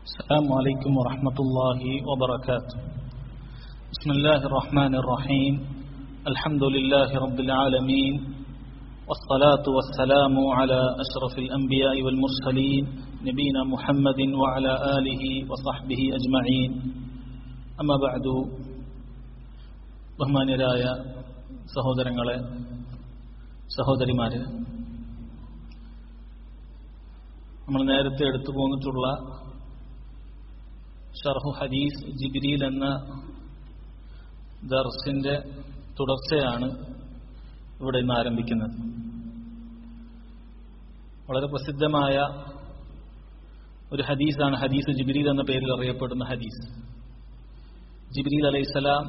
السلام عليكم ورحمة الله وبركاته بسم الله الرحمن الرحيم الحمد لله رب العالمين والصلاة والسلام على أشرف الأنبياء والمرسلين نبينا محمد وعلى آله وصحبه أجمعين أما بعد ബഹുമാന്യരായ സഹോദരങ്ങളെ സഹോദരിമാര് നമ്മൾ നേരത്തെ എടുത്തു പോന്നിട്ടുള്ള ഷർഹു ഹദീസ് ജിബിരിൽ എന്ന ദർസിന്റെ തുടർച്ചയാണ് ഇവിടെ ഇന്ന് ആരംഭിക്കുന്നത് വളരെ പ്രസിദ്ധമായ ഒരു ഹദീസാണ് ഹദീസ് ജിബിരിൽ എന്ന പേരിൽ അറിയപ്പെടുന്ന ഹദീസ് ജിബിരിൽ അലൈഹിസ്സലാം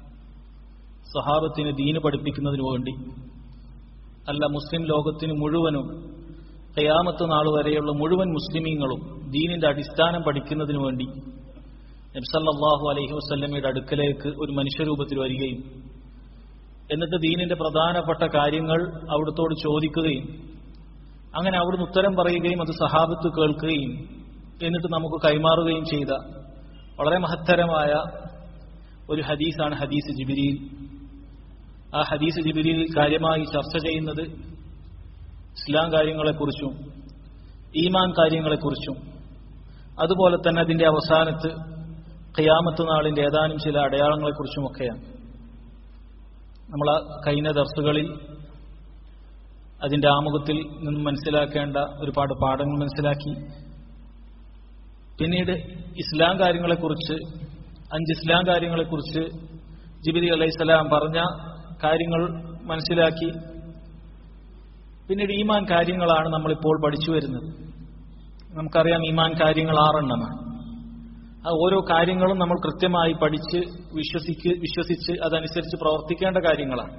സഹാബത്തിന് ദീന് പഠിപ്പിക്കുന്നതിനു വേണ്ടി അല്ല മുസ്ലിം ലോകത്തിന് മുഴുവനും കയാമത്ത് നാൾ വരെയുള്ള മുഴുവൻ മുസ്ലിമീങ്ങളും ദീനിന്റെ അടിസ്ഥാനം പഠിക്കുന്നതിനു വേണ്ടി നബ്സല്ലാഹു അലൈഹി വസ്ല്ലമയുടെ അടുക്കലേക്ക് ഒരു മനുഷ്യരൂപത്തിൽ വരികയും എന്നിട്ട് ദീനിന്റെ പ്രധാനപ്പെട്ട കാര്യങ്ങൾ അവിടുത്തോട് ചോദിക്കുകയും അങ്ങനെ അവിടുന്ന് ഉത്തരം പറയുകയും അത് സഹാബത്ത് കേൾക്കുകയും എന്നിട്ട് നമുക്ക് കൈമാറുകയും ചെയ്ത വളരെ മഹത്തരമായ ഒരു ഹദീസാണ് ഹദീസ് ജിബിരിയിൽ ആ ഹദീസ് ജിബിരിയിൽ കാര്യമായി ചർച്ച ചെയ്യുന്നത് ഇസ്ലാം കാര്യങ്ങളെക്കുറിച്ചും ഈമാൻ കാര്യങ്ങളെക്കുറിച്ചും അതുപോലെ തന്നെ അതിന്റെ അവസാനത്ത് ഖിയാമത്ത് നാളിന്റെ ഏതാനും ചില അടയാളങ്ങളെക്കുറിച്ചുമൊക്കെയാണ് നമ്മൾ ആ കഴിഞ്ഞ ദർസുകളിൽ അതിന്റെ ആമുഖത്തിൽ നിന്നും മനസ്സിലാക്കേണ്ട ഒരുപാട് പാഠങ്ങൾ മനസ്സിലാക്കി പിന്നീട് ഇസ്ലാം കാര്യങ്ങളെക്കുറിച്ച് അഞ്ച് ഇസ്ലാം കാര്യങ്ങളെക്കുറിച്ച് ജിബിരി അലൈഹിസ്സലാം പറഞ്ഞ കാര്യങ്ങൾ മനസ്സിലാക്കി പിന്നീട് ഈമാൻ കാര്യങ്ങളാണ് നമ്മളിപ്പോൾ പഠിച്ചു വരുന്നത് നമുക്കറിയാം ഈമാൻ കാര്യങ്ങൾ ആറെണ്ണമാണ് ആ ഓരോ കാര്യങ്ങളും നമ്മൾ കൃത്യമായി പഠിച്ച് വിശ്വസിക്ക് വിശ്വസിച്ച് അതനുസരിച്ച് പ്രവർത്തിക്കേണ്ട കാര്യങ്ങളാണ്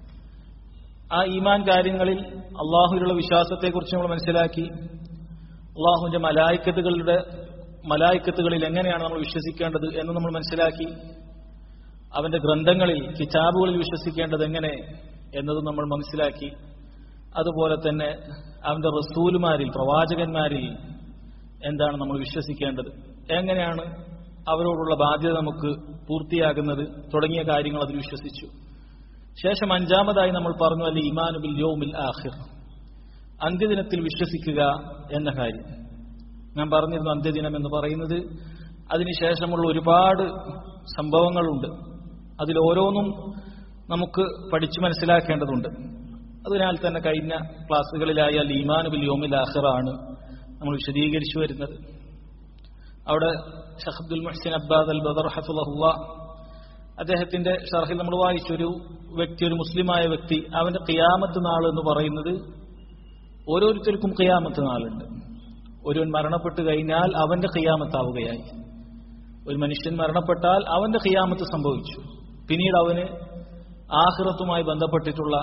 ആ ഈമാൻ കാര്യങ്ങളിൽ അള്ളാഹുവിലുള്ള വിശ്വാസത്തെക്കുറിച്ച് നമ്മൾ മനസ്സിലാക്കി അള്ളാഹുവിന്റെ മലായിക്കത്തുകളുടെ മലായിക്കത്തുകളിൽ എങ്ങനെയാണ് നമ്മൾ വിശ്വസിക്കേണ്ടത് എന്ന് നമ്മൾ മനസ്സിലാക്കി അവന്റെ ഗ്രന്ഥങ്ങളിൽ കിതാബുകളിൽ വിശ്വസിക്കേണ്ടത് എങ്ങനെ എന്നത് നമ്മൾ മനസ്സിലാക്കി അതുപോലെ തന്നെ അവന്റെ റസൂലുമാരിൽ പ്രവാചകന്മാരിൽ എന്താണ് നമ്മൾ വിശ്വസിക്കേണ്ടത് എങ്ങനെയാണ് അവരോടുള്ള ബാധ്യത നമുക്ക് പൂർത്തിയാകുന്നത് തുടങ്ങിയ കാര്യങ്ങൾ അതിൽ വിശ്വസിച്ചു ശേഷം അഞ്ചാമതായി നമ്മൾ പറഞ്ഞു അല്ലെ ഇമാനുബിൽ യോമിൽ ആഹിർ അന്ത്യദിനത്തിൽ വിശ്വസിക്കുക എന്ന കാര്യം ഞാൻ പറഞ്ഞിരുന്നു അന്ത്യദിനം എന്ന് പറയുന്നത് അതിനുശേഷമുള്ള ഒരുപാട് സംഭവങ്ങളുണ്ട് അതിൽ ഓരോന്നും നമുക്ക് പഠിച്ചു മനസ്സിലാക്കേണ്ടതുണ്ട് അതിനാൽ തന്നെ കഴിഞ്ഞ ക്ലാസ്സുകളിലായ ലീമാനുബിൽ യോമിൽ ആഹിറാണ് നമ്മൾ വിശദീകരിച്ചു വരുന്നത് അവിടെ ഷഹബ്ദുൽ മുഹ്സിൻ അബ്ബാദ് അൽ ബദർ ഹഫുലഹുവ അദ്ദേഹത്തിന്റെ ഷർഹിൽ നമ്മൾ വായിച്ചൊരു വ്യക്തി ഒരു മുസ്ലിമായ വ്യക്തി അവന്റെ ഖിയാമത്ത് നാൾ എന്ന് പറയുന്നത് ഓരോരുത്തർക്കും ഖിയാമത്ത് നാളുണ്ട് ഒരുവൻ മരണപ്പെട്ടു കഴിഞ്ഞാൽ അവന്റെ ഖിയാമത്താവുകയായി ഒരു മനുഷ്യൻ മരണപ്പെട്ടാൽ അവന്റെ ഖിയാമത്ത് സംഭവിച്ചു പിന്നീട് അവന് ആഹ്റത്തുമായി ബന്ധപ്പെട്ടിട്ടുള്ള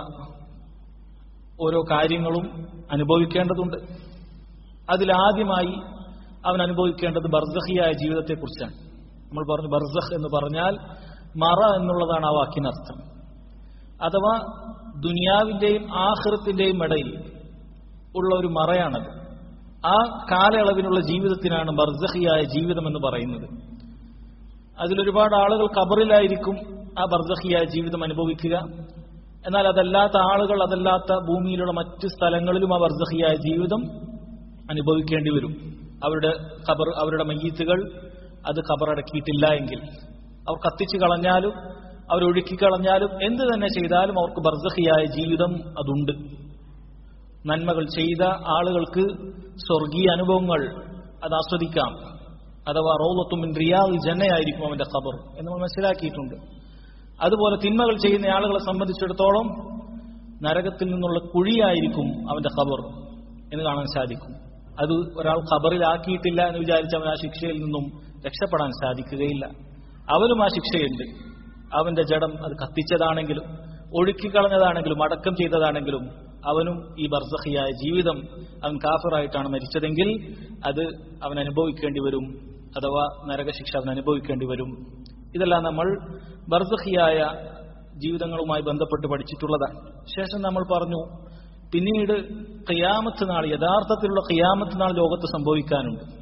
ഓരോ കാര്യങ്ങളും അനുഭവിക്കേണ്ടതുണ്ട് അതിലാദ്യമായി അവൻ അനുഭവിക്കേണ്ടത് ബർസഹിയായ ജീവിതത്തെക്കുറിച്ചാണ് നമ്മൾ പറഞ്ഞു ബർസഹ് എന്ന് പറഞ്ഞാൽ മറ എന്നുള്ളതാണ് ആ വാക്കിനർത്ഥം അഥവാ ദുനിയാവിന്റെയും ആഹൃത്തിന്റെയും ഇടയിൽ ഉള്ള ഒരു മറയാണത് ആ കാലയളവിനുള്ള ജീവിതത്തിനാണ് ബർസഹിയായ ജീവിതം എന്ന് പറയുന്നത് അതിലൊരുപാട് ആളുകൾ കബറിലായിരിക്കും ആ ബർസഹിയായ ജീവിതം അനുഭവിക്കുക എന്നാൽ അതല്ലാത്ത ആളുകൾ അതല്ലാത്ത ഭൂമിയിലുള്ള മറ്റ് സ്ഥലങ്ങളിലും ആ ബർസഹിയായ ജീവിതം അനുഭവിക്കേണ്ടി വരും അവരുടെ ഖബർ അവരുടെ മയ്യത്തുകൾ അത് ഖബറടക്കിയിട്ടില്ല എങ്കിൽ അവർ കത്തിച്ചു കളഞ്ഞാലും അവരൊഴുക്കി കളഞ്ഞാലും എന്ത് തന്നെ ചെയ്താലും അവർക്ക് ബർസഹിയായ ജീവിതം അതുണ്ട് നന്മകൾ ചെയ്ത ആളുകൾക്ക് സ്വർഗീയ അനുഭവങ്ങൾ അത് ആസ്വദിക്കാം അഥവാ റോലത്തുമിൻ റിയാൽ ജന്നയായിരിക്കും അവന്റെ ഖബർ എന്ന് നമ്മൾ മനസ്സിലാക്കിയിട്ടുണ്ട് അതുപോലെ തിന്മകൾ ചെയ്യുന്ന ആളുകളെ സംബന്ധിച്ചിടത്തോളം നരകത്തിൽ നിന്നുള്ള കുഴിയായിരിക്കും അവന്റെ ഖബർ എന്ന് കാണാൻ സാധിക്കും അത് ഒരാൾ ഖബറിലാക്കിയിട്ടില്ല എന്ന് വിചാരിച്ച് അവൻ ആ ശിക്ഷയിൽ നിന്നും രക്ഷപ്പെടാൻ സാധിക്കുകയില്ല അവനും ആ ശിക്ഷയുണ്ട് അവന്റെ ജഡം അത് കത്തിച്ചതാണെങ്കിലും ഒഴുക്കിക്കളഞ്ഞതാണെങ്കിലും അടക്കം ചെയ്തതാണെങ്കിലും അവനും ഈ ബർസഹിയായ ജീവിതം അവൻ കാഫറായിട്ടാണ് മരിച്ചതെങ്കിൽ അത് അവൻ അനുഭവിക്കേണ്ടി വരും അഥവാ നരകശിക്ഷ അവൻ അനുഭവിക്കേണ്ടി വരും ഇതെല്ലാം നമ്മൾ ബർസഹിയായ ജീവിതങ്ങളുമായി ബന്ധപ്പെട്ട് പഠിച്ചിട്ടുള്ളതാണ് ശേഷം നമ്മൾ പറഞ്ഞു പിന്നീട് ഖിയാമത്ത് നാൾ യഥാർത്ഥത്തിലുള്ള ഖിയാമത്ത് നാൾ ലോകത്ത് സംഭവിക്കാനുണ്ട്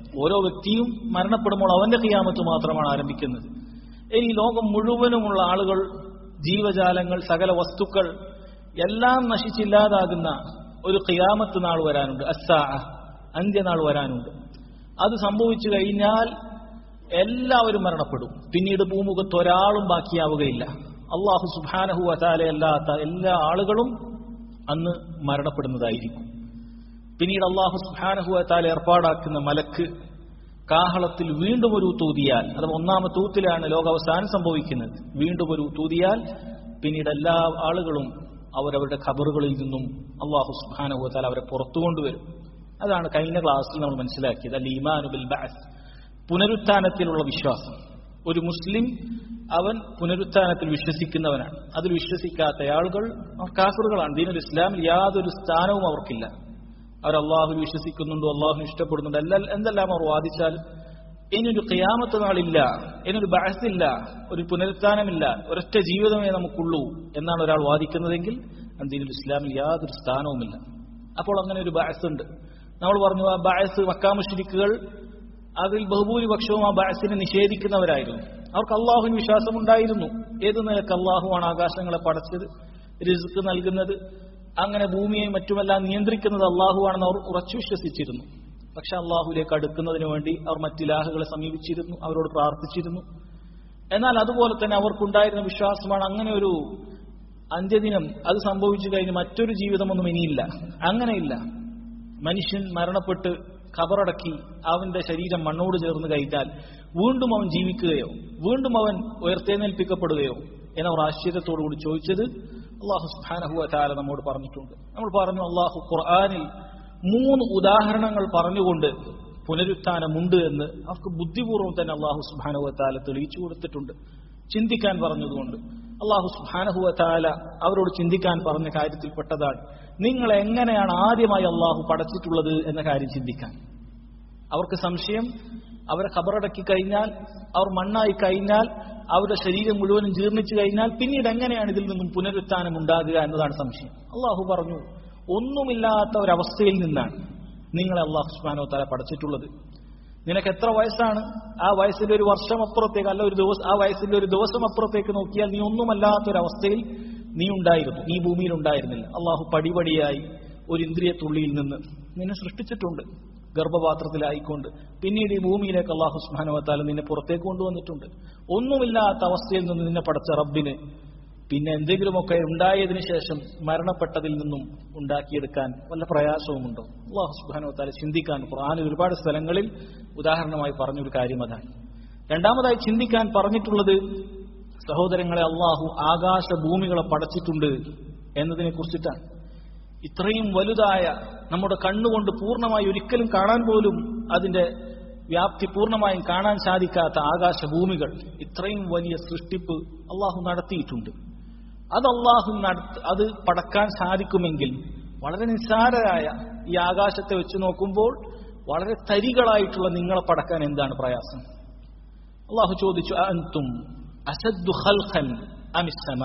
ഓരോ വ്യക്തിയും മരണപ്പെടുമ്പോൾ അവന്റെ ഖിയാമത്ത് മാത്രമാണ് ആരംഭിക്കുന്നത് ഇനി ലോകം മുഴുവനുമുള്ള ആളുകൾ ജീവജാലങ്ങൾ സകല വസ്തുക്കൾ എല്ലാം നശിച്ചില്ലാതാകുന്ന ഒരു ഖിയാമത്ത് നാൾ വരാനുണ്ട് അസ്സാ അന്ത്യനാൾ വരാനുണ്ട് അത് സംഭവിച്ചു കഴിഞ്ഞാൽ എല്ലാവരും മരണപ്പെടും പിന്നീട് ഭൂമുഖത്ത് ഒരാളും ബാക്കിയാവുകയില്ല അള്ളാഹു സുബാനഹു അല്ലാത്ത എല്ലാ ആളുകളും അന്ന് മരണപ്പെടുന്നതായിരിക്കും പിന്നീട് അള്ളാഹു സുബാനഹു അത്താല ഏർപ്പാടാക്കുന്ന മലക്ക് കാഹളത്തിൽ വീണ്ടും ഒരു തൂതിയാൽ അഥവാ ഒന്നാമത്തെ ഊത്തിലാണ് ലോകാവസാനം സംഭവിക്കുന്നത് വീണ്ടും ഒരു തൂതിയാൽ പിന്നീട് എല്ലാ ആളുകളും അവരവരുടെ ഖബറുകളിൽ നിന്നും അള്ളാഹു സുബാനഹു അത്താല അവരെ പുറത്തു കൊണ്ടുവരും അതാണ് കഴിഞ്ഞ ക്ലാസ്സിൽ നമ്മൾ മനസ്സിലാക്കിയത് അല്ല ഇമാനുബിൽ ബാസ് പുനരുത്ഥാനത്തിലുള്ള വിശ്വാസം ഒരു മുസ്ലിം അവൻ പുനരുത്ഥാനത്തിൽ വിശ്വസിക്കുന്നവനാണ് അതിൽ വിശ്വസിക്കാത്ത ആളുകൾ അവർ കാഫറുകളാണ് ദീനുൽ ഇസ്ലാമിൽ യാതൊരു സ്ഥാനവും അവർക്കില്ല അവർ അള്ളാഹു വിശ്വസിക്കുന്നുണ്ടോ അള്ളാഹു ഇഷ്ടപ്പെടുന്നുണ്ടോ എല്ലാ എന്തെല്ലാം അവർ വാദിച്ചാലും ഇനിയൊരു ഖിയാമത്ത് നാളില്ല ഇനിയൊരു ബഹസില്ല ഒരു പുനരുത്ഥാനമില്ല ഒരൊറ്റ ജീവിതമേ നമുക്കുള്ളൂ എന്നാണ് ഒരാൾ വാദിക്കുന്നതെങ്കിൽ ദീനുൽ ഇസ്ലാമിൽ യാതൊരു സ്ഥാനവുമില്ല അപ്പോൾ അങ്ങനെ ഒരു ബഹസ് ഉണ്ട് നമ്മൾ പറഞ്ഞു ആ ബഹസ് മക്കാമുഷിരിക്കുകൾ അതിൽ ബഹുഭൂരിപക്ഷവും ആ ബഹസിനെ നിഷേധിക്കുന്നവരായിരുന്നു അവർക്ക് അള്ളാഹുവിന് വിശ്വാസമുണ്ടായിരുന്നു ഏത് നിലക്ക് അള്ളാഹുവാണ് ആകാശങ്ങളെ പടച്ചത് റിസ്ക് നൽകുന്നത് അങ്ങനെ ഭൂമിയെയും മറ്റുമെല്ലാം നിയന്ത്രിക്കുന്നത് അള്ളാഹുവാണെന്ന് അവർ ഉറച്ചു വിശ്വസിച്ചിരുന്നു പക്ഷെ അള്ളാഹുലേക്ക് അടുക്കുന്നതിന് വേണ്ടി അവർ മറ്റിലാഹുകളെ സമീപിച്ചിരുന്നു അവരോട് പ്രാർത്ഥിച്ചിരുന്നു എന്നാൽ അതുപോലെ തന്നെ അവർക്കുണ്ടായിരുന്ന വിശ്വാസമാണ് അങ്ങനെ ഒരു അന്ത്യദിനം അത് സംഭവിച്ചു കഴിഞ്ഞ് മറ്റൊരു ജീവിതമൊന്നും ഇനിയില്ല അങ്ങനെയില്ല മനുഷ്യൻ മരണപ്പെട്ട് ഖബറടക്കി അവന്റെ ശരീരം മണ്ണോട് ചേർന്ന് കഴിഞ്ഞാൽ വീണ്ടും അവൻ ജീവിക്കുകയോ വീണ്ടും അവൻ ഉയർത്തെഴുന്നേൽപ്പിക്കപ്പെടുകയോ എന്നവർ ആശ്ചര്യത്തോടുകൂടി ചോദിച്ചത് അള്ളാഹു സുഹാനഹുവ താല നമ്മോട് പറഞ്ഞിട്ടുണ്ട് നമ്മൾ പറഞ്ഞു അള്ളാഹു ഖുർആാനിൽ മൂന്ന് ഉദാഹരണങ്ങൾ പറഞ്ഞുകൊണ്ട് പുനരുത്ഥാനമുണ്ട് എന്ന് അവർക്ക് ബുദ്ധിപൂർവ്വം തന്നെ അള്ളാഹു സുബാനുവ താല തെളിയിച്ചു കൊടുത്തിട്ടുണ്ട് ചിന്തിക്കാൻ പറഞ്ഞതുകൊണ്ട് അള്ളാഹു സുബാനഹുവ താല അവരോട് ചിന്തിക്കാൻ പറഞ്ഞ കാര്യത്തിൽപ്പെട്ടതാണ് നിങ്ങൾ എങ്ങനെയാണ് ആദ്യമായി അള്ളാഹു പടച്ചിട്ടുള്ളത് എന്ന കാര്യം ചിന്തിക്കാൻ അവർക്ക് സംശയം അവരെ ഖബറടക്കി കഴിഞ്ഞാൽ അവർ മണ്ണായി കഴിഞ്ഞാൽ അവരുടെ ശരീരം മുഴുവനും ജീർണിച്ചു കഴിഞ്ഞാൽ പിന്നീട് എങ്ങനെയാണ് ഇതിൽ നിന്നും പുനരുത്ഥാനം ഉണ്ടാകുക എന്നതാണ് സംശയം അള്ളാഹു പറഞ്ഞു ഒന്നുമില്ലാത്ത ഒരവസ്ഥയിൽ നിന്നാണ് നിങ്ങളെ അള്ളാഹു സുബാനോ തല പഠിച്ചിട്ടുള്ളത് നിനക്ക് എത്ര വയസ്സാണ് ആ വയസ്സിന്റെ ഒരു വർഷം അപ്പുറത്തേക്ക് അല്ല ഒരു ദിവസം ആ വയസ്സിന്റെ ഒരു ദിവസം അപ്പുറത്തേക്ക് നോക്കിയാൽ നീ ഒന്നുമല്ലാത്തൊരവസ്ഥയിൽ നീ ഉണ്ടായിരുന്നു നീ ഭൂമിയിൽ ഉണ്ടായിരുന്നില്ല അള്ളാഹു പടിപടിയായി ഒരു ഇന്ദ്രിയത്തുള്ളിയിൽ നിന്ന് നിന്നെ സൃഷ്ടിച്ചിട്ടുണ്ട് ഗർഭപാത്രത്തിലായിക്കൊണ്ട് പിന്നീട് ഈ ഭൂമിയിലേക്ക് അള്ളാഹു സുഹാനുവത്താല നിന്നെ പുറത്തേക്ക് കൊണ്ടുവന്നിട്ടുണ്ട് ഒന്നുമില്ലാത്ത അവസ്ഥയിൽ നിന്ന് നിന്നെ പടച്ച റബ്ബിന് പിന്നെ എന്തെങ്കിലുമൊക്കെ ഉണ്ടായതിനു ശേഷം മരണപ്പെട്ടതിൽ നിന്നും ഉണ്ടാക്കിയെടുക്കാൻ വല്ല പ്രയാസവുമുണ്ടോ അള്ളാഹു സുഹാനുവത്താല ചിന്തിക്കാൻ ഖുർആാനിൽ ഒരുപാട് സ്ഥലങ്ങളിൽ ഉദാഹരണമായി പറഞ്ഞൊരു കാര്യം അതാണ് രണ്ടാമതായി ചിന്തിക്കാൻ പറഞ്ഞിട്ടുള്ളത് സഹോദരങ്ങളെ അള്ളാഹു ആകാശ ഭൂമികളെ പടച്ചിട്ടുണ്ട് എന്നതിനെ കുറിച്ചിട്ടാണ് ഇത്രയും വലുതായ നമ്മുടെ കണ്ണുകൊണ്ട് പൂർണ്ണമായി ഒരിക്കലും കാണാൻ പോലും അതിന്റെ വ്യാപ്തി പൂർണ്ണമായും കാണാൻ സാധിക്കാത്ത ആകാശഭൂമികൾ ഇത്രയും വലിയ സൃഷ്ടിപ്പ് അള്ളാഹു നടത്തിയിട്ടുണ്ട് അത് അള്ളാഹു നടത്ത അത് പടക്കാൻ സാധിക്കുമെങ്കിൽ വളരെ നിസ്സാരരായ ഈ ആകാശത്തെ വെച്ച് നോക്കുമ്പോൾ വളരെ തരികളായിട്ടുള്ള നിങ്ങളെ പടക്കാൻ എന്താണ് പ്രയാസം അള്ളാഹു ചോദിച്ചു അൻതും അസദ്ദു ഖൽഖൻ അമിസ്സമ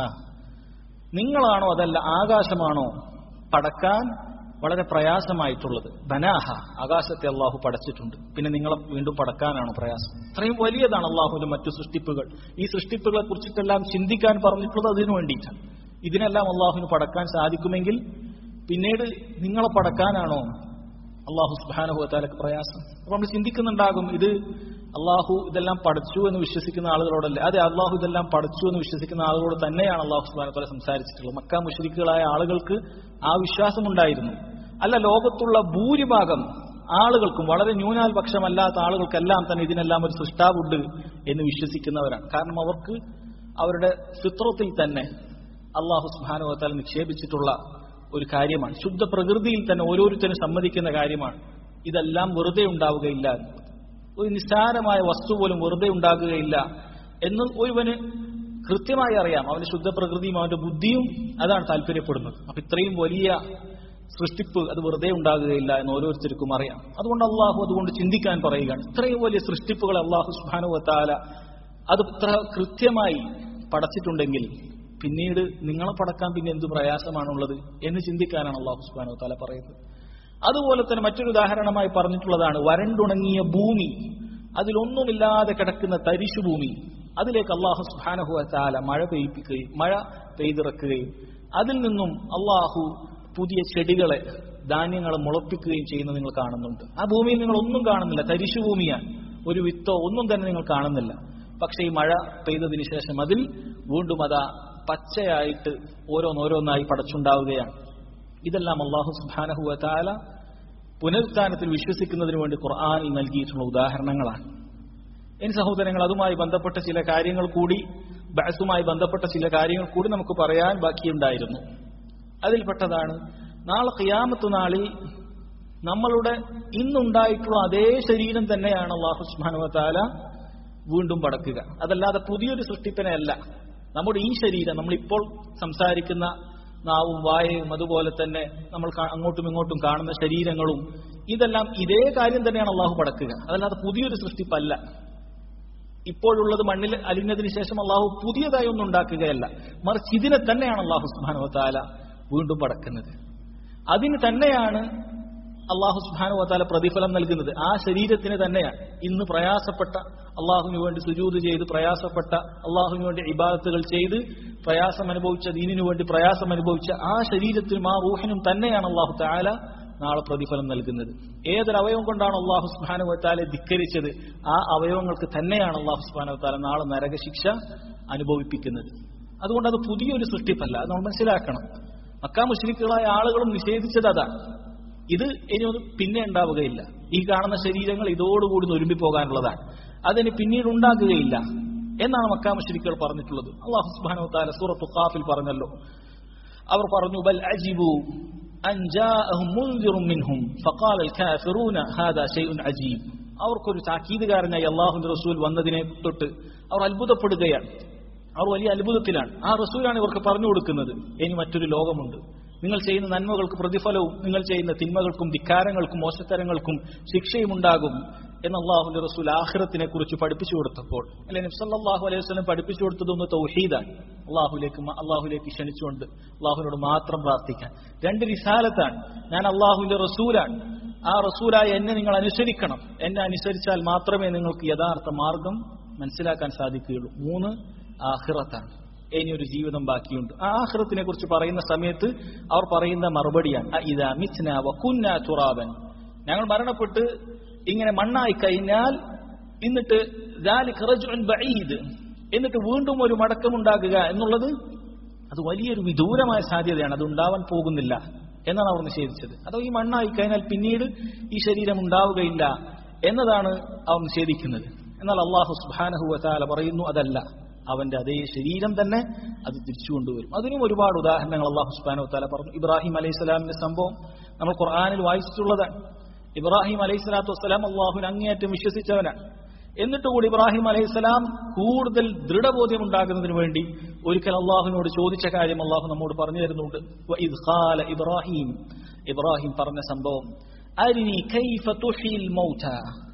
നിങ്ങളാണോ അതല്ല ആകാശമാണോ പടക്കാൻ വളരെ പ്രയാസമായിട്ടുള്ളത് ബനാഹ ആകാശത്തെ അള്ളാഹു പടച്ചിട്ടുണ്ട് പിന്നെ നിങ്ങളെ വീണ്ടും പടക്കാനാണ് പ്രയാസം ഇത്രയും വലിയതാണ് അള്ളാഹുവിന്റെ മറ്റു സൃഷ്ടിപ്പുകൾ ഈ സൃഷ്ടിപ്പുകളെ കുറിച്ചിട്ടെല്ലാം ചിന്തിക്കാൻ പറഞ്ഞിട്ടുള്ളത് അതിനു വേണ്ടിയിട്ടാണ് ഇതിനെല്ലാം അള്ളാഹുവിന് പടക്കാൻ സാധിക്കുമെങ്കിൽ പിന്നീട് നിങ്ങളെ പടക്കാനാണോ അള്ളാഹു സുബാനുഭവത്താലൊക്കെ പ്രയാസം അപ്പൊ നമ്മൾ ചിന്തിക്കുന്നുണ്ടാകും ഇത് അള്ളാഹു ഇതെല്ലാം പഠിച്ചു എന്ന് വിശ്വസിക്കുന്ന ആളുകളോടല്ലേ അതെ അള്ളാഹു ഇതെല്ലാം പഠിച്ചു എന്ന് വിശ്വസിക്കുന്ന ആളുകളോട് തന്നെയാണ് അള്ളാഹു സുബാനത്തോലെ സംസാരിച്ചിട്ടുള്ളത് മക്ക മുഷരിക്കുകളായ ആളുകൾക്ക് ആ വിശ്വാസമുണ്ടായിരുന്നു അല്ല ലോകത്തുള്ള ഭൂരിഭാഗം ആളുകൾക്കും വളരെ ന്യൂനാൽപക്ഷമല്ലാത്ത ആളുകൾക്കെല്ലാം തന്നെ ഇതിനെല്ലാം ഒരു സൃഷ്ടാവുണ്ട് എന്ന് വിശ്വസിക്കുന്നവരാണ് കാരണം അവർക്ക് അവരുടെ ഫിത്രത്തിൽ തന്നെ അള്ളാഹു സുബാനുഭവത്താൽ നിക്ഷേപിച്ചിട്ടുള്ള ഒരു കാര്യമാണ് ശുദ്ധ പ്രകൃതിയിൽ തന്നെ ഓരോരുത്തരും സമ്മതിക്കുന്ന കാര്യമാണ് ഇതെല്ലാം വെറുതെ ഉണ്ടാവുകയില്ല ഒരു നിസ്സാരമായ വസ്തു പോലും വെറുതെ ഉണ്ടാകുകയില്ല എന്ന് ഒരുവന് കൃത്യമായി അറിയാം അവന്റെ ശുദ്ധ പ്രകൃതിയും അവന്റെ ബുദ്ധിയും അതാണ് താല്പര്യപ്പെടുന്നത് അപ്പൊ ഇത്രയും വലിയ സൃഷ്ടിപ്പ് അത് വെറുതെ ഉണ്ടാകുകയില്ല എന്ന് ഓരോരുത്തർക്കും അറിയാം അതുകൊണ്ട് അള്ളാഹു അതുകൊണ്ട് ചിന്തിക്കാൻ പറയുകയാണ് ഇത്രയും വലിയ സൃഷ്ടിപ്പുകൾ അള്ളാഹു സുബാനുവത്താല അത് ഇത്ര കൃത്യമായി പടച്ചിട്ടുണ്ടെങ്കിൽ പിന്നീട് നിങ്ങളെ പടക്കാൻ പിന്നെ എന്ത് പ്രയാസമാണുള്ളത് എന്ന് ചിന്തിക്കാനാണ് അള്ളാഹു സുബാനു താല പറയുന്നത് അതുപോലെ തന്നെ മറ്റൊരു ഉദാഹരണമായി പറഞ്ഞിട്ടുള്ളതാണ് വരണ്ടുണങ്ങിയ ഭൂമി അതിലൊന്നുമില്ലാതെ കിടക്കുന്ന തരിശു ഭൂമി അതിലേക്ക് അള്ളാഹു സുഹാനഹു താല മഴ പെയ്യിപ്പിക്കുകയും മഴ പെയ്തിറക്കുകയും അതിൽ നിന്നും അള്ളാഹു പുതിയ ചെടികളെ ധാന്യങ്ങളെ മുളപ്പിക്കുകയും ചെയ്യുന്നത് നിങ്ങൾ കാണുന്നുണ്ട് ആ ഭൂമിയിൽ നിങ്ങൾ ഒന്നും കാണുന്നില്ല തരിശു ഭൂമിയാണ് ഒരു വിത്തോ ഒന്നും തന്നെ നിങ്ങൾ കാണുന്നില്ല പക്ഷേ ഈ മഴ പെയ്തതിന് ശേഷം അതിൽ വീണ്ടും അതാ പച്ചയായിട്ട് ഓരോന്നോരോന്നായി പടച്ചുണ്ടാവുകയാണ് ഇതെല്ലാം അള്ളാഹു സുബാനഹുവ താല പുനരുത്ഥാനത്തിൽ വിശ്വസിക്കുന്നതിന് വേണ്ടി ഖുർആാനിൽ നൽകിയിട്ടുള്ള ഉദാഹരണങ്ങളാണ് ഇനി സഹോദരങ്ങൾ അതുമായി ബന്ധപ്പെട്ട ചില കാര്യങ്ങൾ കൂടി ബാസുമായി ബന്ധപ്പെട്ട ചില കാര്യങ്ങൾ കൂടി നമുക്ക് പറയാൻ ബാക്കിയുണ്ടായിരുന്നു അതിൽപ്പെട്ടതാണ് നാളെ ഖിയാമത്ത് നാളിൽ നമ്മളുടെ ഇന്നുണ്ടായിട്ടുള്ള അതേ ശരീരം തന്നെയാണ് അള്ളാഹു സുബ്ഹാനഹു താല വീണ്ടും പടക്കുക അതല്ലാതെ പുതിയൊരു സൃഷ്ടിപ്പിനെയല്ല നമ്മുടെ ഈ ശരീരം നമ്മളിപ്പോൾ സംസാരിക്കുന്ന നാവും വായയും അതുപോലെ തന്നെ നമ്മൾ കാ- അങ്ങോട്ടും ഇങ്ങോട്ടും കാണുന്ന ശരീരങ്ങളും ഇതെല്ലാം ഇതേ കാര്യം തന്നെയാണ് അള്ളാഹു പടക്കുക അതല്ലാതെ പുതിയൊരു സൃഷ്ടിപ്പല്ല ഇപ്പോഴുള്ളത് മണ്ണിൽ അലിഞ്ഞതിന് ശേഷം അള്ളാഹു പുതിയതായി ഒന്നും ഉണ്ടാക്കുകയല്ല മറിച്ച് ഇതിനെ തന്നെയാണ് അള്ളാഹു സുബാനു താല വീണ്ടും പടക്കുന്നത് അതിന് തന്നെയാണ് അള്ളാഹു സുബാനു താല പ്രതിഫലം നൽകുന്നത് ആ ശരീരത്തിന് തന്നെയാണ് ഇന്ന് പ്രയാസപ്പെട്ട അള്ളാഹുവിന് വേണ്ടി സുജൂത് ചെയ്ത് പ്രയാസപ്പെട്ട അള്ളാഹുവിന് വേണ്ടി ഇബാദത്തുകൾ ചെയ്ത് പ്രയാസം അനുഭവിച്ച ദീനിനു വേണ്ടി പ്രയാസം അനുഭവിച്ച ആ ശരീരത്തിനും ആ റൂഹിനും തന്നെയാണ് അള്ളാഹു താല നാളെ പ്രതിഫലം നൽകുന്നത് ഏതൊരു അവയവം കൊണ്ടാണ് അള്ളാഹു സുബാനു വത്താലെ ധിക്കരിച്ചത് ആ അവയവങ്ങൾക്ക് തന്നെയാണ് അള്ളാഹു സുബാനു വത്താല നാളെ നരകശിക്ഷ അനുഭവിപ്പിക്കുന്നത് അതുകൊണ്ട് അത് പുതിയൊരു സൃഷ്ടിപ്പല്ല അത് നമ്മൾ മനസ്സിലാക്കണം മക്കാ മുശ്രിക്കുകളായ ആളുകളും നിഷേധിച്ചത് അതാണ് ഇത് ഇനി ഒന്ന് പിന്നെ ഉണ്ടാവുകയില്ല ഈ കാണുന്ന ശരീരങ്ങൾ ഇതോടുകൂടി ഒരുമ്പി പോകാനുള്ളതാണ് അതിന് പിന്നീട് ഉണ്ടാകുകയില്ല എന്നാണ് മക്കാ മുശ്രിക്കുകൾ പറഞ്ഞിട്ടുള്ളത് അള്ളാഹു സുബാനു താല സൂറത്തു ഖാഫിൽ പറഞ്ഞല്ലോ അവർ പറഞ്ഞു ബൽ അജിബു അൻ ജാഅഹും മുൻദിറും മിൻഹും ഫഖാല അൽ കാഫിറൂന ഹാദാ ഷൈഉൻ അജീബ് അവർക്കൊരു താക്കീതുകാരനായി അള്ളാഹുവിന്റെ റസൂൽ വന്നതിനെ തൊട്ട് അവർ അത്ഭുതപ്പെടുകയാണ് അവർ വലിയ അത്ഭുതത്തിലാണ് ആ റസൂലാണ് ഇവർക്ക് പറഞ്ഞു കൊടുക്കുന്നത് ഇനി മറ്റൊരു ലോകമുണ്ട് നിങ്ങൾ ചെയ്യുന്ന നന്മകൾക്ക് പ്രതിഫലവും നിങ്ങൾ ചെയ്യുന്ന തിന്മകൾക്കും ധിക്കാരങ്ങൾക്കും മോശത്തരങ്ങൾക്കും ശിക്ഷയും ഉണ്ടാകും എന്ന് അള്ളാഹുന്റെ റസൂൽ ആഖിറത്തിനെ കുറിച്ച് പഠിപ്പിച്ചു കൊടുത്തപ്പോൾ അല്ലെ നബ്സല്ലാഹു അലൈഹി വസ്ലം പഠിപ്പിച്ചു കൊടുത്തത് ഒന്ന് തൗഹീദാണ് അള്ളാഹുലേക്ക് മ- അള്ളാഹുലേക്ക് ക്ഷണിച്ചുകൊണ്ട് അള്ളാഹുവിനോട് മാത്രം പ്രാർത്ഥിക്കാൻ രണ്ട് റിസാലത്താണ് ഞാൻ അള്ളാഹുവിന്റെ റസൂലാണ് ആ റസൂലായ എന്നെ നിങ്ങൾ അനുസരിക്കണം എന്നെ അനുസരിച്ചാൽ മാത്രമേ നിങ്ങൾക്ക് യഥാർത്ഥ മാർഗം മനസ്സിലാക്കാൻ സാധിക്കുകയുള്ളൂ മൂന്ന് ആഖിറത്താണ് ഇനി ഒരു ജീവിതം ബാക്കിയുണ്ട് ആ ആഖിറത്തിനെ കുറിച്ച് പറയുന്ന സമയത്ത് അവർ പറയുന്ന മറുപടിയാണ് "അ ഇദാ മിത്നാ വകുന്നാ തുറാബൻ ഞങ്ങൾ മരണപ്പെട്ട് ഇങ്ങനെ മണ്ണായി കഴിഞ്ഞാൽ എന്നിട്ട് ذلك رجع بعيد എന്നിട്ട് വീണ്ടും ഒരു മടക്കമുണ്ടാകുക എന്നുള്ളത് അത് വലിയൊരു വിദൂരമായ സാധ്യതയാണ് അത് ഉണ്ടാവാൻ പോകുന്നില്ല എന്നാണ് അവർ നിഷേധിച്ചത് അതോ ഈ മണ്ണായി കഴിഞ്ഞാൽ പിന്നീട് ഈ ശരീരം ഉണ്ടാവുകയില്ല എന്നതാണ് അവർ നിഷേധിക്കുന്നത് എന്നാൽ അള്ളാഹു സുബാനഹു താല പറയുന്നു അതല്ല അവന്റെ അതേ ശരീരം തന്നെ അത് തിരിച്ചു കൊണ്ടുവരും അതിനും ഒരുപാട് ഉദാഹരണങ്ങൾ അള്ളാഹു സുബാനഹു താല പറഞ്ഞു ഇബ്രാഹിം അലൈഹി സ്വലാമിന്റെ സംഭവം നമ്മൾ ഖുർആാനിൽ വായിച്ചിട്ടുള്ളതാണ് ഇബ്രാഹിം അലൈഹി സ്വലാത്തു വസ്സലാം അള്ളാഹുവിന് അങ്ങേയറ്റം വിശ്വസിച്ചവനാണ് എന്നിട്ട് കൂടി ഇബ്രാഹിം അലൈഹിസ്സലാം കൂടുതൽ ദൃഢബോധ്യം ഉണ്ടാകുന്നതിന് വേണ്ടി ഒരിക്കൽ അള്ളാഹുവിനോട് ചോദിച്ച കാര്യം അള്ളാഹു നമ്മോട് പറഞ്ഞു തരുന്നുണ്ട് വഇദ് ഖാല ഇബ്രാഹിം ഇബ്രാഹിം പറഞ്ഞ സംഭവം അരിനി കൈഫ തുഹീൽ മൗത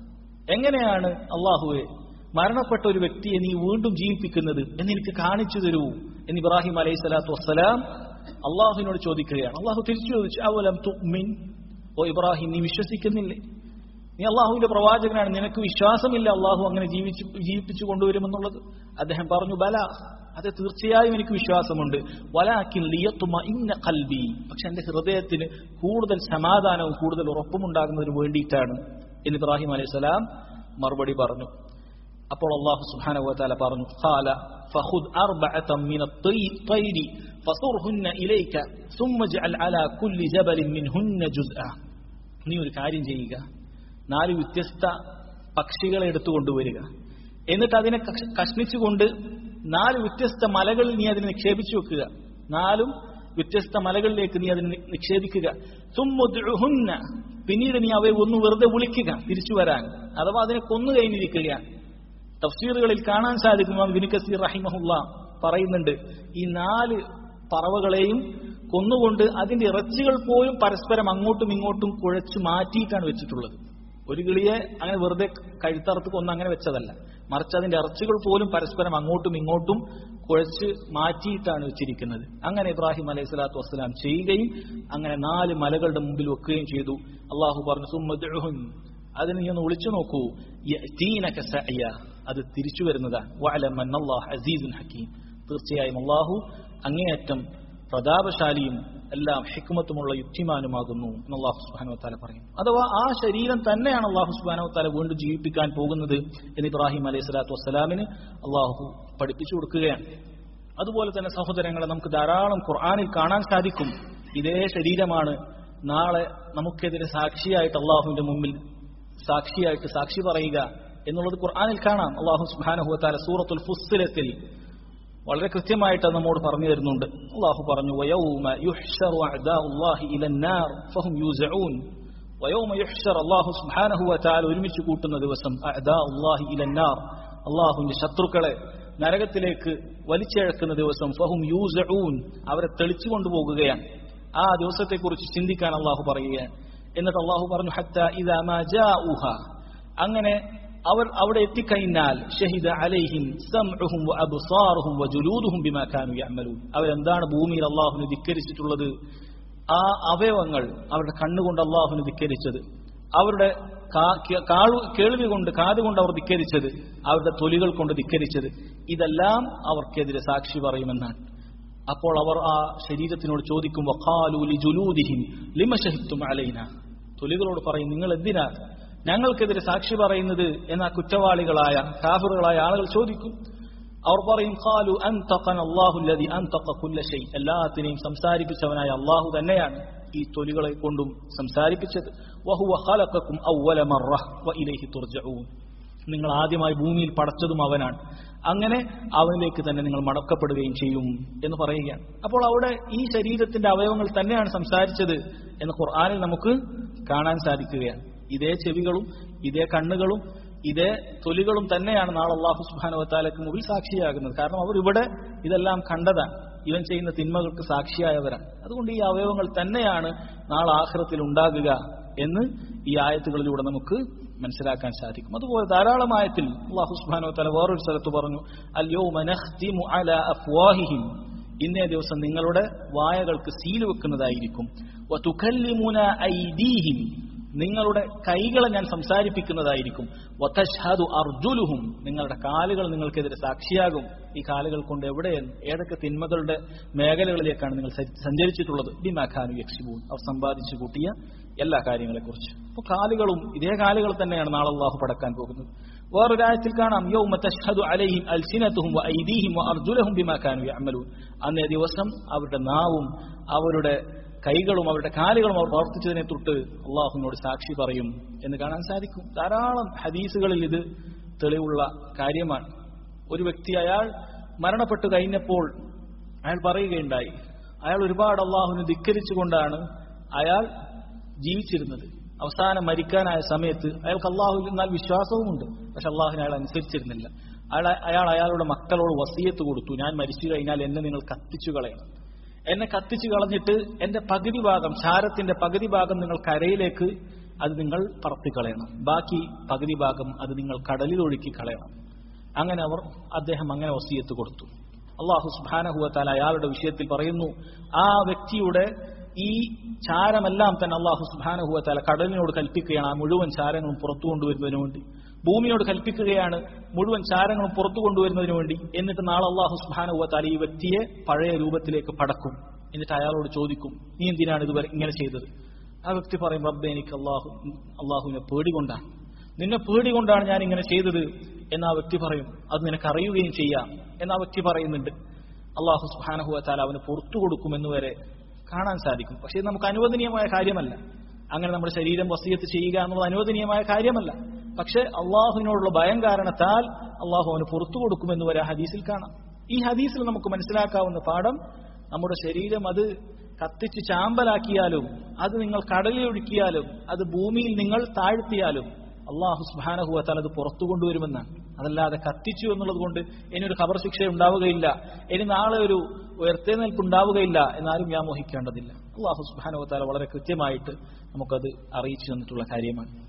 എങ്ങനെയാണ് അള്ളാഹുവെ മരണപ്പെട്ട ഒരു വ്യക്തിയെ നീ വീണ്ടും ജീവിപ്പിക്കുന്നത് എന്ന് എനിക്ക് കാണിച്ചു തരൂ എന്ന് ഇബ്രാഹിം അലൈഹി സ്വലാത്തു വസ്സലാം അള്ളാഹുവിനോട് ചോദിക്കുകയാണ് അള്ളാഹു തിരിച്ചു ചോദിച്ചു അവലം തുമിൻ ഓ ഇബ്രാഹിം നീ വിശ്വസിക്കുന്നില്ലേ നീ അള്ളാഹുവിന്റെ പ്രവാചകനാണ് നിനക്ക് വിശ്വാസമില്ല അള്ളാഹു അങ്ങനെ ജീവിച്ചു ജീവിപ്പിച്ചു കൊണ്ടുവരുമെന്നുള്ളത് അദ്ദേഹം പറഞ്ഞു ബല അത് തീർച്ചയായും എനിക്ക് വിശ്വാസമുണ്ട് വലാക്കിൻ ലിയത്തുമ ഇന്ന കൽബി പക്ഷെ എന്റെ ഹൃദയത്തിന് കൂടുതൽ സമാധാനവും കൂടുതൽ ഉറപ്പും ഉണ്ടാകുന്നതിന് വേണ്ടിയിട്ടാണ് എന്ന് ഇബ്രാഹിം അലൈഹി സ്വലാം മറുപടി പറഞ്ഞു അപ്പോൾ അള്ളാഹു സുബ്ഹാനഹു വതആല പറഞ്ഞു ഖാല ഫഖുദ് അർബഅത മിന الطير فصرهن إليك ثم اجعل على كل جبل منهن جزءا നീ ഒരു കാര്യം ചെയ്യുക നാല് വ്യത്യസ്ത പക്ഷികളെ എടുത്തുകൊണ്ടുവരിക എന്നിട്ട് അതിനെ കഷ്- കഷ്ണിച്ചുകൊണ്ട് നാല് വ്യത്യസ്ത മലകളിൽ നീ അതിനെ നിക്ഷേപിച്ചു വെക്കുക നാലും വ്യത്യസ്ത മലകളിലേക്ക് നീ അതിനെ നി- നിക്ഷേപിക്കുക സുമ്മുദ്ഉഹുന്ന പിന്നീട് നീ അവയെ ഒന്ന് വെറുതെ വിളിക്കുക തിരിച്ചു വരാൻ അഥവാ അതിനെ കൊന്നു കഴിഞ്ഞിരിക്കുകയാണ് തഫ്സീറുകളിൽ കാണാൻ സാധിക്കും ഇമാം ഇബ്നു കസീർ റഹിമഹുല്ല പറയുന്നുണ്ട് ഈ നാല് പറവകളെയും കൊന്നുകൊണ്ട് അതിന്റെ ഇറച്ചികൾ പോലും പരസ്പരം അങ്ങോട്ടും ഇങ്ങോട്ടും കുഴച്ച് മാറ്റിയിട്ടാണ് വെച്ചിട്ടുള്ളത് ഒരു കിളിയെ അങ്ങനെ വെറുതെ കഴുത്തറുത്ത് കൊന്ന് അങ്ങനെ വെച്ചതല്ല മറിച്ച് അതിന്റെ ഇറച്ചികൾ പോലും പരസ്പരം അങ്ങോട്ടും ഇങ്ങോട്ടും കുഴച്ച് മാറ്റിയിട്ടാണ് വെച്ചിരിക്കുന്നത് അങ്ങനെ ഇബ്രാഹിം അലൈഹി സ്വലാത്തു വസ്സലാം ചെയ്യുകയും അങ്ങനെ നാല് മലകളുടെ മുമ്പിൽ വെക്കുകയും ചെയ്തു അള്ളാഹു പറഞ്ഞു സുമ്മദ്ഹുൻ അതിന് നീ ഒന്ന് വിളിച്ചു നോക്കൂ യഅ്തീനക സഅയ. അത് തിരിച്ചു വരുന്നതാണ് വഅലം അന്നല്ലാഹു അസീസുൻ ഹക്കീം തീർച്ചയായും അള്ളാഹു അങ്ങേയറ്റം പ്രതാപശാലിയും എല്ലാം ഹിക്മത്തുമുള്ള യുക്തിമാനുമാകുന്നു എന്ന് അള്ളാഹു സുബാനോ താല പറയും അഥവാ ആ ശരീരം തന്നെയാണ് അള്ളാഹു സുബാനോ താല വീണ്ടും ജീവിപ്പിക്കാൻ പോകുന്നത് എന്ന് ഇബ്രാഹിം അലൈഹി സ്വലാത്തു വസ്സലാമിന് അള്ളാഹു പഠിപ്പിച്ചു കൊടുക്കുകയാണ് അതുപോലെ തന്നെ സഹോദരങ്ങളെ നമുക്ക് ധാരാളം ഖുർആാനിൽ കാണാൻ സാധിക്കും ഇതേ ശരീരമാണ് നാളെ നമുക്കെതിരെ സാക്ഷിയായിട്ട് അള്ളാഹുവിന്റെ മുമ്പിൽ സാക്ഷിയായിട്ട് സാക്ഷി പറയുക എന്നുള്ളത് ഖുർആാനിൽ കാണാം അള്ളാഹു സുബാനഹുത്താല സൂറത്തുൽ ഫുസ്സിലത്തിൽ വളരെ കൃത്യമായിട്ട് അത് നമ്മോട് പറഞ്ഞു തരുന്നുണ്ട് അള്ളാഹു പറഞ്ഞു വയൗമ യുഹ്ശറു അഅദാഉല്ലാഹി ഇലന്നാർ ഫഹും യൂസഊൻ വയൗമ യുഹ്ശർ അള്ളാഹു സുബ്ഹാനഹു വതആല ഒരുമിച്ച് കൂട്ടുന്ന ദിവസം അഅദാഉല്ലാഹി ഇലന്നാർ അള്ളാഹുവിന്റെ ശത്രുക്കളെ നരകത്തിലേക്ക് വലിച്ചിഴക്കുന്ന ദിവസം ഫഹും യൂസഊൻ അവരെ തെളിച്ചു കൊണ്ടുപോകുകയാണ് ആ ദിവസത്തെക്കുറിച്ച് ചിന്തിക്കാൻ അള്ളാഹു പറയുകയാണ് എന്നിട്ട് അള്ളാഹു പറഞ്ഞു ഹത്ത ഇദാ മാ ജാഉഹ അങ്ങനെ അവർ അവിടെ എത്തിക്കഴിഞ്ഞാൽ ഷഹിദ അലൈഹിം സംഉഹും വഅബ്സാറുഹും വജുലൂദുഹും ബിമാ കാനൂ യഅമലൂൻ അവരെന്താണ് ഭൂമിയിൽ അള്ളാഹുവിനെ ധിക്കരിച്ചിട്ടുള്ളത് ആ അവയവങ്ങൾ അവരുടെ കണ്ണുകൊണ്ട് അള്ളാഹുവിനെ ധിക്കരിച്ചത് അവരുടെ കാ- കേ- കാളു- കേൾവി കൊണ്ട് കാതുകൊണ്ട് അവർ ധിക്കരിച്ചത് അവരുടെ തൊലികൾ കൊണ്ട് ധിക്കരിച്ചത് ഇതെല്ലാം അവർക്കെതിരെ സാക്ഷി പറയുമെന്നാണ് അപ്പോൾ അവർ ആ ശരീരത്തിനോട് ചോദിക്കും വഖാലൂലി ജുലൂദിഹിം ലിമ ഷഹിത്തും അലൈന തൊലികളോട് പറയും നിങ്ങൾ എന്തിനാ ഞങ്ങൾക്കെതിരെ സാക്ഷി പറയുന്നത് എന്ന കുറ്റവാളികളായ കാഫറുകളായ ആളുകൾ ചോദിക്കും അവർ പറയും ഖാലു അൻതഖന അല്ലാഹുല്ലദി അൻതഖ കുല്ല ഷൈ എല്ലാത്തിനെയും സംസാരിപ്പിച്ചവനായ അള്ളാഹു തന്നെയാണ് ഈ തൊലികളെ കൊണ്ടും സംസാരിപ്പിച്ചത് വഹുവ ഖലഖക്കും അവ്വല മറ വഇലൈഹി തുർജഊൻ നിങ്ങൾ ആദ്യമായി ഭൂമിയിൽ പടച്ചതും അവനാണ് അങ്ങനെ അവനിലേക്ക് തന്നെ നിങ്ങൾ മടക്കപ്പെടുകയും ചെയ്യും എന്ന് പറയുകയാണ് അപ്പോൾ അവിടെ ഈ ശരീരത്തിന്റെ അവയവങ്ങൾ തന്നെയാണ് സംസാരിച്ചത് എന്ന് ഖുർആാനിൽ നമുക്ക് കാണാൻ സാധിക്കുകയാണ് ഇതേ ചെവികളും ഇതേ കണ്ണുകളും ഇതേ തൊലികളും തന്നെയാണ് നാളെ അള്ളാഹു സുബാനുവത്താലയ്ക്ക് മുമ്പിൽ സാക്ഷിയാകുന്നത് കാരണം അവർ ഇവിടെ ഇതെല്ലാം കണ്ടതാണ് ഇവൻ ചെയ്യുന്ന തിന്മകൾക്ക് സാക്ഷിയായവരാണ് അതുകൊണ്ട് ഈ അവയവങ്ങൾ തന്നെയാണ് നാളെ ആഹ്റത്തിൽ ഉണ്ടാകുക എന്ന് ഈ ആയത്തുകളിലൂടെ നമുക്ക് മനസ്സിലാക്കാൻ സാധിക്കും അതുപോലെ ധാരാളം ആയത്തിൽ അള്ളാഹു സുബ്ഹാനഹു വതആല വേറൊരു സ്ഥലത്ത് പറഞ്ഞു അൽയൗമ നഖ്തിമു അലാ അഫ്വാഹിഹിം ഇന്നേ ദിവസം നിങ്ങളുടെ വായകൾക്ക് സീൽ വെക്കുന്നതായിരിക്കും വതുകല്ലിമുന ഐദീഹിം നിങ്ങളുടെ കൈകളെ ഞാൻ സംസാരിപ്പിക്കുന്നതായിരിക്കും വതഷ്ഹദു അർജുലുഹും നിങ്ങളുടെ കാലുകൾ നിങ്ങൾക്കെതിരെ സാക്ഷിയാകും ഈ കാലുകൾ കൊണ്ട് എവിടെ ഏതൊക്കെ തിന്മകളുടെ മേഖലകളിലേക്കാണ് നിങ്ങൾ സ- സഞ്ചരിച്ചിട്ടുള്ളത് ബിമാഖാനു യക്ഷിബൂൻ അവർ സമ്പാദിച്ചു കൂട്ടിയ എല്ലാ കാര്യങ്ങളെക്കുറിച്ച് അപ്പോൾ കാലുകളും ഇതേ കാലുകൾ തന്നെയാണ് നാളെ അള്ളാഹു പടക്കാൻ പോകുന്നത് വേറൊരായത്തിൽ കാണാം യൗമ തഷ്ഹദു അലൈഹിം അൽസിനത്തുഹും വഅയ്ദീഹിം വഅർജുലഹും ബിമാ കാനൂ യഅമലൂൻ അന്നേ ദിവസം അവരുടെ നാവും അവരുടെ കൈകളും അവരുടെ കാലുകളും അവർ പ്രവർത്തിച്ചതിനെ തൊട്ട് അള്ളാഹുവിനോട് സാക്ഷി പറയും എന്ന് കാണാൻ സാധിക്കും ധാരാളം ഹദീസുകളിൽ ഇത് തെളിവുള്ള കാര്യമാണ് ഒരു വ്യക്തി അയാൾ മരണപ്പെട്ടു കഴിഞ്ഞപ്പോൾ അയാൾ പറയുകയുണ്ടായി അയാൾ ഒരുപാട് അള്ളാഹുവിനെ ധിക്കരിച്ചുകൊണ്ടാണ് അയാൾ ജീവിച്ചിരുന്നത് അവസാനം മരിക്കാനായ സമയത്ത് അയാൾക്ക് അള്ളാഹുവിൽ എന്നാൽ വിശ്വാസവുമുണ്ട് പക്ഷെ അള്ളാഹുവിനെ അയാൾ അനുസരിച്ചിരുന്നില്ല അയാൾ അയാൾ അയാളുടെ മക്കളോട് വസീയത്ത് കൊടുത്തു ഞാൻ മരിച്ചു കഴിഞ്ഞാൽ എന്നെ നിങ്ങൾ കത്തിച്ചു കളയണം എന്നെ കത്തിച്ചു കളഞ്ഞിട്ട് എന്റെ പകുതി ഭാഗം ചാരത്തിന്റെ പകുതി ഭാഗം നിങ്ങൾ കരയിലേക്ക് അത് നിങ്ങൾ പറത്തിക്കളയണം ബാക്കി പകുതി ഭാഗം അത് നിങ്ങൾ കടലിൽ ഒഴുക്കി കളയണം അങ്ങനെ അവർ അദ്ദേഹം അങ്ങനെ വസീയത്ത് കൊടുത്തു അള്ളാഹു സുബാനഹുവത്താല അയാളുടെ വിഷയത്തിൽ പറയുന്നു ആ വ്യക്തിയുടെ ഈ ചാരമെല്ലാം തന്നെ അള്ളാഹു സുബാനഹുവത്താല കടലിനോട് കൽപ്പിക്കുകയാണ് ആ മുഴുവൻ ചാരങ്ങളും പുറത്തു കൊണ്ടുവരുന്നതിന് വേണ്ടി ഭൂമിയോട് കൽപ്പിക്കുകയാണ് മുഴുവൻ ചാരങ്ങളും പുറത്തു കൊണ്ടുവരുന്നതിന് വേണ്ടി എന്നിട്ട് നാളെ അള്ളാഹു സുബാനഹുവത്താല ഈ വ്യക്തിയെ പഴയ രൂപത്തിലേക്ക് പടക്കും എന്നിട്ട് അയാളോട് ചോദിക്കും നീ എന്തിനാണ് ഇതുവരെ ഇങ്ങനെ ചെയ്തത് ആ വ്യക്തി പറയും റബ്ബെ എനിക്ക് അള്ളാഹു അള്ളാഹുവിനെ പേടി കൊണ്ടാണ് നിന്നെ പേടി കൊണ്ടാണ് ഞാൻ ഇങ്ങനെ ചെയ്തത് എന്ന് ആ വ്യക്തി പറയും അത് നിനക്ക് അറിയുകയും ചെയ്യാം എന്ന് ആ വ്യക്തി പറയുന്നുണ്ട് അള്ളാഹു സുഹാനഹുവത്താൽ അവന് പുറത്തു കൊടുക്കുമെന്ന് വരെ കാണാൻ സാധിക്കും പക്ഷേ ഇത് നമുക്ക് അനുവദനീയമായ കാര്യമല്ല അങ്ങനെ നമ്മുടെ ശരീരം വസീയത്ത് ചെയ്യുക എന്നുള്ളത് അനുവദനീയമായ കാര്യമല്ല പക്ഷേ അള്ളാഹുവിനോടുള്ള ഭയം കാരണത്താൽ അള്ളാഹു അവന് പുറത്തു കൊടുക്കുമെന്ന് വരെ ആ ഹദീസിൽ കാണാം ഈ ഹദീസിൽ നമുക്ക് മനസ്സിലാക്കാവുന്ന പാഠം നമ്മുടെ ശരീരം അത് കത്തിച്ച് ചാമ്പലാക്കിയാലും അത് നിങ്ങൾ കടലിൽ ഒഴുക്കിയാലും അത് ഭൂമിയിൽ നിങ്ങൾ താഴ്ത്തിയാലും അള്ളാഹു സുബാനഹുവത്താൽ അത് പുറത്തു കൊണ്ടുവരുമെന്നാണ് അതല്ലാതെ കത്തിച്ചു എന്നുള്ളത് കൊണ്ട് ഇനി ഒരു ഖബർ ശിക്ഷ ഉണ്ടാവുകയില്ല ഇനി നാളെ ഒരു ഉയർത്തെഴുന്നേൽപ്പ് ഉണ്ടാവുകയില്ല എന്നാരും വ്യാമോഹിക്കേണ്ടതില്ല അള്ളാഹു സുബാനഹുവത്താല വളരെ കൃത്യമായിട്ട് നമുക്കത് അറിയിച്ചു തന്നിട്ടുള്ള കാര്യമാണ്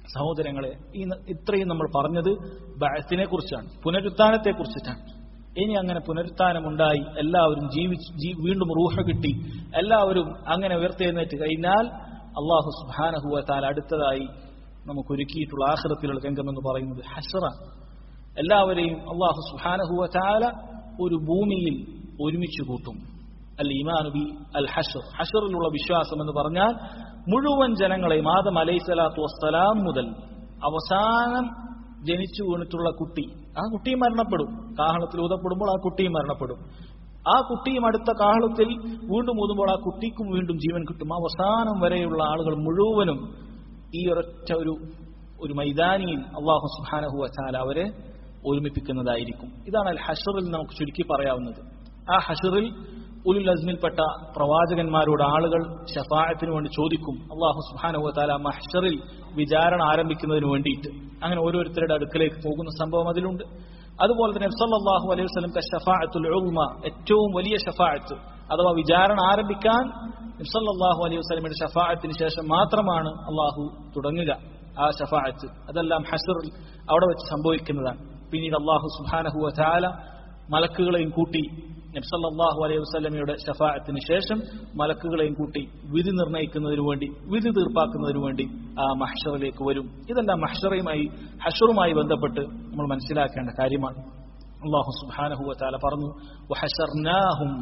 സഹോദരങ്ങളെ ഈ ന- ഇത്രയും നമ്മൾ പറഞ്ഞത് ബാത്തിനെ കുറിച്ചാണ് പുനരുത്ഥാനത്തെ കുറിച്ചിട്ടാണ് ഇനി അങ്ങനെ പുനരുത്ഥാനമുണ്ടായി എല്ലാവരും ജീവിച്ച് ജീ- വീണ്ടും റൂഹ കിട്ടി എല്ലാവരും അങ്ങനെ ഉയർത്തെഴുന്നേറ്റ് കഴിഞ്ഞാൽ അള്ളാഹു സുബാനഹുവ താൽ അടുത്തതായി നമുക്ക് ഒരുക്കിയിട്ടുള്ള ആഹ്റത്തിലുള്ള രംഗമെന്ന് പറയുന്നത് ഹസറ എല്ലാവരെയും അള്ളാഹു സുബാനഹുവ താല ഒരു ഭൂമിയിൽ ഒരുമിച്ച് കൂട്ടും അൽ ഇമാനുബി അൽ ഹഷർ ഹഷറിലുള്ള വിശ്വാസം എന്ന് പറഞ്ഞാൽ മുഴുവൻ ജനങ്ങളെയും ആദം അലൈഹി സ്വലാത്തു വസ്സലാം മുതൽ അവസാനം ജനിച്ചു വീണിട്ടുള്ള കുട്ടി ആ കുട്ടിയും മരണപ്പെടും കാഹളത്തിൽ ഊതപ്പെടുമ്പോൾ ആ കുട്ടിയും മരണപ്പെടും ആ കുട്ടിയും അടുത്ത കാഹളത്തിൽ വീണ്ടും ഊതുമ്പോൾ ആ കുട്ടിക്കും വീണ്ടും ജീവൻ കിട്ടും അവസാനം വരെയുള്ള ആളുകൾ മുഴുവനും ഈ ഒരൊറ്റ ഒരു ഒരു മൈതാനിയിൽ അള്ളാഹു സുഹാനഹു വച്ചാൽ അവരെ ഒരുമിപ്പിക്കുന്നതായിരിക്കും ഇതാണ് അൽ ഹഷറിൽ നമുക്ക് ചുരുക്കി പറയാവുന്നത് ആ ഹഷറിൽ ഉലുൽ അസ്മിൽപ്പെട്ട പ്രവാചകന്മാരോട് ആളുകൾ ഷഫായത്തിന് വേണ്ടി ചോദിക്കും അള്ളാഹു സുഹാനഹു താല മഹ്ഷറിൽ വിചാരണ ആരംഭിക്കുന്നതിന് വേണ്ടിയിട്ട് അങ്ങനെ ഓരോരുത്തരുടെ അടുക്കലേക്ക് പോകുന്ന സംഭവം അതിലുണ്ട് അതുപോലെ തന്നെ സല്ലല്ലാഹു അലൈഹി വസല്ലം ഷഫാഅത്തുൽ ഉൾമ ഏറ്റവും വലിയ ഷഫാഅത്ത് അഥവാ വിചാരണ ആരംഭിക്കാൻ സല്ലല്ലാഹു അലൈഹി വസല്ലമയുടെ ഷഫാഅത്തിന് ശേഷം മാത്രമാണ് അള്ളാഹു തുടങ്ങുക ആ ഷഫാഅത്ത് അതെല്ലാം ഹസറിൽ അവിടെ വെച്ച് സംഭവിക്കുന്നതാണ് പിന്നീട് അള്ളാഹു സുബ്ഹാനഹു വതആല മലക്കുകളെയും കൂട്ടി നബ്സല്ലാഹു അലൈഹി വസ്ലമയുടെ ഷഫാഅത്തിന് ശേഷം മലക്കുകളെയും കൂട്ടി വിധി നിർണ്ണയിക്കുന്നതിന് വേണ്ടി വിധി തീർപ്പാക്കുന്നതിന് വേണ്ടി ആ മഹ്ഷറിലേക്ക് വരും ഇതെല്ലാം മഹ്ഷറയുമായി ഹഷറുമായി ബന്ധപ്പെട്ട് നമ്മൾ മനസ്സിലാക്കേണ്ട കാര്യമാണ് അള്ളാഹു സുബ്ഹാനഹു വതആല പറഞ്ഞു വഹശർനാഹും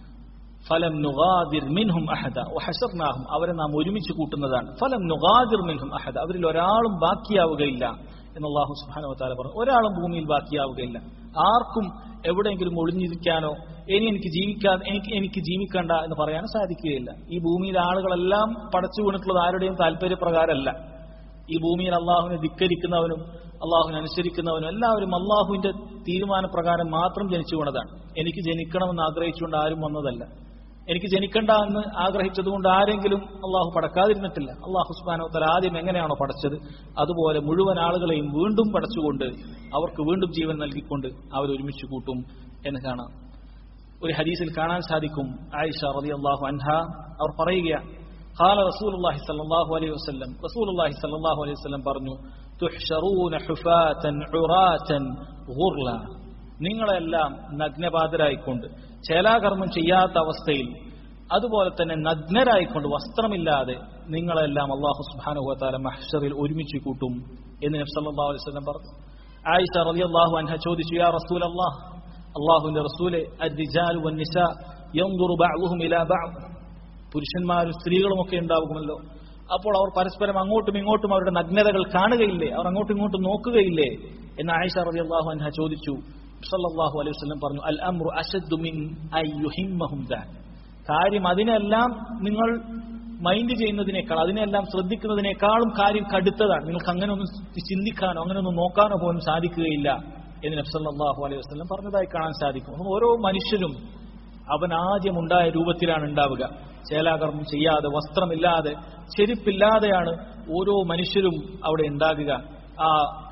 ഫലം നുഗാദിർ മിൻഹും അഹദ വഹശർനാഹും അവരെ നാം ഒരുമിച്ച് കൂട്ടുന്നതാണ് ഫലം നുഗാദിർ മിൻഹും അഹദ അവരിൽ ഒരാളും ബാക്കിയാവുകയില്ല എന്ന് അള്ളാഹു സുബ്ഹാനഹു വതആല പറഞ്ഞു ഒരാളും ഭൂമിയിൽ ബാക്കിയാവുകയില്ല ആർക്കും എവിടെയെങ്കിലും ഒളിഞ്ഞിരിക്കാനോ ഇനി എനിക്ക് ജീവിക്കാൻ എനിക്ക് എനിക്ക് ജീവിക്കണ്ട എന്ന് പറയാൻ സാധിക്കുകയില്ല ഈ ഭൂമിയിലെ ആളുകളെല്ലാം പടച്ചു വീണിട്ടുള്ളത് ആരുടെയും താല്പര്യപ്രകാരമല്ല ഈ ഭൂമിയിൽ അള്ളാഹുവിനെ ധിക്കരിക്കുന്നവനും അള്ളാഹുവിനെ അനുസരിക്കുന്നവനും എല്ലാവരും അള്ളാഹുവിന്റെ തീരുമാനപ്രകാരം മാത്രം ജനിച്ചു വീണതാണ് എനിക്ക് ജനിക്കണമെന്ന് ആഗ്രഹിച്ചുകൊണ്ട് ആരും വന്നതല്ല എനിക്ക് ജനിക്കണ്ട എന്ന് ആഗ്രഹിച്ചതുകൊണ്ട് ആരെങ്കിലും അള്ളാഹു പടക്കാതിരുന്നിട്ടില്ല അള്ളാഹു സുബാനോത്തല ആദ്യം എങ്ങനെയാണോ പടച്ചത് അതുപോലെ മുഴുവൻ ആളുകളെയും വീണ്ടും പടച്ചുകൊണ്ട് അവർക്ക് വീണ്ടും ജീവൻ നൽകിക്കൊണ്ട് അവർ ഒരുമിച്ച് കൂട്ടും എന്ന് കാണാം ഒരു ഹദീസിൽ കാണാൻ സാധിക്കും ആയിഷ റതി അള്ളാഹു അൻഹ അവർ പറയുക قال رسول الله صلى الله عليه وسلم رسول الله صلى الله عليه وسلم പറഞ്ഞു تحشرون حفاة عراة غرلا നിങ്ങളെല്ലാം നഗ്നപാതരായിക്കൊണ്ട് ചേലാകർമ്മം ചെയ്യാത്ത അവസ്ഥയിൽ അതുപോലെ തന്നെ നഗ്നരായിക്കൊണ്ട് വസ്ത്രമില്ലാതെ നിങ്ങളെല്ലാം അള്ളാഹു സുബാനുഹത്താല മഹ്ഷറിൽ ഒരുമിച്ച് കൂട്ടും എന്ന് നബി സല്ലല്ലാഹു അലൈഹി വസല്ലം പറഞ്ഞു ആയിഷ റളിയല്ലാഹു അൻഹ ചോദിച്ചു യാ റസൂൽ അള്ളാഹ് അള്ളാഹുവിന്റെ റസൂലെ الرجال والنساء ينظر بعضهم الى بعض പുരുഷന്മാരും സ്ത്രീകളും ഒക്കെ ഉണ്ടാകുമല്ലോ അപ്പോൾ അവർ പരസ്പരം അങ്ങോട്ടും ഇങ്ങോട്ടും അവരുടെ നഗ്നതകൾ കാണുകയില്ലേ അവർ അങ്ങോട്ടും ഇങ്ങോട്ടും നോക്കുകയില്ലേ എന്ന് ആയിഷ റളിയല്ലാഹു അൻഹ ചോദിച്ചു സല്ലല്ലാഹു അലൈഹി വസല്ലം പറഞ്ഞു അൽ അംറു അശദ്ദു മിൻ അൻ യുഹിമ്മഹും ദാൻ കാര്യം അതിനെല്ലാം നിങ്ങൾ മൈൻഡ് ചെയ്യുന്നതിനേക്കാൾ അതിനെല്ലാം ശ്രദ്ധിക്കുന്നതിനേക്കാളും കാര്യം കടുത്തതാണ് നിങ്ങൾക്ക് അങ്ങനെ ഒന്നും ചിന്തിക്കാനോ അങ്ങനെ ഒന്നും നോക്കാനോ പോലും സാധിക്കുകയില്ല എന്ന് നബ്സല്ലാഹു അലൈഹി വസ്ലം പറഞ്ഞതായി കാണാൻ സാധിക്കും അപ്പോൾ ഓരോ മനുഷ്യരും അവൻ ആദ്യം ഉണ്ടായ രൂപത്തിലാണ് ഉണ്ടാവുക ചേലാകർമ്മം ചെയ്യാതെ വസ്ത്രമില്ലാതെ ചെരുപ്പില്ലാതെയാണ് ഓരോ മനുഷ്യരും അവിടെ ഉണ്ടാകുക ആ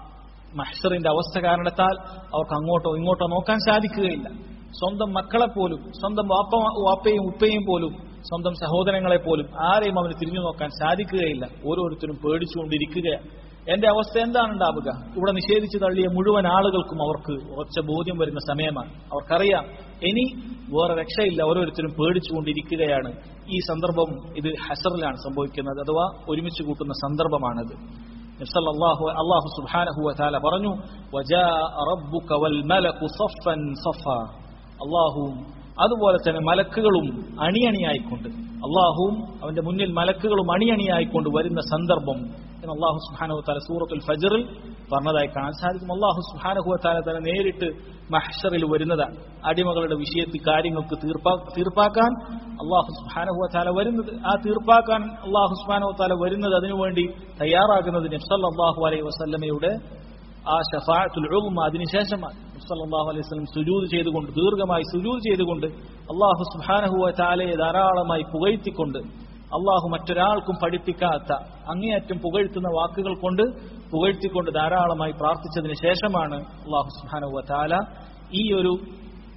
മഹ്സറിന്റെ അവസ്ഥ കാരണത്താൽ അവർക്ക് അങ്ങോട്ടോ ഇങ്ങോട്ടോ നോക്കാൻ സാധിക്കുകയില്ല സ്വന്തം മക്കളെ പോലും സ്വന്തം വാപ്പ വാപ്പയും ഉപ്പയും പോലും സ്വന്തം സഹോദരങ്ങളെ പോലും ആരെയും അവന് തിരിഞ്ഞു നോക്കാൻ സാധിക്കുകയില്ല ഓരോരുത്തരും പേടിച്ചുകൊണ്ടിരിക്കുകയാണ് എന്റെ അവസ്ഥ എന്താണ് ഉണ്ടാവുക ഇവിടെ നിഷേധിച്ചു തള്ളിയ മുഴുവൻ ആളുകൾക്കും അവർക്ക് ഉറച്ച ബോധ്യം വരുന്ന സമയമാണ് അവർക്കറിയാം ഇനി വേറെ രക്ഷയില്ല ഓരോരുത്തരും പേടിച്ചുകൊണ്ടിരിക്കുകയാണ് ഈ സന്ദർഭം ഇത് ഹസറിലാണ് സംഭവിക്കുന്നത് അഥവാ ഒരുമിച്ച് കൂട്ടുന്ന സന്ദർഭമാണത് അള്ളാഹു അള്ളാഹു സുബ്ഹാനഹു വതആല പറഞ്ഞു വജാഅ റബ്ബുക വൽ മലകു സഫൻ സഫ അള്ളാഹുവും അതുപോലെ തന്നെ മലക്കുകളും അണിയണിയായിക്കൊണ്ട് അള്ളാഹുവും അവന്റെ മുന്നിൽ മലക്കുകളും അണിയണിയായിക്കൊണ്ട് വരുന്ന സന്ദർഭം എന്ന് അള്ളാഹു സുഹാനഹു താല സൂറത്തുൽ ഫജറിൽ പറഞ്ഞതായി കാണാൻ സാധിക്കും അള്ളാഹു സുഹാനഹു താല തന്നെ നേരിട്ട് മഹ്ഷറിൽ വരുന്നതാണ് അടിമകളുടെ വിഷയത്തിൽ കാര്യങ്ങൾക്ക് തീർപ്പാ തീർപ്പാക്കാൻ അള്ളാഹു സുഹാനഹു താല വരുന്നത് ആ തീർപ്പാക്കാൻ അള്ളാഹു സുഹാനഹു താല വരുന്നത് അതിനുവേണ്ടി തയ്യാറാകുന്നത് നബ്സല്ലാഹു അലൈഹി വസല്ലമയുടെ ആ ഷഫാഅത്തുൽ ഉൾമ അതിനുശേഷമാണ് സല്ലല്ലാഹു അലൈഹി വസല്ലം സുജൂദ് ചെയ്തുകൊണ്ട് ദീർഘമായി സുജൂദ് ചെയ്തുകൊണ്ട് അള്ളാഹു സുബ്ഹാനഹു വ തആലയെ ധാരാളമായി പുകഴ്ത്തിക്കൊണ്ട് അള്ളാഹു മറ്റൊരാൾക്കും പഠിപ്പിക്കാത്ത അങ്ങേയറ്റം പുകഴ്ത്തുന്ന വാക്കുകൾ കൊണ്ട് പുകഴ്ത്തിക്കൊണ്ട് ധാരാളമായി പ്രാർത്ഥിച്ചതിന് ശേഷമാണ് അള്ളാഹു സുബ്ഹാനഹു വ തആല ഈ ഒരു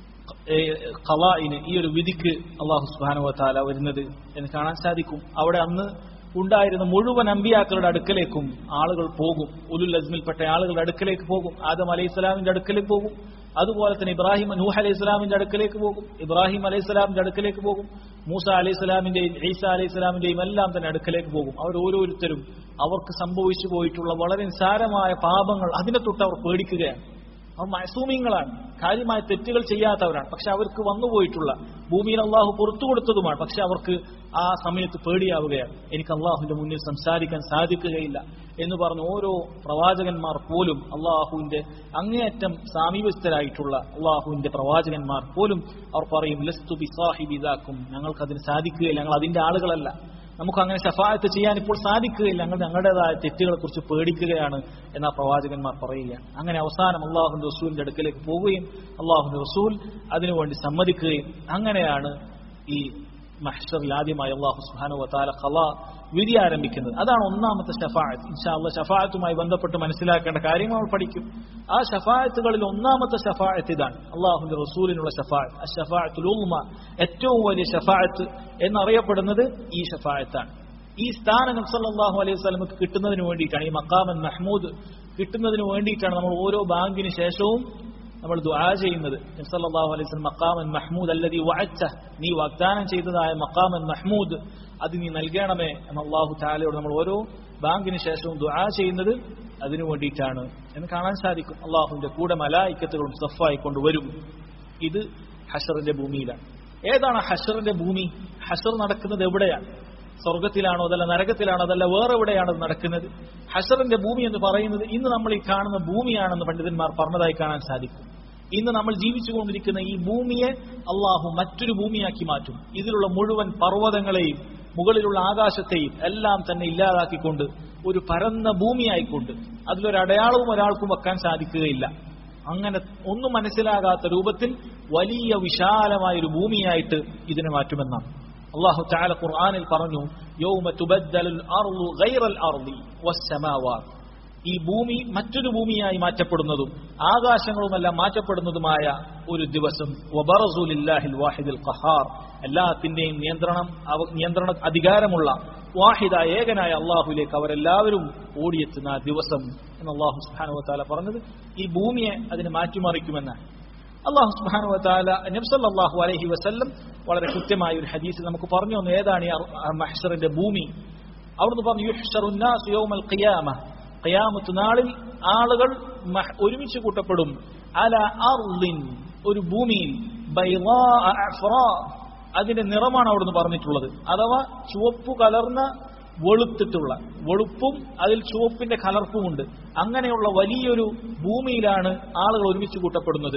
ഖലാഇന് ഈ ഒരു വിധിക്ക് അള്ളാഹു സുബ്ഹാനഹു വ തആല വരുന്നത് എന്ന് കാണാൻ സാധിക്കും അവിടെ അന്ന് ഉണ്ടായിരുന്ന മുഴുവൻ അമ്പിയാക്കളുടെ അടുക്കലേക്കും ആളുകൾ പോകും ഉലുൽ അസ്മിൽപ്പെട്ട ആളുകളുടെ അടുക്കലേക്ക് പോകും ആദം അലൈഹി സ്വലാമിന്റെ അടുക്കലേക്ക് പോകും അതുപോലെ തന്നെ ഇബ്രാഹിം നൂഹ് അലൈഹി സ്വലാമിന്റെ അടുക്കലേക്ക് പോകും ഇബ്രാഹിം അലൈഹി സ്വലാമിന്റെ അടുക്കലേക്ക് പോകും മൂസ അലൈഹി സ്വലാമിന്റെയും ഈസ അലൈഹി സ്വലാമിന്റെയും എല്ലാം തന്നെ അടുക്കലേക്ക് പോകും അവർ ഓരോരുത്തരും അവർക്ക് സംഭവിച്ചു പോയിട്ടുള്ള വളരെ നിസാരമായ പാപങ്ങൾ അതിനെ തൊട്ട് അവർ പേടിക്കുകയാണ് അവർ മൈസൂമിങ്ങളാണ് കാര്യമായ തെറ്റുകൾ ചെയ്യാത്തവരാണ് പക്ഷെ അവർക്ക് വന്നുപോയിട്ടുള്ള ഭൂമിയിൽ അള്ളാഹു പുറത്തു കൊടുത്തതുമാണ് പക്ഷെ അവർക്ക് ആ സമയത്ത് പേടിയാവുകയാണ് എനിക്ക് അള്ളാഹുവിന്റെ മുന്നിൽ സംസാരിക്കാൻ സാധിക്കുകയില്ല എന്ന് പറഞ്ഞ് ഓരോ പ്രവാചകന്മാർ പോലും അള്ളാഹുവിന്റെ അങ്ങേയറ്റം സമീപസ്ഥരായിട്ടുള്ള അള്ളാഹുവിന്റെ പ്രവാചകന്മാർ പോലും അവർ പറയും ലസ്തു ബി സാഹിബിതാക്കും ഞങ്ങൾക്കതിന് സാധിക്കുകയില്ല ഞങ്ങൾ അതിന്റെ ആളുകളല്ല നമുക്ക് അങ്ങനെ ഷഫായത്ത് ചെയ്യാൻ ഇപ്പോൾ സാധിക്കുകയില്ല ഞങ്ങൾ ഞങ്ങളുടേതായ തെറ്റുകളെ കുറിച്ച് പേടിക്കുകയാണ് എന്ന പ്രവാചകന്മാർ പറയുകയാണ് അങ്ങനെ അവസാനം അള്ളാഹുന്റെ റസൂലിന്റെ അടുക്കലേക്ക് പോവുകയും അള്ളാഹുന്റെ റസൂൽ അതിനുവേണ്ടി സമ്മതിക്കുകയും അങ്ങനെയാണ് ഈ മഹ്ഷറിൽ ആദ്യമായി അള്ളാഹു സുഹാനു വത്താല ഖല വിധി ആരംഭിക്കുന്നത് അതാണ് ഒന്നാമത്തെ ഷഫായത്ത് ഇൻഷാ അള്ളാഹ് ഷഫായത്തുമായി ബന്ധപ്പെട്ട് മനസ്സിലാക്കേണ്ട കാര്യങ്ങൾ നമ്മൾ പഠിക്കും ആ ഷഫായത്തുകളിൽ ഒന്നാമത്തെ ഷഫായത്ത് ഇതാണ് അള്ളാഹുന്റെ റസൂലിനുള്ള ഷഫായത്ത് ആ ഷഫായത്തുൽ ഉൽമ ഏറ്റവും വലിയ ഷഫായത്ത് എന്നറിയപ്പെടുന്നത് ഈ ഷഫായത്താണ് ഈ സ്ഥാനം നബ്സല്ലാഹു അലൈഹി സ്വലമക്ക് കിട്ടുന്നതിന് വേണ്ടിയിട്ടാണ് ഈ മക്കാമൻ മഹ്മൂദ് കിട്ടുന്നതിന് വേണ്ടിയിട്ടാണ് നമ്മൾ ഓരോ ബാങ്കിന് ശേഷവും നമ്മൾ ദുആ ചെയ്യുന്നത് നബ്സല്ലാഹു അലൈഹി സ്വലം മക്കാമൻ മഹ്മൂദ് അല്ലതി വഅച്ച നീ വാഗ്ദാനം ചെയ്തതായ മക്കാമൻ മഹ്മൂദ് അത് നീ നൽകണമേ എന്ന് അള്ളാഹു താലയോട് നമ്മൾ ഓരോ ബാങ്കിന് ശേഷവും ദുആ ചെയ്യുന്നത് അതിനു വേണ്ടിയിട്ടാണ് എന്ന് കാണാൻ സാധിക്കും അള്ളാഹുവിന്റെ കൂടെ മലായിക്കത്തുകളും സഫായി കൊണ്ടുവരും ഇത് ഹഷറിന്റെ ഭൂമിയിലാണ് ഏതാണ് ഹഷറിന്റെ ഭൂമി ഹഷർ നടക്കുന്നത് എവിടെയാണ് സ്വർഗത്തിലാണോ അതല്ല നരകത്തിലാണോ അതല്ല വേറെ എവിടെയാണോ അത് നടക്കുന്നത് ഹഷറിന്റെ ഭൂമി എന്ന് പറയുന്നത് ഇന്ന് നമ്മൾ ഈ കാണുന്ന ഭൂമിയാണെന്ന് പണ്ഡിതന്മാർ പറഞ്ഞതായി കാണാൻ സാധിക്കും ഇന്ന് നമ്മൾ ജീവിച്ചുകൊണ്ടിരിക്കുന്ന ഈ ഭൂമിയെ അള്ളാഹു മറ്റൊരു ഭൂമിയാക്കി മാറ്റും ഇതിലുള്ള മുഴുവൻ പർവ്വതങ്ങളെയും മുകളിലുള്ള ആകാശത്തെയും എല്ലാം തന്നെ ഇല്ലാതാക്കിക്കൊണ്ട് ഒരു പരന്ന ഭൂമിയായിക്കൊണ്ട് അതിലൊരു അടയാളവും ഒരാൾക്കും വെക്കാൻ സാധിക്കുകയില്ല അങ്ങനെ ഒന്നും മനസ്സിലാകാത്ത രൂപത്തിൽ വലിയ വിശാലമായ ഒരു ഭൂമിയായിട്ട് ഇതിനെ മാറ്റുമെന്നാണ് അള്ളാഹു താല ഖുർആാനിൽ പറഞ്ഞു യൗമ തുബദ്ദലുൽ അർളു ഗൈറൽ അർളി വസ്സമാവാത്ത് ഈ ഭൂമി മറ്റൊരു ഭൂമിയായി മാറ്റപ്പെടുന്നതും ആകാശങ്ങളുമെല്ലാം മാറ്റപ്പെടുന്നതുമായ ഒരു ദിവസം വബറസൂലില്ലാഹിൽ വാഹിദുൽ ഖഹാർ എല്ലാത്തിന്റെയും നിയന്ത്രണം നിയന്ത്രണ അധികാരമുള്ള വാഹിദ ഏകനായ അള്ളാഹുലേക്ക് അവരെല്ലാവരും ഓടിയെത്തുന്ന ആ ദിവസം എന്ന് അള്ളാഹു സുഹാനുവത്താല പറഞ്ഞത് ഈ ഭൂമിയെ അതിനെ മാറ്റിമറിക്കുമെന്നാണ് അള്ളാഹു സുബാനുവത്താല നബ്സല്ലാഹു അലഹി വസ്ല്ലം വളരെ കൃത്യമായ ഒരു ഹദീസിൽ നമുക്ക് പറഞ്ഞു തന്നു ഏതാണ് ഈ മഹ്ഷറിന്റെ ഭൂമി അവിടുന്ന് പറഞ്ഞു യുഹ്ഷറുന്നാസ് യൗമൽ ഖിയാമ ഖിയാമത്ത് നാളിൽ ആളുകൾ ഒരുമിച്ച് കൂട്ടപ്പെടും അല അർലിൻ ഒരു ഭൂമിയിൽ അതിന്റെ നിറമാണ് അവിടുന്ന് പറഞ്ഞിട്ടുള്ളത് അഥവാ ചുവപ്പ് കലർന്ന വെളുത്തിട്ടുള്ള വെളുപ്പും അതിൽ ചുവപ്പിന്റെ കലർപ്പുമുണ്ട് അങ്ങനെയുള്ള വലിയൊരു ഭൂമിയിലാണ് ആളുകൾ ഒരുമിച്ച് കൂട്ടപ്പെടുന്നത്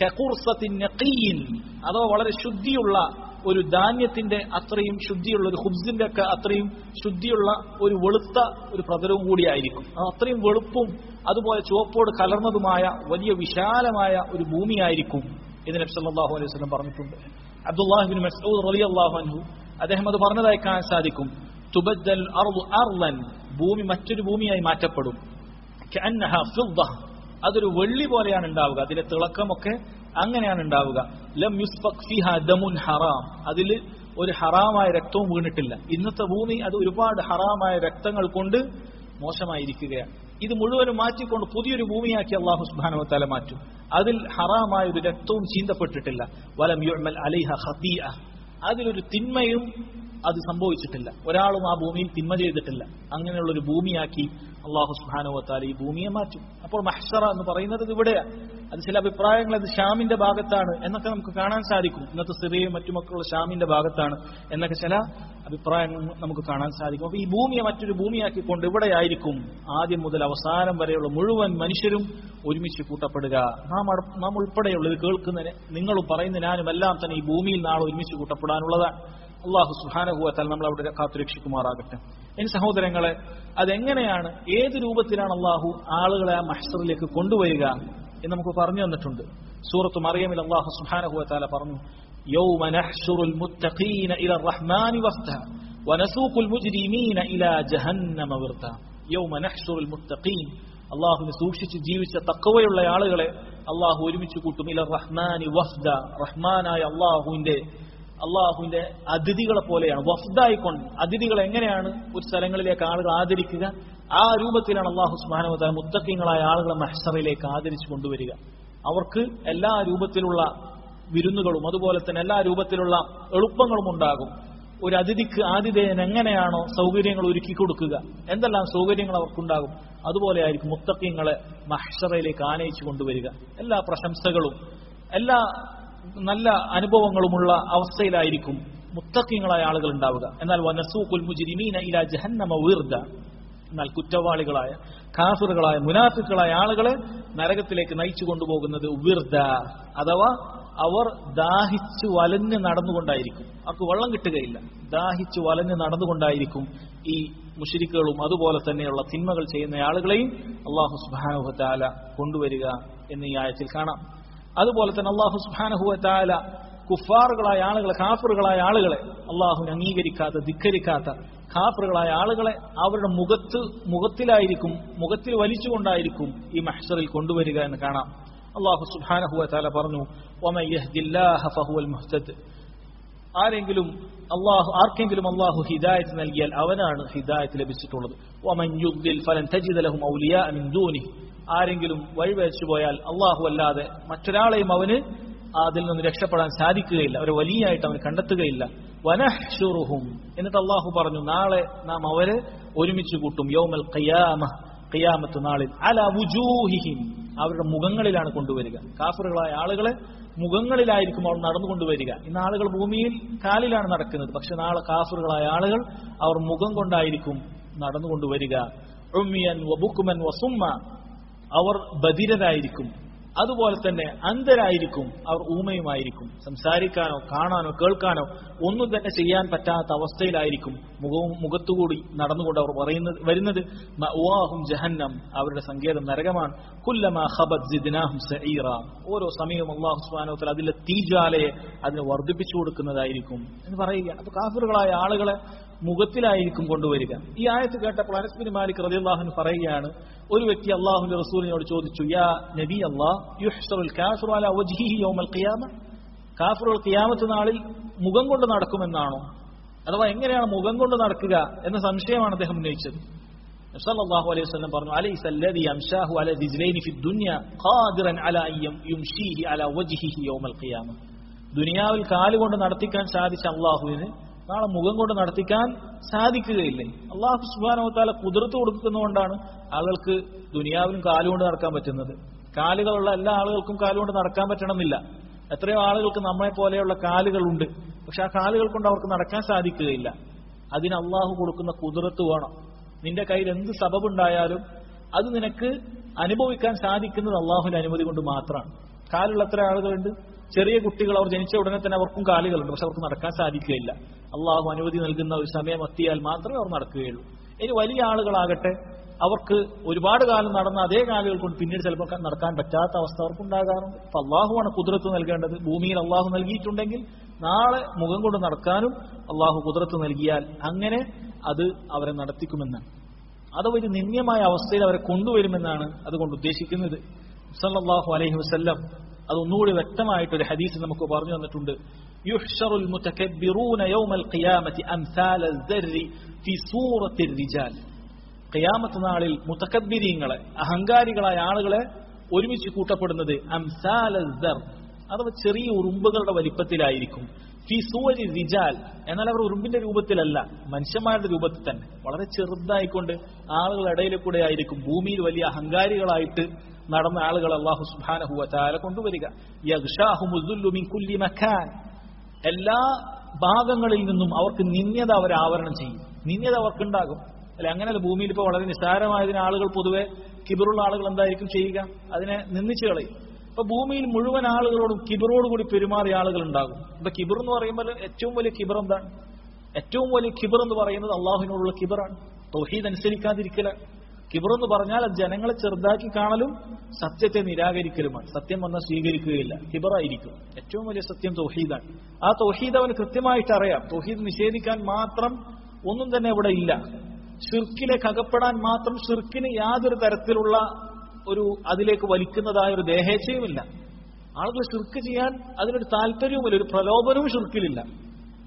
അഥവാ വളരെ ശുദ്ധിയുള്ള ഒരു ധാന്യത്തിന്റെ അത്രയും ശുദ്ധിയുള്ള ഒരു ഹുബ്സിന്റെ ഒക്കെ അത്രയും ശുദ്ധിയുള്ള ഒരു വെളുത്ത ഒരു പ്രതലവും കൂടിയായിരിക്കും അത്രയും വെളുപ്പും അതുപോലെ ചുവപ്പോട് കലർന്നതുമായ വലിയ വിശാലമായ ഒരു ഭൂമിയായിരിക്കും എന്ന് നബി സല്ലല്ലാഹു അലൈഹി വസല്ലം പറഞ്ഞിട്ടുണ്ട് അബ്ദുല്ലാഹിബിൻ മസ്ഊദ് റളിയല്ലാഹു അൻഹു അദ്ദേഹം അത് പറഞ്ഞതായി കാണാൻ സാധിക്കും തുബദ്ദൽ അർളു അർളൻ ഭൂമി മറ്റൊരു ഭൂമിയായി മാറ്റപ്പെടും കഅന്നഹ ഫിദ്ദ അതൊരു വെള്ളി പോലെയാണ് ഉണ്ടാവുക അതിലെ തിളക്കമൊക്കെ അങ്ങനെയാണ് ഉണ്ടാവുക ലം യുസ്ഫക് ഫിഹ ദമുൻ ഹറാം അതിൽ ഒരു ഹറാമായ രക്തവും വീണിട്ടില്ല ഇന്നത്തെ ഭൂമി അത് ഒരുപാട് ഹറാമായ രക്തങ്ങൾ കൊണ്ട് മോശമായിരിക്കുകയാണ് ഇത് മുഴുവനും മാറ്റിക്കൊണ്ട് പുതിയൊരു ഭൂമിയാക്കി അള്ളാഹു സുബാനുവത്താല മാറ്റും അതിൽ ഹറാമായ ഒരു രക്തവും ചീന്തപ്പെട്ടിട്ടില്ല വലം യുഅ്മൽ അലൈഹ ഖതീഅ അതിലൊരു തിന്മയും അത് സംഭവിച്ചിട്ടില്ല ഒരാളും ആ ഭൂമിയിൽ തിന്മ ചെയ്തിട്ടില്ല അങ്ങനെയുള്ള ഒരു ഭൂമിയാക്കി അള്ളാഹു സുബാനുവത്താല ഈ ഭൂമിയെ മാറ്റും അപ്പോൾ മഹ്ഷറ എന്ന് പറയുന്നത് ഇത് ഇവിടെയാണ് അത് ചില അഭിപ്രായങ്ങൾ അത് ഷാമിന്റെ ഭാഗത്താണ് എന്നൊക്കെ നമുക്ക് കാണാൻ സാധിക്കും ഇന്നത്തെ സിറിയയും മറ്റുമൊക്കെയുള്ള ഷാമിന്റെ ഭാഗത്താണ് എന്നൊക്കെ ചില അഭിപ്രായങ്ങൾ നമുക്ക് കാണാൻ സാധിക്കും അപ്പൊ ഈ ഭൂമിയെ മറ്റൊരു ഭൂമിയാക്കിക്കൊണ്ട് ഇവിടെയായിരിക്കും ആദ്യം മുതൽ അവസാനം വരെയുള്ള മുഴുവൻ മനുഷ്യരും ഒരുമിച്ച് കൂട്ടപ്പെടുക നാം നാം ഉൾപ്പെടെയുള്ള ഇത് കേൾക്കുന്നതിന് നിങ്ങളും പറയുന്ന ഞാനും എല്ലാം തന്നെ ഈ ഭൂമിയിൽ നാളെ ഒരുമിച്ച് കൂട്ടപ്പെടാനുള്ളതാണ് അള്ളാഹു സുഹാനഹുവത്താൽ നമ്മൾ അവിടെ കാത്തുരക്ഷിക്കുമാറാകട്ടെ എൻ സഹോദരങ്ങളെ അതെങ്ങനെയാണ് ഏത് രൂപത്തിലാണ് അള്ളാഹു ആളുകളെ ആ മഹ്സറിലേക്ക് കൊണ്ടുവരിക എന്ന് നമുക്ക് പറഞ്ഞു തന്നിട്ടുണ്ട് സൂറത്ത് മറിയമിൽ അള്ളാഹു സുഹാനഹുവത്താല പറഞ്ഞു يوم نحشر المتقين إلى الرحمن وفدا ونسوق المجرمين إلى جهنم وردا يوم نحشر المتقين അള്ളാഹുവിനെ സൂക്ഷിച്ച് ജീവിച്ച തക്കവയുള്ള ആളുകളെ അള്ളാഹു ഒരുമിച്ച് കൂട്ടും ഇല റഹ്മാനി വഫ്ദ റഹ്മാനായ അള്ളാഹുവിന്റെ അള്ളാഹുവിന്റെ അതിഥികളെ പോലെയാണ് വഫ്ദായിക്കൊണ്ട് അതിഥികൾ എങ്ങനെയാണ് ഒരു സ്ഥലങ്ങളിലേക്ക് ആളുകൾ ആദരിക്കുക ആ രൂപത്തിലാണ് അള്ളാഹു സുബാനുവല മുത്തക്കിങ്ങളായ ആളുകളെ മഹ്സറയിലേക്ക് ആദരിച്ചു കൊണ്ടുവരിക അവർക്ക് എല്ലാ രൂപത്തിലുള്ള വിരുന്നുകളും അതുപോലെ തന്നെ എല്ലാ രൂപത്തിലുള്ള എളുപ്പങ്ങളും ഉണ്ടാകും ഒരു അതിഥിക്ക് ആതിഥേയൻ എങ്ങനെയാണോ സൗകര്യങ്ങൾ ഒരുക്കി കൊടുക്കുക എന്തെല്ലാം സൗകര്യങ്ങൾ അവർക്കുണ്ടാകും അതുപോലെ ആയിരിക്കും മുത്തക്കിങ്ങളെ മഹ്ഷറയിലേക്ക് ആനയിച്ചു കൊണ്ടുവരിക എല്ലാ പ്രശംസകളും എല്ലാ നല്ല അനുഭവങ്ങളുമുള്ള അവസ്ഥയിലായിരിക്കും മുത്തക്കിങ്ങളായ ആളുകൾ ഉണ്ടാവുക എന്നാൽ വനസൂഖുൽ മുജിരിമീന ഇല ജഹന്നമ വീർദ എന്നാൽ കുറ്റവാളികളായ കാഫിറുകളായ മുനാഫിക്കുകളായ ആളുകളെ നരകത്തിലേക്ക് നയിച്ചു കൊണ്ടുപോകുന്നത് വിർദ അഥവാ അവർ ദാഹിച്ചു വലഞ്ഞ് നടന്നുകൊണ്ടായിരിക്കും അവർക്ക് വെള്ളം കിട്ടുകയില്ല ദാഹിച്ചു വലഞ്ഞ് നടന്നുകൊണ്ടായിരിക്കും ഈ മുഷിരിക്കുകളും അതുപോലെ തന്നെയുള്ള തിന്മകൾ ചെയ്യുന്ന ആളുകളെയും അള്ളാഹു സുബാനുഹത്താല കൊണ്ടുവരിക എന്ന് ഈ ആയത്തിൽ കാണാം അതുപോലെ തന്നെ അള്ളാഹു സുബാനുഹുവത്താല കുഫാറുകളായ ആളുകളെ കാഫറുകളായ ആളുകളെ അള്ളാഹുവിനെ അംഗീകരിക്കാത്ത ധിക്കരിക്കാത്ത ഖാഫറുകളായ ആളുകളെ അവരുടെ മുഖത്ത് മുഖത്തിലായിരിക്കും മുഖത്തിൽ വലിച്ചുകൊണ്ടായിരിക്കും ഈ മഹ്സറിൽ കൊണ്ടുവരിക എന്ന് കാണാം അള്ളാഹു സുബാനഹുവ താല പറഞ്ഞു മുഹ്തദ് ആരെങ്കിലും അള്ളാഹു ആർക്കെങ്കിലും അള്ളാഹു ഹിദായത്ത് നൽകിയാൽ അവനാണ് ഹിദായത്ത് ലഭിച്ചിട്ടുള്ളത് ഒമൻ യുഗ്ദിൽ ഫലൻ തജിദലഹും ഔലിയ മിൻ ദൂനിഹി ആരെങ്കിലും വഴിവെച്ചു പോയാൽ അള്ളാഹു അല്ലാതെ മറ്റൊരാളെയും അവന് അതിൽ നിന്ന് രക്ഷപ്പെടാൻ സാധിക്കുകയില്ല അവരെ വലിയായിട്ട് അവന് കണ്ടെത്തുകയില്ല വനഹ്ഷുറുഹും എന്നിട്ട് അള്ളാഹു പറഞ്ഞു നാളെ നാം അവരെ ഒരുമിച്ച് കൂട്ടും യൗമൽ ഖിയാമ ഖിയാമത്ത് നാളിൽ അല വുജൂഹിഹിം അവരുടെ മുഖങ്ങളിലാണ് കൊണ്ടുവരിക കാഫറുകളായ ആളുകളെ മുഖങ്ങളിലായിരിക്കും അവർ നടന്നുകൊണ്ടുവരിക ഇന്ന് ആളുകൾ ഭൂമിയിൽ കാലിലാണ് നടക്കുന്നത് പക്ഷെ നാളെ കാഫറുകളായ ആളുകൾ അവർ മുഖം കൊണ്ടായിരിക്കും നടന്നുകൊണ്ടുവരിക ഉമ്മിയൻ വബുക്കുമൻ വസുമ്മ അവർ ബധിരരായിരിക്കും അതുപോലെ തന്നെ അന്ധരായിരിക്കും അവർ ഊമയുമായിരിക്കും സംസാരിക്കാനോ കാണാനോ കേൾക്കാനോ ഒന്നും തന്നെ ചെയ്യാൻ പറ്റാത്ത അവസ്ഥയിലായിരിക്കും മുഖവും മുഖത്തുകൂടി നടന്നുകൊണ്ട് അവർ പറയുന്നത് വരുന്നത് മഅ്വാഹും ജഹന്നം അവരുടെ സങ്കേതം നരകമാണ് കുല്ലമാ ഖബത് സിദ്നാഹും സഈറ ഓരോ സമയവും അള്ളാഹു സുബ്ഹാനഹു വതആല അതിലെ തീജ്വാലയെ അതിനെ വർദ്ധിപ്പിച്ചു കൊടുക്കുന്നതായിരിക്കും എന്ന് പറയുക അപ്പൊ കാഫിറുകളായ ആളുകളെ മുഖത്തിലായിരിക്കും കൊണ്ടുവരിക ഈ ആയത്ത് കേട്ടപ്പോൾ അനസ്ബിൻ മാലിക് റളിയല്ലാഹു പറയുകയാണ് ഒരു വ്യക്തി അള്ളാഹുവിന്റെ റസൂലിനോട് ചോദിച്ചു യാ നബി അല്ലാഹ് യുഹ്സറുൽ കാഫിറു അലാ വജ്ഹിഹി യൗമൽ ഖിയാമ കാഫിറുകൾ ഖിയാമത്ത് നാളിൽ മുഖം കൊണ്ട് നടക്കുമെന്നാണോ അഥവാ എങ്ങനെയാണ് മുഖം കൊണ്ട് നടക്കുക എന്ന സംശയമാണ് അദ്ദേഹം ഉന്നയിച്ചത് സല്ലല്ലാഹു അലൈഹി വസല്ലം പറഞ്ഞു അലൈസ അല്ലദി യംശാഹു അല റിജ്ലൈനി ഫി ദുനിയ ഖാദിറൻ അല അൻ യുംശീഹി അല വജ്ഹിഹി യൗമൽ ഖിയാമ ദുനിയാവിൽ കാലുകൊണ്ട് നടത്തിക്കാൻ സാധിച്ച അള്ളാഹുവിന് നാളെ മുഖം കൊണ്ട് നടത്തിക്കാൻ സാധിക്കുകയില്ലേ അള്ളാഹു സുബാനോത്താല കുതിർത്ത് കൊടുക്കുന്നതുകൊണ്ടാണ് ആളുകൾക്ക് ദുനിയാവിലും കാലുകൊണ്ട് നടക്കാൻ പറ്റുന്നത് കാലുകളുള്ള എല്ലാ ആളുകൾക്കും കാലുകൊണ്ട് നടക്കാൻ പറ്റണമെന്നില്ല എത്രയോ ആളുകൾക്ക് നമ്മളെ പോലെയുള്ള കാലുകളുണ്ട് പക്ഷെ ആ കാലുകൾ കൊണ്ട് അവർക്ക് നടക്കാൻ സാധിക്കുകയില്ല അതിന് അള്ളാഹു കൊടുക്കുന്ന കുതിർത്ത് വേണം നിന്റെ കയ്യിൽ എന്ത് സബബുണ്ടായാലും അത് നിനക്ക് അനുഭവിക്കാൻ സാധിക്കുന്നത് അള്ളാഹുവിന്റെ അനുമതി കൊണ്ട് മാത്രമാണ് കാലുള്ള എത്ര ആളുകളുണ്ട് ചെറിയ കുട്ടികൾ അവർ ജനിച്ച ഉടനെ തന്നെ അവർക്കും കാലുകളുണ്ട് പക്ഷെ അവർക്ക് നടക്കാൻ സാധിക്കുകയില്ല അള്ളാഹു അനുമതി നൽകുന്ന ഒരു സമയം എത്തിയാൽ മാത്രമേ അവർ നടക്കുകയുള്ളൂ ഇനി വലിയ ആളുകളാകട്ടെ അവർക്ക് ഒരുപാട് കാലം നടന്ന അതേ കാലുകൾ കൊണ്ട് പിന്നീട് ചിലപ്പോൾ നടക്കാൻ പറ്റാത്ത അവസ്ഥ അവർക്കുണ്ടാകാറുണ്ട് അപ്പൊ അള്ളാഹുവാണ് കുതിരത്ത് നൽകേണ്ടത് ഭൂമിയിൽ അള്ളാഹു നൽകിയിട്ടുണ്ടെങ്കിൽ നാളെ മുഖം കൊണ്ട് നടക്കാനും അള്ളാഹു കുതിരത്ത് നൽകിയാൽ അങ്ങനെ അത് അവരെ നടത്തിക്കുമെന്നാണ് അത് ഒരു നിന്ദ്യമായ അവസ്ഥയിൽ അവരെ കൊണ്ടുവരുമെന്നാണ് അതുകൊണ്ട് ഉദ്ദേശിക്കുന്നത് സല്ലല്ലാഹു അലൈഹി വസല്ലം അത് ഒന്നുകൂടി വ്യക്തമായിട്ട് ഒരു ഹദീസ് നമുക്ക് പറഞ്ഞു തന്നിട്ടുണ്ട് യുഹ്ഷറുൽ മുതകബ്ബിറൂന യൗമൽ ഖിയാമത്തി അംസാല الذر في സൂറത്തി الرجال ഖിയാമത്ത് നാളിൽ മുതകബ്ബിരീങ്ങളെ അഹങ്കാരികളായ ആളുകളെ ഒരുമിച്ച് കൂട്ടപ്പെടുന്നത് അംസാല الذر അഥവാ ചെറിയ ഉറുമ്പുകളുടെ വലിപ്പത്തിലായിരിക്കും ഫി സൂവരി റിജാൽ എന്നാൽ അവർ ഉറുമ്പിന്റെ രൂപത്തിലല്ല മനുഷ്യന്മാരുടെ രൂപത്തിൽ തന്നെ വളരെ ചെറുതായിക്കൊണ്ട് ആളുകളുടെ ഇടയിൽ കൂടെ ആയിരിക്കും ഭൂമിയിൽ വലിയ അഹങ്കാരികളായിട്ട് നടന്ന ആളുകൾ അള്ളാഹു സുബാനഹുവ താല കൊണ്ടുവരിക മിൻ കുല്ലി മക്കാൻ എല്ലാ ഭാഗങ്ങളിൽ നിന്നും അവർക്ക് നിന്യത അവർ ആവരണം ചെയ്യും നിന്യത അവർക്കുണ്ടാകും അല്ലെ അങ്ങനെയല്ല ഭൂമിയിൽ ഇപ്പോൾ വളരെ നിസ്സാരമായതിന് ആളുകൾ പൊതുവെ കിബിറുള്ള ആളുകൾ എന്തായിരിക്കും ചെയ്യുക അതിനെ നിന്ദിച്ചു കളയും ഇപ്പൊ ഭൂമിയിൽ മുഴുവൻ ആളുകളോടും കിബിറോട് കൂടി പെരുമാറിയ ആളുകൾ ഉണ്ടാകും ഇപ്പൊ കിബിർ എന്ന് പറയുമ്പോൾ ഏറ്റവും വലിയ കിബിർ എന്താണ് ഏറ്റവും വലിയ കിബിർ എന്ന് പറയുന്നത് അള്ളാഹുവിനോടുള്ള കിബറാണ് തൗഹീദ് അനുസരിക്കാതിരിക്കല കിബർ എന്ന് പറഞ്ഞാൽ അത് ജനങ്ങളെ ചെറുതാക്കി കാണലും സത്യത്തെ നിരാകരിക്കലുമാണ് സത്യം വന്നാൽ സ്വീകരിക്കുകയില്ല കിബറായിരിക്കും ഏറ്റവും വലിയ സത്യം തൗഹീദാണ് ആ തൗഹീദ് അവന് കൃത്യമായിട്ട് അറിയാം തൗഹീദ് നിഷേധിക്കാൻ മാത്രം ഒന്നും തന്നെ ഇവിടെ ഇല്ല ഷിർക്കിലേക്ക് അകപ്പെടാൻ മാത്രം ഷിർക്കിന് യാതൊരു തരത്തിലുള്ള ഒരു അതിലേക്ക് വലിക്കുന്നതായ ഒരു ദേഹേച്ഛയുമില്ല ആളുകൾ ഷിർക്ക് ചെയ്യാൻ അതിനൊരു താല്പര്യവുമില്ല ഒരു പ്രലോഭനവും ഷിർക്കിലില്ല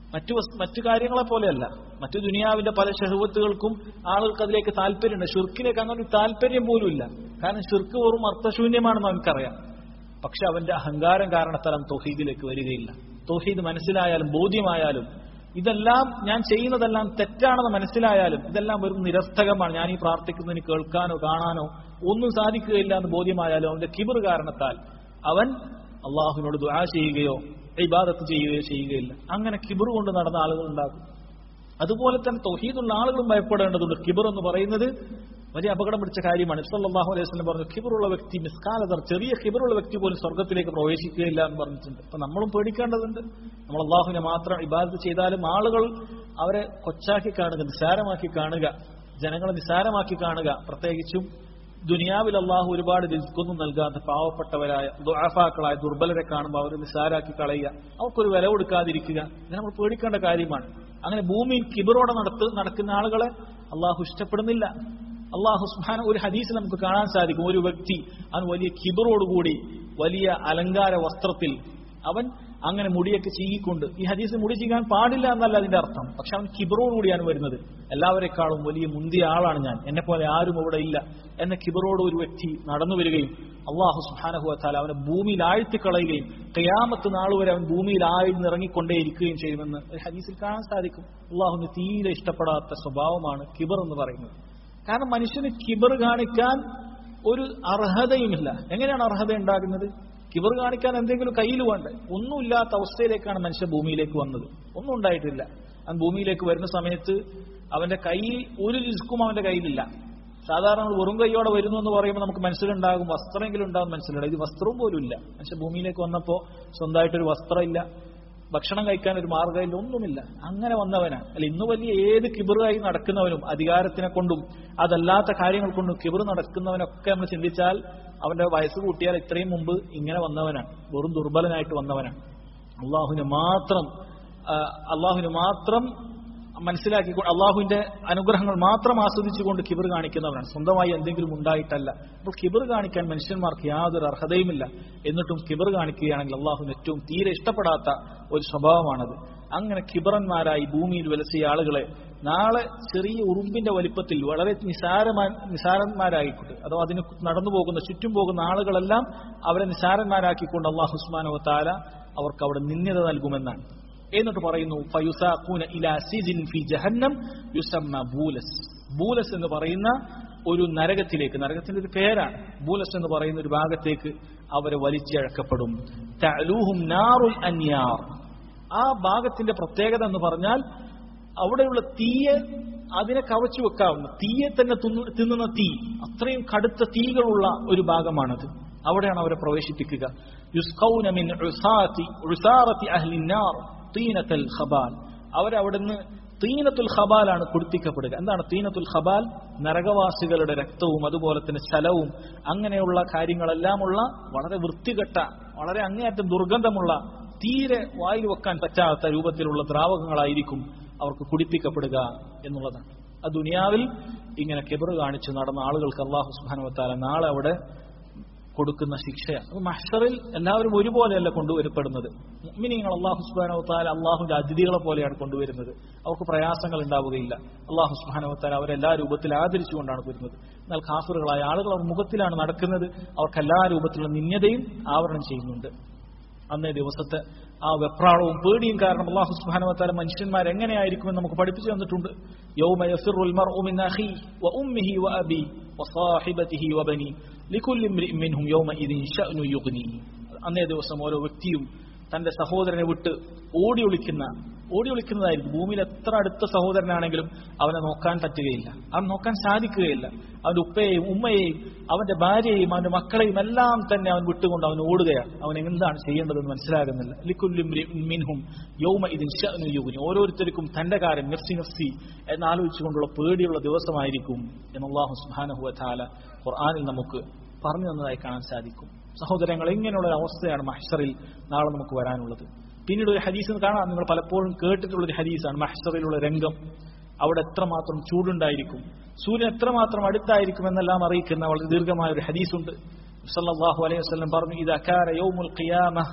മറ്റു വസ്- മറ്റു കാര്യങ്ങളെ പോലെയല്ല മറ്റു ദുനിയാവിന്റെ പല ഷഹുവത്തുകൾക്കും ആളുകൾക്ക് അതിലേക്ക് താല്പര്യമുണ്ട് ഷിർക്കിലേക്ക് അങ്ങനെ ഒരു താല്പര്യം പോലും ഇല്ല കാരണം ഷിർക്ക് വെറും അർത്ഥശൂന്യമാണെന്ന് അവൻക്കറിയാം പക്ഷെ അവന്റെ അഹങ്കാരം കാരണത്താൽ അവൻ തൗഹീദിലേക്ക് വരികയില്ല തൗഹീദ് മനസ്സിലായാലും ബോധ്യമായാലും ഇതെല്ലാം ഞാൻ ചെയ്യുന്നതെല്ലാം തെറ്റാണെന്ന് മനസ്സിലായാലും ഇതെല്ലാം വെറും നിരർത്ഥകമാണ് ഞാൻ ഈ പ്രാർത്ഥിക്കുന്നതിന് കേൾക്കാനോ കാണാനോ ഒന്നും സാധിക്കുകയില്ല എന്ന് ബോധ്യമായാലും അവന്റെ കിബർ കാരണത്താൽ അവൻ അള്ളാഹുവിനോട് ദുആ ചെയ്യുകയോ ഇബാദത്ത് ചെയ്യുകയോ ചെയ്യുകയില്ല അങ്ങനെ കിബർ കൊണ്ട് നടന്ന ആളുകൾ ഉണ്ടാകും അതുപോലെ തന്നെ തൗഹീദുള്ള ആളുകളും ഭയപ്പെടേണ്ടതുണ്ട് കിബർ എന്ന് പറയുന്നത് വലിയ അപകടം പിടിച്ച കാര്യമാണ് സല്ലല്ലാഹു അലൈഹി വസല്ലം പറഞ്ഞു കിബറുള്ള വ്യക്തി മിസ്കാലതർ ചെറിയ കിബറുള്ള വ്യക്തി പോലും സ്വർഗത്തിലേക്ക് പ്രവേശിക്കുകയില്ല എന്ന് പറഞ്ഞിട്ടുണ്ട് അപ്പൊ നമ്മളും പേടിക്കേണ്ടതുണ്ട് നമ്മൾ അള്ളാഹുവിനെ മാത്രം ഇബാദത്ത് ചെയ്താലും ആളുകൾ അവരെ കൊച്ചാക്കി കാണുക നിസ്സാരമാക്കി കാണുക ജനങ്ങളെ നിസ്സാരമാക്കി കാണുക പ്രത്യേകിച്ചും ദുനിയാവിൽ അള്ളാഹു ഒരുപാട് റിസ്ക്കൊന്നും നൽകാത്ത പാവപ്പെട്ടവരായ ദുആഫാക്കളായ ദുർബലരെ കാണുമ്പോൾ അവർ നിസ്സാരാക്കി കളയുക അവർക്കൊരു വില കൊടുക്കാതിരിക്കുക ഇത് നമ്മൾ പേടിക്കേണ്ട കാര്യമാണ് അങ്ങനെ ഭൂമിയിൽ കിബറോടെ നടത്ത് നടക്കുന്ന ആളുകളെ അള്ളാഹു ഇഷ്ടപ്പെടുന്നില്ല അള്ളാഹു സുബ്ഹാന ഒരു ഹദീസ് നമുക്ക് കാണാൻ സാധിക്കും ഒരു വ്യക്തി അവൻ വലിയ കിബറോടുകൂടി വലിയ അലങ്കാര വസ്ത്രത്തിൽ അവൻ അങ്ങനെ മുടിയൊക്കെ ചീകിക്കൊണ്ട് ഈ ഹദീസ് മുടി ചീകാൻ പാടില്ല എന്നല്ല അതിന്റെ അർത്ഥം പക്ഷെ അവൻ കിബറോടുകൂടിയാണ് വരുന്നത് എല്ലാവരെക്കാളും വലിയ മുന്തിയ ആളാണ് ഞാൻ എന്നെ പോലെ ആരും ഇവിടെ ഇല്ല എന്ന കിബറോട് ഒരു വ്യക്തി നടന്നു വരികയും അള്ളാഹു സുഹാനഹുവത്താൽ അവനെ ഭൂമിയിൽ ആഴ്ത്തിക്കളയുകയും കയാമത്ത് നാൾ വരെ അവൻ ഭൂമിയിൽ ആഴ്ന്നിറങ്ങിക്കൊണ്ടേയിരിക്കുകയും ചെയ്യുമെന്ന് ഒരു ഹദീസിൽ കാണാൻ സാധിക്കും അള്ളാഹുവിന് തീരെ ഇഷ്ടപ്പെടാത്ത സ്വഭാവമാണ് കിബർ എന്ന് പറയുന്നത് കാരണം മനുഷ്യന് കിബർ കാണിക്കാൻ ഒരു അർഹതയുമില്ല എങ്ങനെയാണ് അർഹത ഉണ്ടാകുന്നത് കിബർ കാണിക്കാൻ എന്തെങ്കിലും കയ്യിൽ വേണ്ടേ ഒന്നുമില്ലാത്ത അവസ്ഥയിലേക്കാണ് മനുഷ്യൻ ഭൂമിയിലേക്ക് വന്നത് ഒന്നും ഉണ്ടായിട്ടില്ല അവൻ ഭൂമിയിലേക്ക് വരുന്ന സമയത്ത് അവന്റെ കയ്യിൽ ഒരു റിസ്ക്കും അവന്റെ കയ്യിലില്ല സാധാരണ നമ്മൾ വെറും കൈയോടെ വരുന്നു എന്ന് പറയുമ്പോൾ നമുക്ക് മനസ്സിലുണ്ടാകും വസ്ത്രമെങ്കിലും ഉണ്ടാകും മനസ്സിലുണ്ടാകും ഇത് വസ്ത്രവും പോലും ഇല്ല മനുഷ്യൻ ഭൂമിയിലേക്ക് വന്നപ്പോൾ സ്വന്തമായിട്ടൊരു വസ്ത്രമില്ല ഭക്ഷണം കഴിക്കാൻ ഒരു മാർഗ്ഗമില്ല ഒന്നുമില്ല അങ്ങനെ വന്നവനാണ് അല്ല ഇന്ന് വലിയ ഏത് കിബറുമായി നടക്കുന്നവനും അധികാരത്തിനെ കൊണ്ടും അതല്ലാത്ത കാര്യങ്ങൾ കൊണ്ടും കിബർ നടക്കുന്നവനൊക്കെ നമ്മൾ ചിന്തിച്ചാൽ അവന്റെ വയസ്സ് കൂട്ടിയാൽ ഇത്രയും മുമ്പ് ഇങ്ങനെ വന്നവനാണ് വെറും ദുർബലനായിട്ട് വന്നവനാണ് അള്ളാഹുവിന് മാത്രം ആ, അള്ളാഹുവിന് മാത്രം മനസ്സിലാക്കി അള്ളാഹുവിന്റെ അനുഗ്രഹങ്ങൾ മാത്രം ആസ്വദിച്ചുകൊണ്ട് കിബർ കാണിക്കുന്നവരാണ് സ്വന്തമായി എന്തെങ്കിലും ഉണ്ടായിട്ടല്ല അപ്പോൾ കിബർ കാണിക്കാൻ മനുഷ്യന്മാർക്ക് യാതൊരു അർഹതയുമില്ല എന്നിട്ടും കിബർ കാണിക്കുകയാണെങ്കിൽ അള്ളാഹുവിന് ഏറ്റവും തീരെ ഇഷ്ടപ്പെടാത്ത ഒരു സ്വഭാവമാണത് അങ്ങനെ കിബറന്മാരായി ഭൂമിയിൽ വിലസിയ ആളുകളെ നാളെ ചെറിയ ഉറുമ്പിന്റെ വലിപ്പത്തിൽ വളരെ നിസാരമാ നിസാരന്മാരായിക്കൊണ്ട് അതോ അതിന് നടന്നു പോകുന്ന ചുറ്റും പോകുന്ന ആളുകളെല്ലാം അവരെ നിസാരന്മാരാക്കിക്കൊണ്ട് അള്ളാഹു ഉസ്മാനോ താല അവർക്ക് അവിടെ നിന്യത നൽകുമെന്നാണ് എന്നിട്ട് പറയുന്നു ഫയുസാഖൂന ഇലാ സിജിൻ ഫി ജഹന്നം യുസമ്മ ബൂലസ് ബൂലസ് എന്ന് പറയുന്ന ഒരു നരകത്തിലേക്ക് നരകത്തിന്റെ ഒരു പേരാണ് ബൂലസ് എന്ന് പറയുന്ന ഒരു ഭാഗത്തേക്ക് അവരെ വലിച്ചഴക്കപ്പെടും തഅലൂഹും നാറുൽ അന്യാർ ആ ഭാഗത്തിന്റെ പ്രത്യേകത എന്ന് പറഞ്ഞാൽ അവിടെയുള്ള തീയെ അതിനെ കവച്ചു വെക്കാവുന്ന തീയെ തന്നെ തിന്നു- തിന്നുന്ന തീ അത്രയും കടുത്ത തീകളുള്ള ഒരു ഭാഗമാണത് അവിടെയാണ് അവരെ പ്രവേശിപ്പിക്കുക യുസ്കൗന മിൻ ഉസാത്തി ഉസാറത്തി അഹ്ലിന്നാർ തീനത്തൽ ഖബാൽ അവരവിടുന്ന് തീനത്തുൽ ഖബാലാണ് കുടിപ്പിക്കപ്പെടുക എന്താണ് തീനത്തുൽ ഖബാൽ നരകവാസികളുടെ രക്തവും അതുപോലെ തന്നെ സ്ഥലവും അങ്ങനെയുള്ള കാര്യങ്ങളെല്ലാമുള്ള വളരെ വൃത്തികെട്ട വളരെ അങ്ങേയറ്റം ദുർഗന്ധമുള്ള തീരെ വായിൽ വെക്കാൻ പറ്റാത്ത രൂപത്തിലുള്ള ദ്രാവകങ്ങളായിരിക്കും അവർക്ക് കുടിപ്പിക്കപ്പെടുക എന്നുള്ളതാണ് ആ ദുനിയാവിൽ ഇങ്ങനെ കെബറ് കാണിച്ച് നടന്ന ആളുകൾക്ക് അള്ളാഹു സുബാനുവത്താല നാളെ അവിടെ കൊടുക്കുന്ന ശിക്ഷയാണ് അപ്പൊ മഹ്ഷറിൽ എല്ലാവരും ഒരുപോലെയല്ല കൊണ്ടുവരപ്പെടുന്നത് മുഅ്മിനീങ്ങൾ അള്ളാഹു സുബാനവത്താല അള്ളാഹുവിന്റെ അതിഥികളെ പോലെയാണ് കൊണ്ടുവരുന്നത് അവർക്ക് പ്രയാസങ്ങൾ ഉണ്ടാവുകയില്ല അള്ളാഹു സുബാനവത്താല അവരെല്ലാ രൂപത്തിൽ ആദരിച്ചുകൊണ്ടാണ് വരുന്നത് എന്നാൽ കാഫറുകളായ ആളുകൾ അവർ മുഖത്തിലാണ് നടക്കുന്നത് അവർക്ക് എല്ലാ രൂപത്തിലുള്ള നിന്യതയും ആവരണം ചെയ്യുന്നുണ്ട് അന്നേ ദിവസത്തെ ആ വെപ്രാളവും പേടിയും കാരണം അള്ളാഹു സുബ്ഹാനഹു മനുഷ്യന്മാർ എങ്ങനെയായിരിക്കുമെന്ന് നമുക്ക് പഠിപ്പിച്ചു തന്നിട്ടുണ്ട് യൗമ യഫിറുൽ മർഉ മിൻ അഖി വ ഉമ്മിഹി വ അബി വ സാഹിബതിഹി വ ബനി ലികുല്ലി ഇംറിഇൻ മിൻഹും യൗമഇദിൻ ശഅ്നു യുഗ്നി അന്നേ ദിവസം ഓരോ വ്യക്തിയും തന്റെ സഹോദരനെ വിട്ട് ഓടി ഒളിക്കുന്ന ഓടി ഒളിക്കുന്നതായിരിക്കും ഭൂമിയിൽ എത്ര അടുത്ത സഹോദരനാണെങ്കിലും അവനെ നോക്കാൻ പറ്റുകയില്ല അവൻ നോക്കാൻ സാധിക്കുകയില്ല അവന്റെ ഉപ്പയെയും ഉമ്മയെയും അവന്റെ ഭാര്യയെയും അവന്റെ മക്കളെയും എല്ലാം തന്നെ അവൻ വിട്ടുകൊണ്ട് അവൻ ഓടുകയാണ് അവൻ എന്താണ് ചെയ്യേണ്ടതെന്ന് മനസ്സിലാകുന്നില്ല ലിക്കുല്ലും മിൻഹും യൗമ ഇതിൻ ശഅ്നു യുഗ്നി ഓരോരുത്തർക്കും തന്റെ കാര്യം നഫ്സി നഫ്സി എന്നാലോചിച്ചുകൊണ്ടുള്ള പേടിയുള്ള ദിവസമായിരിക്കും എന്ന് അല്ലാഹു സുബ്ഹാനഹു വ തആല ഖുർആനിൽ നമുക്ക് പറഞ്ഞു തന്നതായി കാണാൻ സാധിക്കും സഹോദരങ്ങൾ ഇങ്ങനെയുള്ള ഒരു അവസ്ഥയാണ് മഹ്ഷറിൽ നാളെ നമുക്ക് വരാനുള്ളത് പിന്നീട് ഒരു ഹദീസ് കാണാം നിങ്ങൾ പലപ്പോഴും കേട്ടിട്ടുള്ള ഒരു ഹദീസാണ് മഹ്ഷറിലുള്ള രംഗം അവിടെ എത്രമാത്രം ചൂടുണ്ടായിരിക്കും സൂര്യൻ എത്രമാത്രം അടുത്തായിരിക്കും എന്നെല്ലാം അറിയിക്കുന്ന വളരെ ദീർഘമായ ഒരു ഹദീസുണ്ട് സല്ലല്ലാഹു അലൈഹി വസല്ലം പറഞ്ഞു ഇദാ കാന യൗമുൽ ഖിയാമ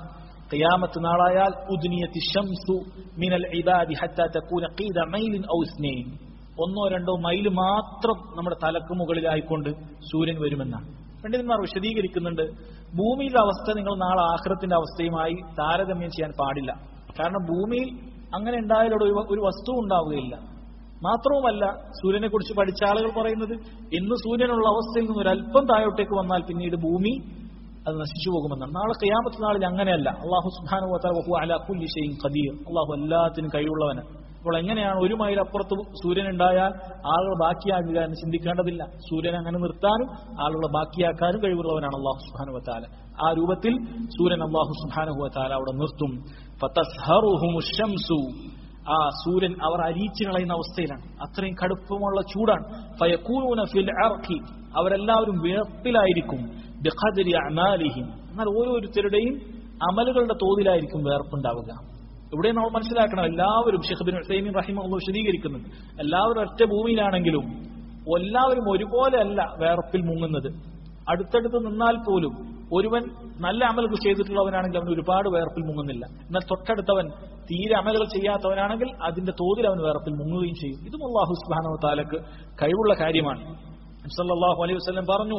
ഖിയാമത്ത് നാളായാൽ ഉദ്നിയത്തി ഷംസു മിനൽ ഇബാദി ഹത്താ തകൂന ഖീദ മൈലിൻ ഔ ഇസ്നൈൻ ഒന്നോ രണ്ടോ മൈൽ മാത്രം നമ്മുടെ തലക്ക് മുകളിലായിക്കൊണ്ട് സൂര്യൻ വരുമെന്നാണ് പണ്ഡിതന്മാർ വിശദീകരിക്കുന്നുണ്ട് ഭൂമിയിലെ അവസ്ഥ നിങ്ങൾ നാളെ ആഹ്റത്തിന്റെ അവസ്ഥയുമായി താരതമ്യം ചെയ്യാൻ പാടില്ല കാരണം ഭൂമിയിൽ അങ്ങനെ ഉണ്ടായാലൂടെ ഒരു ഒരു വസ്തു ഉണ്ടാവുകയില്ല മാത്രവുമല്ല സൂര്യനെ കുറിച്ച് പഠിച്ച ആളുകൾ പറയുന്നത് ഇന്ന് സൂര്യനുള്ള അവസ്ഥയിൽ നിന്ന് ഒരു അല്പം താഴോട്ടേക്ക് വന്നാൽ പിന്നീട് ഭൂമി അത് നശിച്ചു പോകുമെന്നാണ് നാളെ കയ്യാമത്ത് നാളിൽ അങ്ങനെയല്ല അള്ളാഹു സുബാനു അല കുല്ലി ഷെയ്ൻ ഖദീർ അള്ളാഹു എല്ലാത്തിനും കഴിവുള്ളവന് അപ്പോൾ എങ്ങനെയാണ് ഒരു മൈൽ അപ്പുറത്ത് സൂര്യൻ ഉണ്ടായാൽ ആളുകൾ ബാക്കിയാകുക എന്ന് ചിന്തിക്കേണ്ടതില്ല സൂര്യൻ അങ്ങനെ നിർത്താനും ആളുകളെ ബാക്കിയാക്കാനും കഴിവുള്ളവനാണ് അള്ളാഹു സുബാനു വത്താല ആ രൂപത്തിൽ സൂര്യൻ അള്ളാഹു സുബാനു വത്താല അവിടെ നിർത്തും ഫതസ്ഹറുഹുമു ശംസു ആ സൂര്യൻ അവർ അരിച്ചു കളയുന്ന അവസ്ഥയിലാണ് അത്രയും കടുപ്പമുള്ള ചൂടാണ് ഫയക്കൂന ഫിൽ അർഖി അവരെല്ലാവരും വേർപ്പിലായിരിക്കും ബിഖദരി അമാലിഹിം എന്നാൽ ഓരോരുത്തരുടെയും അമലുകളുടെ തോതിലായിരിക്കും വേർപ്പുണ്ടാവുക ഇവിടെ നമ്മൾ മനസ്സിലാക്കണം എല്ലാവരും ഷെഖബിൻ ഹുസൈമീൻ റഹിമ വിശദീകരിക്കുന്നുണ്ട് എല്ലാവരും ഒറ്റ ഭൂമിയിലാണെങ്കിലും എല്ലാവരും ഒരുപോലെ അല്ല വേർപ്പിൽ മുങ്ങുന്നത് അടുത്തടുത്ത് നിന്നാൽ പോലും ഒരുവൻ നല്ല അമലുകൾ ചെയ്തിട്ടുള്ളവനാണെങ്കിൽ അവൻ ഒരുപാട് വേർപ്പിൽ മുങ്ങുന്നില്ല എന്നാൽ തൊട്ടടുത്തവൻ തീരെ അമലുകൾ ചെയ്യാത്തവനാണെങ്കിൽ അതിന്റെ തോതിൽ അവൻ വേർപ്പിൽ മുങ്ങുകയും ചെയ്യും ഇതും അള്ളാഹു സുബാനോ താലക്ക് കഴിവുള്ള കാര്യമാണ് സല്ലല്ലാഹു അലൈഹി വസല്ലം പറഞ്ഞു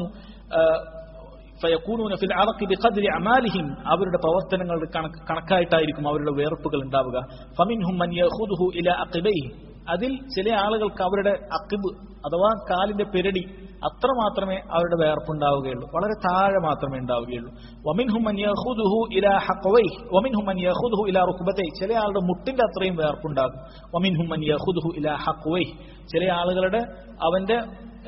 ഫയക്കൂനൂന ഫിൽ അറഖി ബിഖദ്രി അമാലിഹിം അവരുടെ പ്രവർത്തനങ്ങളുടെ കണക്ക് കണക്കായിട്ടായിരിക്കും അവരുടെ വേർപ്പുകൾ ഉണ്ടാവുക ഫമിൻഹും മൻ യഖുദുഹു ഇല അഖിബൈഹി അതിൽ ചില ആളുകൾക്ക് അവരുടെ അക്കിബ് അഥവാ കാലിന്റെ പെരടി അത്ര മാത്രമേ അവരുടെ വേർപ്പുണ്ടാവുകയുള്ളൂ വളരെ താഴെ മാത്രമേ ഉണ്ടാവുകയുള്ളൂ വമിൻഹും മൻ യഖുദുഹു ഇല ഹഖവൈഹി വമിൻഹും മൻ യഖുദുഹു ഇല റുക്ബതൈ ചില ആളുടെ മുട്ടിന്റെ അത്രയും വേർപ്പുണ്ടാകും വമിൻഹും മൻ യഖുദുഹു ഇല ഹഖവൈഹി ചില ആളുകളുടെ അവന്റെ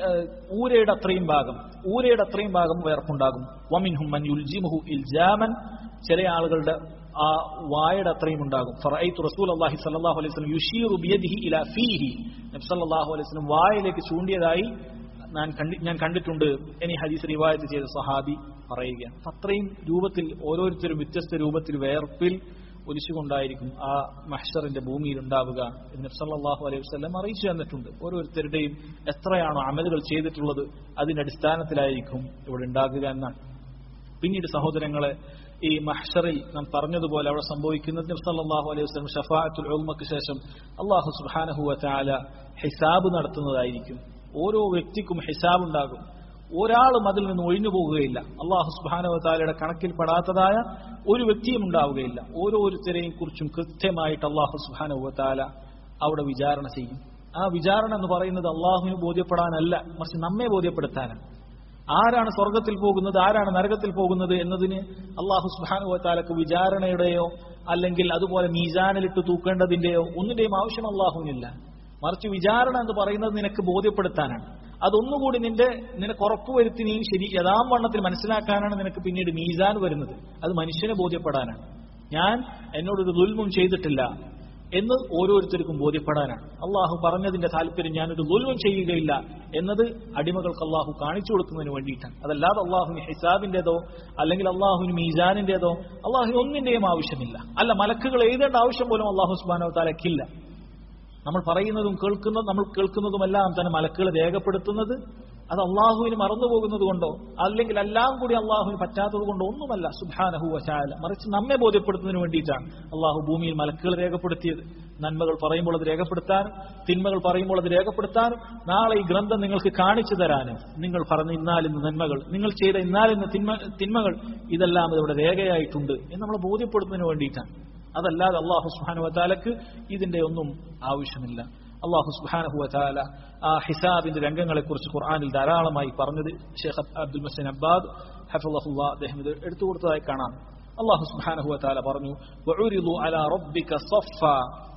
ഊരയുടെ അത്രയും ഭാഗം ഊരയുടെ അത്രയും ഭാഗം വേർപ്പുണ്ടാകും വമിൻഹും മൻ യുൽജിമുഹു ഇൽജാമൻ ചില ആളുകളുടെ ആ വായുടെ അത്രയും ഉണ്ടാകും ഫറൈത്തു റസൂൽ അള്ളാഹി സല്ലല്ലാഹു അലൈഹി വസല്ലം യുഷീറു ബിയദിഹി ഇലാ ഫീഹി നബി സല്ലല്ലാഹു അലൈഹി വസല്ലം വായിലേക്ക് ചൂണ്ടിയതായി ഞാൻ കണ്ടി ഞാൻ കണ്ടിട്ടുണ്ട് ഇനി ഹദീസ് റിവായത്ത് ചെയ്ത സഹാബി പറയുകയാണ് അത്രയും രൂപത്തിൽ ഓരോരുത്തരും വ്യത്യസ്ത രൂപത്തിൽ വേർപ്പിൽ ഒലിച്ചുകൊണ്ടായിരിക്കും ആ മഹ്ഷറിന്റെ ഭൂമിയിൽ ഉണ്ടാവുക എന്ന് സല്ലല്ലാഹു അലൈഹി വസല്ലം അറിയിച്ചു തന്നിട്ടുണ്ട് ഓരോരുത്തരുടെയും എത്രയാണോ അമലുകൾ ചെയ്തിട്ടുള്ളത് അതിന്റെ അടിസ്ഥാനത്തിലായിരിക്കും ഇവിടെ ഉണ്ടാകുക എന്നാണ് പിന്നീട് സഹോദരങ്ങളെ ഈ മഹ്ഷറിൽ നാം പറഞ്ഞതുപോലെ അവിടെ സംഭവിക്കുന്നത് സല്ലല്ലാഹു അലൈഹി വസല്ലം ഷഫാഅത്തുൽ ഉൽമക്ക് ശേഷം അള്ളാഹു സുബ്ഹാനഹു വതആല ഹിസാബ് നടത്തുന്നതായിരിക്കും ഓരോ വ്യക്തിക്കും ഹിസാബ് ഉണ്ടാകും ഒരാളും അതിൽ നിന്ന് ഒഴിഞ്ഞു പോകുകയില്ല അള്ളാഹു സുബാനവതാലയുടെ കണക്കിൽപ്പെടാത്തതായ ഒരു വ്യക്തിയും ഉണ്ടാവുകയില്ല ഓരോരുത്തരെയും കുറിച്ചും കൃത്യമായിട്ട് അള്ളാഹു സുബാനവതാല അവിടെ വിചാരണ ചെയ്യും ആ വിചാരണ എന്ന് പറയുന്നത് അള്ളാഹുവിന് ബോധ്യപ്പെടാനല്ല മറിച്ച് നമ്മെ ബോധ്യപ്പെടുത്താനാണ് ആരാണ് സ്വർഗത്തിൽ പോകുന്നത് ആരാണ് നരകത്തിൽ പോകുന്നത് എന്നതിന് അള്ളാഹു സുബാനുവത്താലക്ക് വിചാരണയുടെയോ അല്ലെങ്കിൽ അതുപോലെ മീസാനിലിട്ട് തൂക്കേണ്ടതിന്റെയോ ഒന്നിന്റെയും ആവശ്യം അള്ളാഹുവിനില്ല മറിച്ച് വിചാരണ എന്ന് പറയുന്നത് നിനക്ക് ബോധ്യപ്പെടുത്താനാണ് അതൊന്നുകൂടി നിന്റെ നിനക്ക് ഉറപ്പുവരുത്തി നീ ശരി യഥാം വണ്ണത്തിൽ മനസ്സിലാക്കാനാണ് നിനക്ക് പിന്നീട് മീസാൻ വരുന്നത് അത് മനുഷ്യനെ ബോധ്യപ്പെടാനാണ് ഞാൻ എന്നോടൊരു ദുൽമും ചെയ്തിട്ടില്ല എന്ന് ഓരോരുത്തർക്കും ബോധ്യപ്പെടാനാണ് അള്ളാഹു പറഞ്ഞതിന്റെ താല്പര്യം ഞാനൊരു ദുൽമും ചെയ്യുകയില്ല എന്നത് അടിമകൾക്ക് അള്ളാഹു കാണിച്ചു കൊടുക്കുന്നതിന് വേണ്ടിയിട്ടാണ് അതല്ലാതെ അള്ളാഹുവിന് ഹിസാബിന്റേതോ അല്ലെങ്കിൽ അള്ളാഹുവിന് മീസാനിന്റേതോ അള്ളാഹുവിന് ഒന്നിന്റെയും ആവശ്യമില്ല അല്ല മലക്കുകൾ എഴുതേണ്ട ആവശ്യം പോലും അള്ളാഹു സുബാനോ താലക്കില്ല നമ്മൾ പറയുന്നതും കേൾക്കുന്നതും നമ്മൾ കേൾക്കുന്നതുമെല്ലാം തന്നെ മലക്കുകൾ രേഖപ്പെടുത്തുന്നത് അത് അള്ളാഹുവിന് മറന്നുപോകുന്നത് കൊണ്ടോ അല്ലെങ്കിൽ എല്ലാം കൂടി അള്ളാഹുവിന് പറ്റാത്തത് കൊണ്ടോ ഒന്നുമല്ല സുബാനഹു വശാല മറിച്ച് നമ്മെ ബോധ്യപ്പെടുത്തുന്നതിന് വേണ്ടിയിട്ടാണ് അള്ളാഹു ഭൂമിയിൽ മലക്കുകൾ രേഖപ്പെടുത്തിയത് നന്മകൾ പറയുമ്പോൾ അത് രേഖപ്പെടുത്താനും തിന്മകൾ പറയുമ്പോൾ അത് രേഖപ്പെടുത്താനും നാളെ ഈ ഗ്രന്ഥം നിങ്ങൾക്ക് കാണിച്ചു തരാനും നിങ്ങൾ പറഞ്ഞ ഇന്നാലിന്ന് നന്മകൾ നിങ്ങൾ ചെയ്ത ഇന്നാലിന്ന് തിന്മ തിന്മകൾ ഇതെല്ലാം ഇവിടെ രേഖയായിട്ടുണ്ട് എന്ന് നമ്മളെ ബോധ്യപ്പെടുത്തുന്നതിന് വേണ്ടിയിട്ടാണ് അതല്ലാതെ അള്ളാഹു സുഹാനു വത്താലക്ക് ഇതിന്റെ ഒന്നും ആവശ്യമില്ല അള്ളാഹു സുഹാനഹു വത്താല ആ ഹിസാബിന്റെ രംഗങ്ങളെ കുറിച്ച് ഖുർആാനിൽ ധാരാളമായി പറഞ്ഞത് ഷെയ്ഖ് അബ്ദുൽ മസീൻ അബ്ബാദ് ഹഫുല്ലാ അദ്ദേഹം ഇത് എടുത്തു കൊടുത്തതായി കാണാം അള്ളാഹു സുഹാനഹു വത്താല പറഞ്ഞു وعرضوا على ربك صفا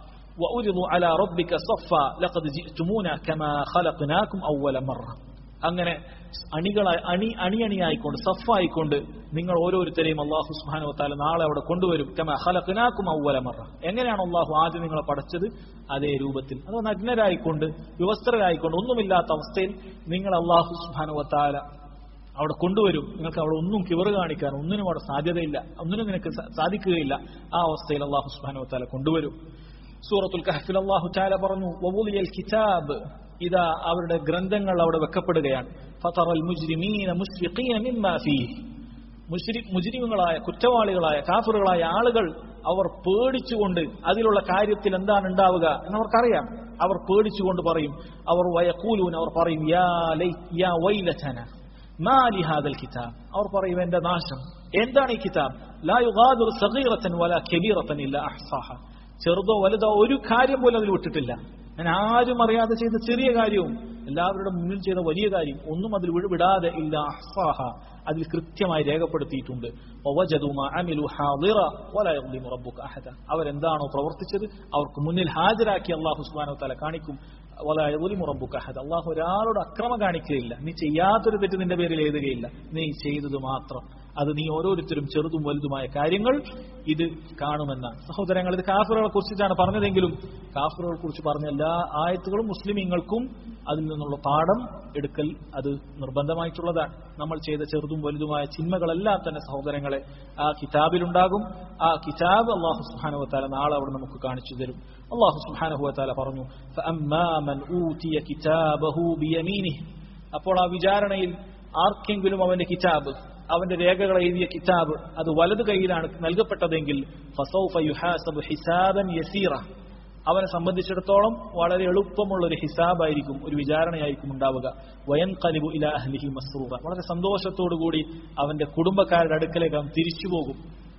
وعرضوا على ربك صفا لقد جئتمونا كما خلقناكم أول مرة അങ്ങനെ അണികളായി അണി അണിയണിയായിക്കൊണ്ട് സഫായിക്കൊണ്ട് നിങ്ങൾ ഓരോരുത്തരെയും അള്ളാഹു സുബാനു വത്താല നാളെ അവിടെ കൊണ്ടുവരും കമ ഹലഖിനാക്കും ഔവലമറ എങ്ങനെയാണ് അള്ളാഹു ആദ്യം നിങ്ങളെ പടച്ചത് അതേ രൂപത്തിൽ അത് നഗ്നരായിക്കൊണ്ട് വ്യവസ്ഥരായിക്കൊണ്ട് ഒന്നുമില്ലാത്ത അവസ്ഥയിൽ നിങ്ങൾ അള്ളാഹു സുബാനു വത്താല അവിടെ കൊണ്ടുവരും നിങ്ങൾക്ക് അവിടെ ഒന്നും കിവറ് കാണിക്കാൻ ഒന്നിനും അവിടെ സാധ്യതയില്ല ഒന്നിനും നിനക്ക് സാധിക്കുകയില്ല ആ അവസ്ഥയിൽ അള്ളാഹു സുബാനു വത്താല കൊണ്ടുവരും സൂറത്തുൽ കഹഫിൽ അള്ളാഹു ചാല പറഞ്ഞു വവുലിയൽ കിതാബ് ഇതാ അവരുടെ ഗ്രന്ഥങ്ങൾ അവിടെ വെക്കപ്പെടുകയാണ് ഫതറൽ മുജ്രിമീന മുസ്ഫിഖീന മിമ്മാ ഫീഹി മുസ്ലിം മുജിരിമുകളായ കുറ്റവാളികളായ കാഫറുകളായ ആളുകൾ അവർ പേടിച്ചുകൊണ്ട് അതിലുള്ള കാര്യത്തിൽ എന്താണ് ഉണ്ടാവുക എന്നവർക്കറിയാം അവർ പേടിച്ചുകൊണ്ട് പറയും അവർ വയക്കൂലൂൻ അവർ പറയും യാ ലൈ യാ വൈലചന മാലി ഹാദൽ കിതാബ് അവർ പറയും എന്റെ നാശം എന്താണ് ഈ കിതാബ് ലാ യുഗാദിറു സഗീറത്തൻ വല കബീറത്തൻ ഇല്ല അഹ്സാഹ ചെറുതോ വലുതോ ഒരു കാര്യം പോലും അതിൽ വിട്ടിട്ടില്ല ഞാൻ ആരും അറിയാതെ ചെയ്ത ചെറിയ കാര്യവും എല്ലാവരുടെ മുന്നിൽ ചെയ്ത വലിയ കാര്യം ഒന്നും അതിൽ വിട- വിടാതെ ഇല്ല അഹ്സാഹ അതിൽ കൃത്യമായി രേഖപ്പെടുത്തിയിട്ടുണ്ട് വവജദു മാ അമിലു ഹാദിറ വലാ യظ്ലിമു റബ്ബുക അഹദ അവരെന്താണോ പ്രവർത്തിച്ചത് അവർക്ക് മുന്നിൽ ഹാജരാക്കി അല്ലാഹു സുബ്ഹാനഹു വതആല കാണിക്കും വലാ യظ്ലിമു റബ്ബുക അഹദ അല്ലാഹു ഒരാളോട് അക്രമം കാണിക്കുകയില്ല നീ ചെയ്യാത്തൊരു തെറ്റ് നിന്റെ പേരിൽ എഴുതുകയില്ല നീ ചെയ്തത് മാത്രം അത് നീ ഓരോരുത്തരും ചെറുതും വലുതുമായ കാര്യങ്ങൾ ഇത് കാണുമെന്നാണ് സഹോദരങ്ങൾ ഇത് കാഫറുകളെ കുറിച്ചിട്ടാണ് പറഞ്ഞതെങ്കിലും കാഫറുകളെ കുറിച്ച് പറഞ്ഞ എല്ലാ ആയത്തുകളും മുസ്ലിമീങ്ങൾക്കും അതിൽ നിന്നുള്ള പാഠം എടുക്കൽ അത് നിർബന്ധമായിട്ടുള്ളതാണ് നമ്മൾ ചെയ്ത ചെറുതും വലുതുമായ ചിന്മകളെല്ലാം തന്നെ സഹോദരങ്ങളെ ആ കിതാബിലുണ്ടാകും ആ കിതാബ് അള്ളാഹു സുഹാനുവത്താല നാളെ അവിടെ നമുക്ക് കാണിച്ചു തരും അള്ളാഹു സുഹാനുഹുവത്താല പറഞ്ഞു فَأَمَّا مَنْ أُوتِيَ كِتَابَهُ بِيَمِينِهِ അപ്പോൾ ആ വിചാരണയിൽ ആർക്കെങ്കിലും അവന്റെ കിതാബ് അവന്റെ രേഖകൾ എഴുതിയ കിതാബ് അത് വലത് കൈയിലാണ് നൽകപ്പെട്ടതെങ്കിൽ ഫസൗഫ യുഹാസബ് ഹിസാബൻ യസീറ അവനെ സംബന്ധിച്ചിടത്തോളം വളരെ എളുപ്പമുള്ള ഒരു ഹിസാബായിരിക്കും ഒരു വിചാരണയായിരിക്കും ഉണ്ടാവുക വയൻ കലിബു ഇല അഹ്ലിഹി മസ്റൂറ വളരെ സന്തോഷത്തോടു കൂടി അവന്റെ കുടുംബക്കാരുടെ അടുക്കലേക്ക് അവൻ തിരിച്ചു പോകും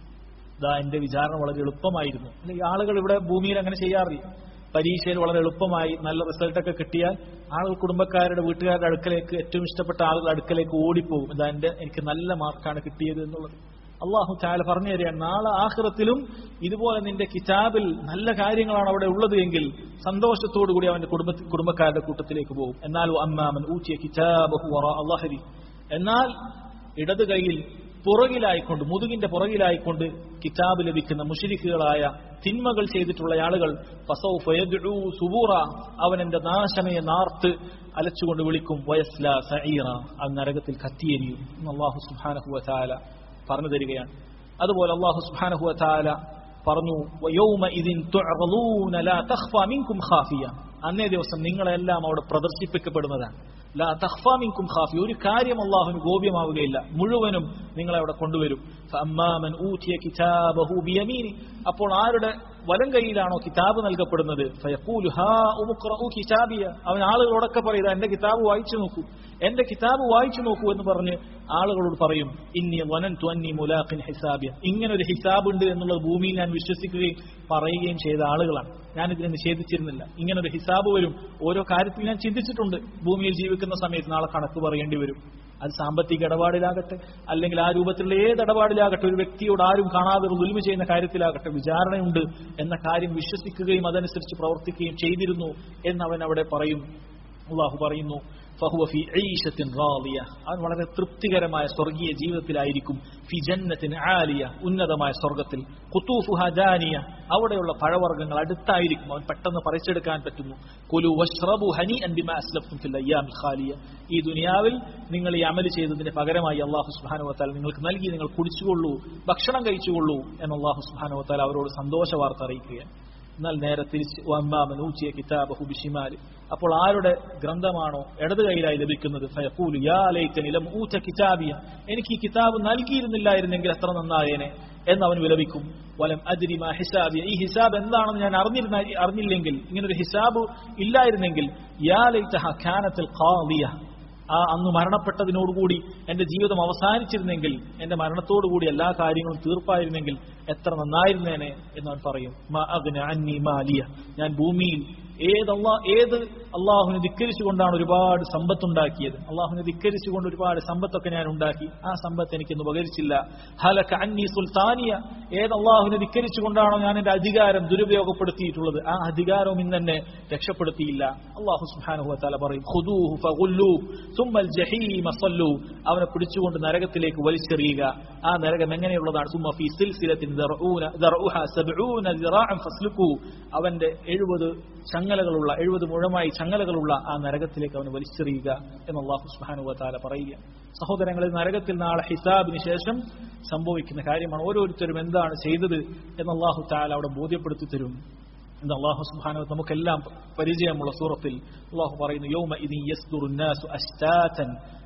ഇതാ എന്റെ വിചാരണ വളരെ എളുപ്പമായിരുന്നു അല്ലെ ഈ ആളുകൾ ഇവിടെ ഭൂമിയിൽ അങ്ങനെ ചെയ്യാറില്ല പരീക്ഷയിൽ വളരെ എളുപ്പമായി നല്ല റിസൾട്ടൊക്കെ കിട്ടിയാൽ ആളുകൾ കുടുംബക്കാരുടെ വീട്ടുകാരുടെ അടുക്കലേക്ക് ഏറ്റവും ഇഷ്ടപ്പെട്ട ആളുകളുടെ അടുക്കലേക്ക് ഓടിപ്പോകും ഇതാ എന്റെ എനിക്ക് നല്ല മാർക്കാണ് കിട്ടിയത് എന്നുള്ളത് അള്ളാഹു ചാല പറഞ്ഞു തരികയാണ് നാളെ ആഹ്റത്തിലും ഇതുപോലെ നിന്റെ കിതാബിൽ നല്ല കാര്യങ്ങളാണ് അവിടെ ഉള്ളത് എങ്കിൽ സന്തോഷത്തോടു കൂടി അവന്റെ കുടുംബ കുടുംബക്കാരുടെ കൂട്ടത്തിലേക്ക് പോകും എന്നാൽ അമ്മാമൻ ഊച്ചിയ കിതാബഹു വറാ അള്ളാഹരി എന്നാൽ ഇടത് കൈയിൽ പുറകിലായിക്കൊണ്ട് മുതുകിന്റെ പുറകിലായിക്കൊണ്ട് കിതാബ് ലഭിക്കുന്ന മുഷിരിക്കുകളായ തിന്മകൾ ചെയ്തിട്ടുള്ള ആളുകൾ ഫസൗഫ യദ്ഉ സുബൂറ അവൻ എന്റെ നാശമയെ നാർത്ത് അലച്ചുകൊണ്ട് വിളിക്കും വയസ്ല സഈറ ആ നരകത്തിൽ കത്തിയെരിയും എന്ന് അള്ളാഹു സുബ്ഹാനഹു വതആല പറഞ്ഞു തരികയാണ് അതുപോലെ അള്ളാഹു സുബ്ഹാനഹു വതആല പറഞ്ഞു വയൗമ ഇതിൻ തുഅറളൂന ലാ തഖ്ഫ മിൻകും ഖാഫിയ അന്നേ ദിവസം നിങ്ങളെല്ലാം അവിടെ പ്രദർശിപ്പിക്കപ്പെടുന്നതാണ് ലാ തഖ്ഫ മിൻകും ഖാഫി ഒരു കാര്യം അള്ളാഹുവിന് ഗോപ്യമാവുകയില്ല മുഴുവനും നിങ്ങളെ അവിടെ കൊണ്ടുവരും ഫഅമ്മാമൻ ഊതിയ കിതാബഹു ബിയമീനി അപ്പോൾ ആരുടെ വലം കൈയിലാണോ കിതാബ് നൽകപ്പെടുന്നത് ഫയഖൂലു ഹാ ഉമുഖ്റഉ കിതാബിയ അവൻ ആളുകളോടൊക്കെ പറയുക എന്റെ കിതാബ് വായിച്ചു നോക്കൂ എന്റെ കിതാബ് വായിച്ചു നോക്കൂ എന്ന് പറഞ്ഞ് ആളുകളോട് പറയും ഇന്നി വനന്തു അന്നി മുലാഖിൻ ഹിസാബിയ ഇങ്ങനെ ഒരു ഹിസാബ് ഉണ്ട് എന്നുള്ളത് ഭൂമിയിൽ ഞാൻ വിശ്വസിക്കുകയും പറയുകയും ചെയ്ത ആളുകളാണ് ഞാനിതിനെ നിഷേധിച്ചിരുന്നില്ല ഇങ്ങനെ ഒരു ഹിസാബ് വരും ഓരോ കാര്യത്തിൽ ഞാൻ ചിന്തിച്ചിട്ടുണ്ട് ഭൂമിയിൽ ജീവിക്കുന്ന സമയത്ത് നാളെ കണക്ക് പറയേണ്ടി വരും അത് സാമ്പത്തിക ഇടപാടിലാകട്ടെ അല്ലെങ്കിൽ ആ രൂപത്തിലുള്ള ഏത് ഇടപാടിലാകട്ടെ ഒരു വ്യക്തിയോട് ആരും കാണാതെ ഉൽമ ചെയ്യുന്ന കാര്യത്തിലാകട്ടെ വിചാരണയുണ്ട് എന്ന കാര്യം വിശ്വസിക്കുകയും അതനുസരിച്ച് പ്രവർത്തിക്കുകയും ചെയ്തിരുന്നു എന്നവൻ അവിടെ പറയും അള്ളാഹു പറയുന്നു ഫഹുവ ഫി ഐഷത്തിൻ റാളിയ അവൻ വളരെ തൃപ്തികരമായ സ്വർഗീയ ജീവിതത്തിലായിരിക്കും ഫി ജന്നത്തിൻ ആലിയ ഉന്നതമായ സ്വർഗത്തിൽ ഖുതൂഫുഹ ദാനിയ അവിടെയുള്ള പഴവർഗ്ഗങ്ങൾ അടുത്തായിരിക്കും അവൻ പെട്ടെന്ന് പറിച്ചെടുക്കാൻ പറ്റുന്നു കുലു വഷ്റബു ഹനി ബിമാ അസ്ലഫ്തും ഫിൽ അയ്യാമിൽ ഖാലിയ ഈ ദുനിയാവിൽ നിങ്ങൾ ഈ അമല് ചെയ്തതിന് പകരമായി അള്ളാഹു സുബ്ഹാനഹു വതആല നിങ്ങൾക്ക് നൽകി നിങ്ങൾ കുടിച്ചുകൊള്ളൂ ഭക്ഷണം കഴിച്ചുകൊള്ളൂ എന്ന് അള്ളാഹു സുബ്ഹാനഹു വതആല അവരോട് സന്തോഷ വാർത്ത അറിയിക്കുകയാണ് എന്നാൽ നേരെ തിരിച്ച് വമ്മാമൻ ഊച്ചിയ കിതാബഹു ബിഷിമാല് അപ്പോൾ ആരുടെ ഗ്രന്ഥമാണോ ഇടത് കൈയിലായി ലഭിക്കുന്നത് ഫയഖൂലു യാ ലൈതനി ലം ഊത കിതാബിയ എനിക്ക് ഈ കിതാബ് നൽകിയിരുന്നില്ലായിരുന്നെങ്കിൽ എത്ര നന്നായേനെ എന്ന് അവൻ വിലപിക്കും വലം അദ്രി മാ ഹിസാബിയ ഈ ഹിസാബ് എന്താണെന്ന് ഞാൻ അറിഞ്ഞിരുന്ന അറിഞ്ഞില്ലെങ്കിൽ ഇങ്ങനൊരു ഹിസാബ് ഇല്ലായിരുന്നെങ്കിൽ യാ ലൈതഹ കാനത്തിൽ ഖാദിയ ആ അന്ന് മരണപ്പെട്ടതിനോടുകൂടി എന്റെ ജീവിതം അവസാനിച്ചിരുന്നെങ്കിൽ എന്റെ മരണത്തോടുകൂടി എല്ലാ കാര്യങ്ങളും തീർപ്പായിരുന്നെങ്കിൽ എത്ര നന്നായിരുന്നേനെ എന്നവൻ പറയും മാ അഗ്ന അന്നി മാലിയ ഞാൻ ഭൂമിയിൽ ഏത് അള്ളാ ഏത് അള്ളാഹുവിനെ ധിക്കരിച്ചുകൊണ്ടാണ് ഒരുപാട് സമ്പത്തുണ്ടാക്കിയത് അള്ളാഹുവിനെ ധിക്കരിച്ചുകൊണ്ട് ഒരുപാട് സമ്പത്തൊക്കെ ഞാൻ ഉണ്ടാക്കി ആ സമ്പത്ത് എനിക്കൊന്ന് ഉപകരിച്ചില്ല ഹലക അന്നി സുൽത്താനിയ ഏത് അള്ളാഹുവിനെ ധിക്കരിച്ചുകൊണ്ടാണോ ഞാൻ എന്റെ അധികാരം ദുരുപയോഗപ്പെടുത്തിയിട്ടുള്ളത് ആ അധികാരവും ഇന്ന് എന്നെ രക്ഷപ്പെടുത്തിയില്ല അള്ളാഹു സുബ്ഹാനഹു തആല പറയും ഖുദൂഹു ഫഗുല്ലു സുമ്മൽ ജഹീമ സല്ലു അവനെ പിടിച്ചുകൊണ്ട് നരകത്തിലേക്ക് വലിച്ചെറിയുക ആ നരകം എങ്ങനെയുള്ളതാണ് സുമ്മ ഫീ സിൽസിലത്തിൻ ദർഊന ദർഉഹ സബ്ഊന ദിറാഅൻ ഫസ്ലുകു അവന്റെ 70 ചങ്ങലകളുള്ള 70 മുഴമായി ചങ്ങലകളുള്ള ആ നരകത്തിലേക്ക് അവന് വലിച്ചെറിയുക എന്ന് അള്ളാഹു സുബ്ഹാനഹു വതആല പറയുക സഹോദരങ്ങളെ നരകത്തിൽ നാളെ ഹിസാബിന് ശേഷം സംഭവിക്കുന്ന കാര്യമാണ് ഓരോരുത്തരും എന്താണ് ചെയ്തത് എന്ന് അള്ളാഹു താല അവിടെ ബോധ്യപ്പെടുത്തി തരും എന്ന് അള്ളാഹു സുബ്ഹാനഹു നമുക്കെല്ലാം പരിചയമുള്ള സൂറത്തിൽ അള്ളാഹു പറയുന്നു യൗമ ഇദി യസ്ദുറു الناس അശ്താതൻ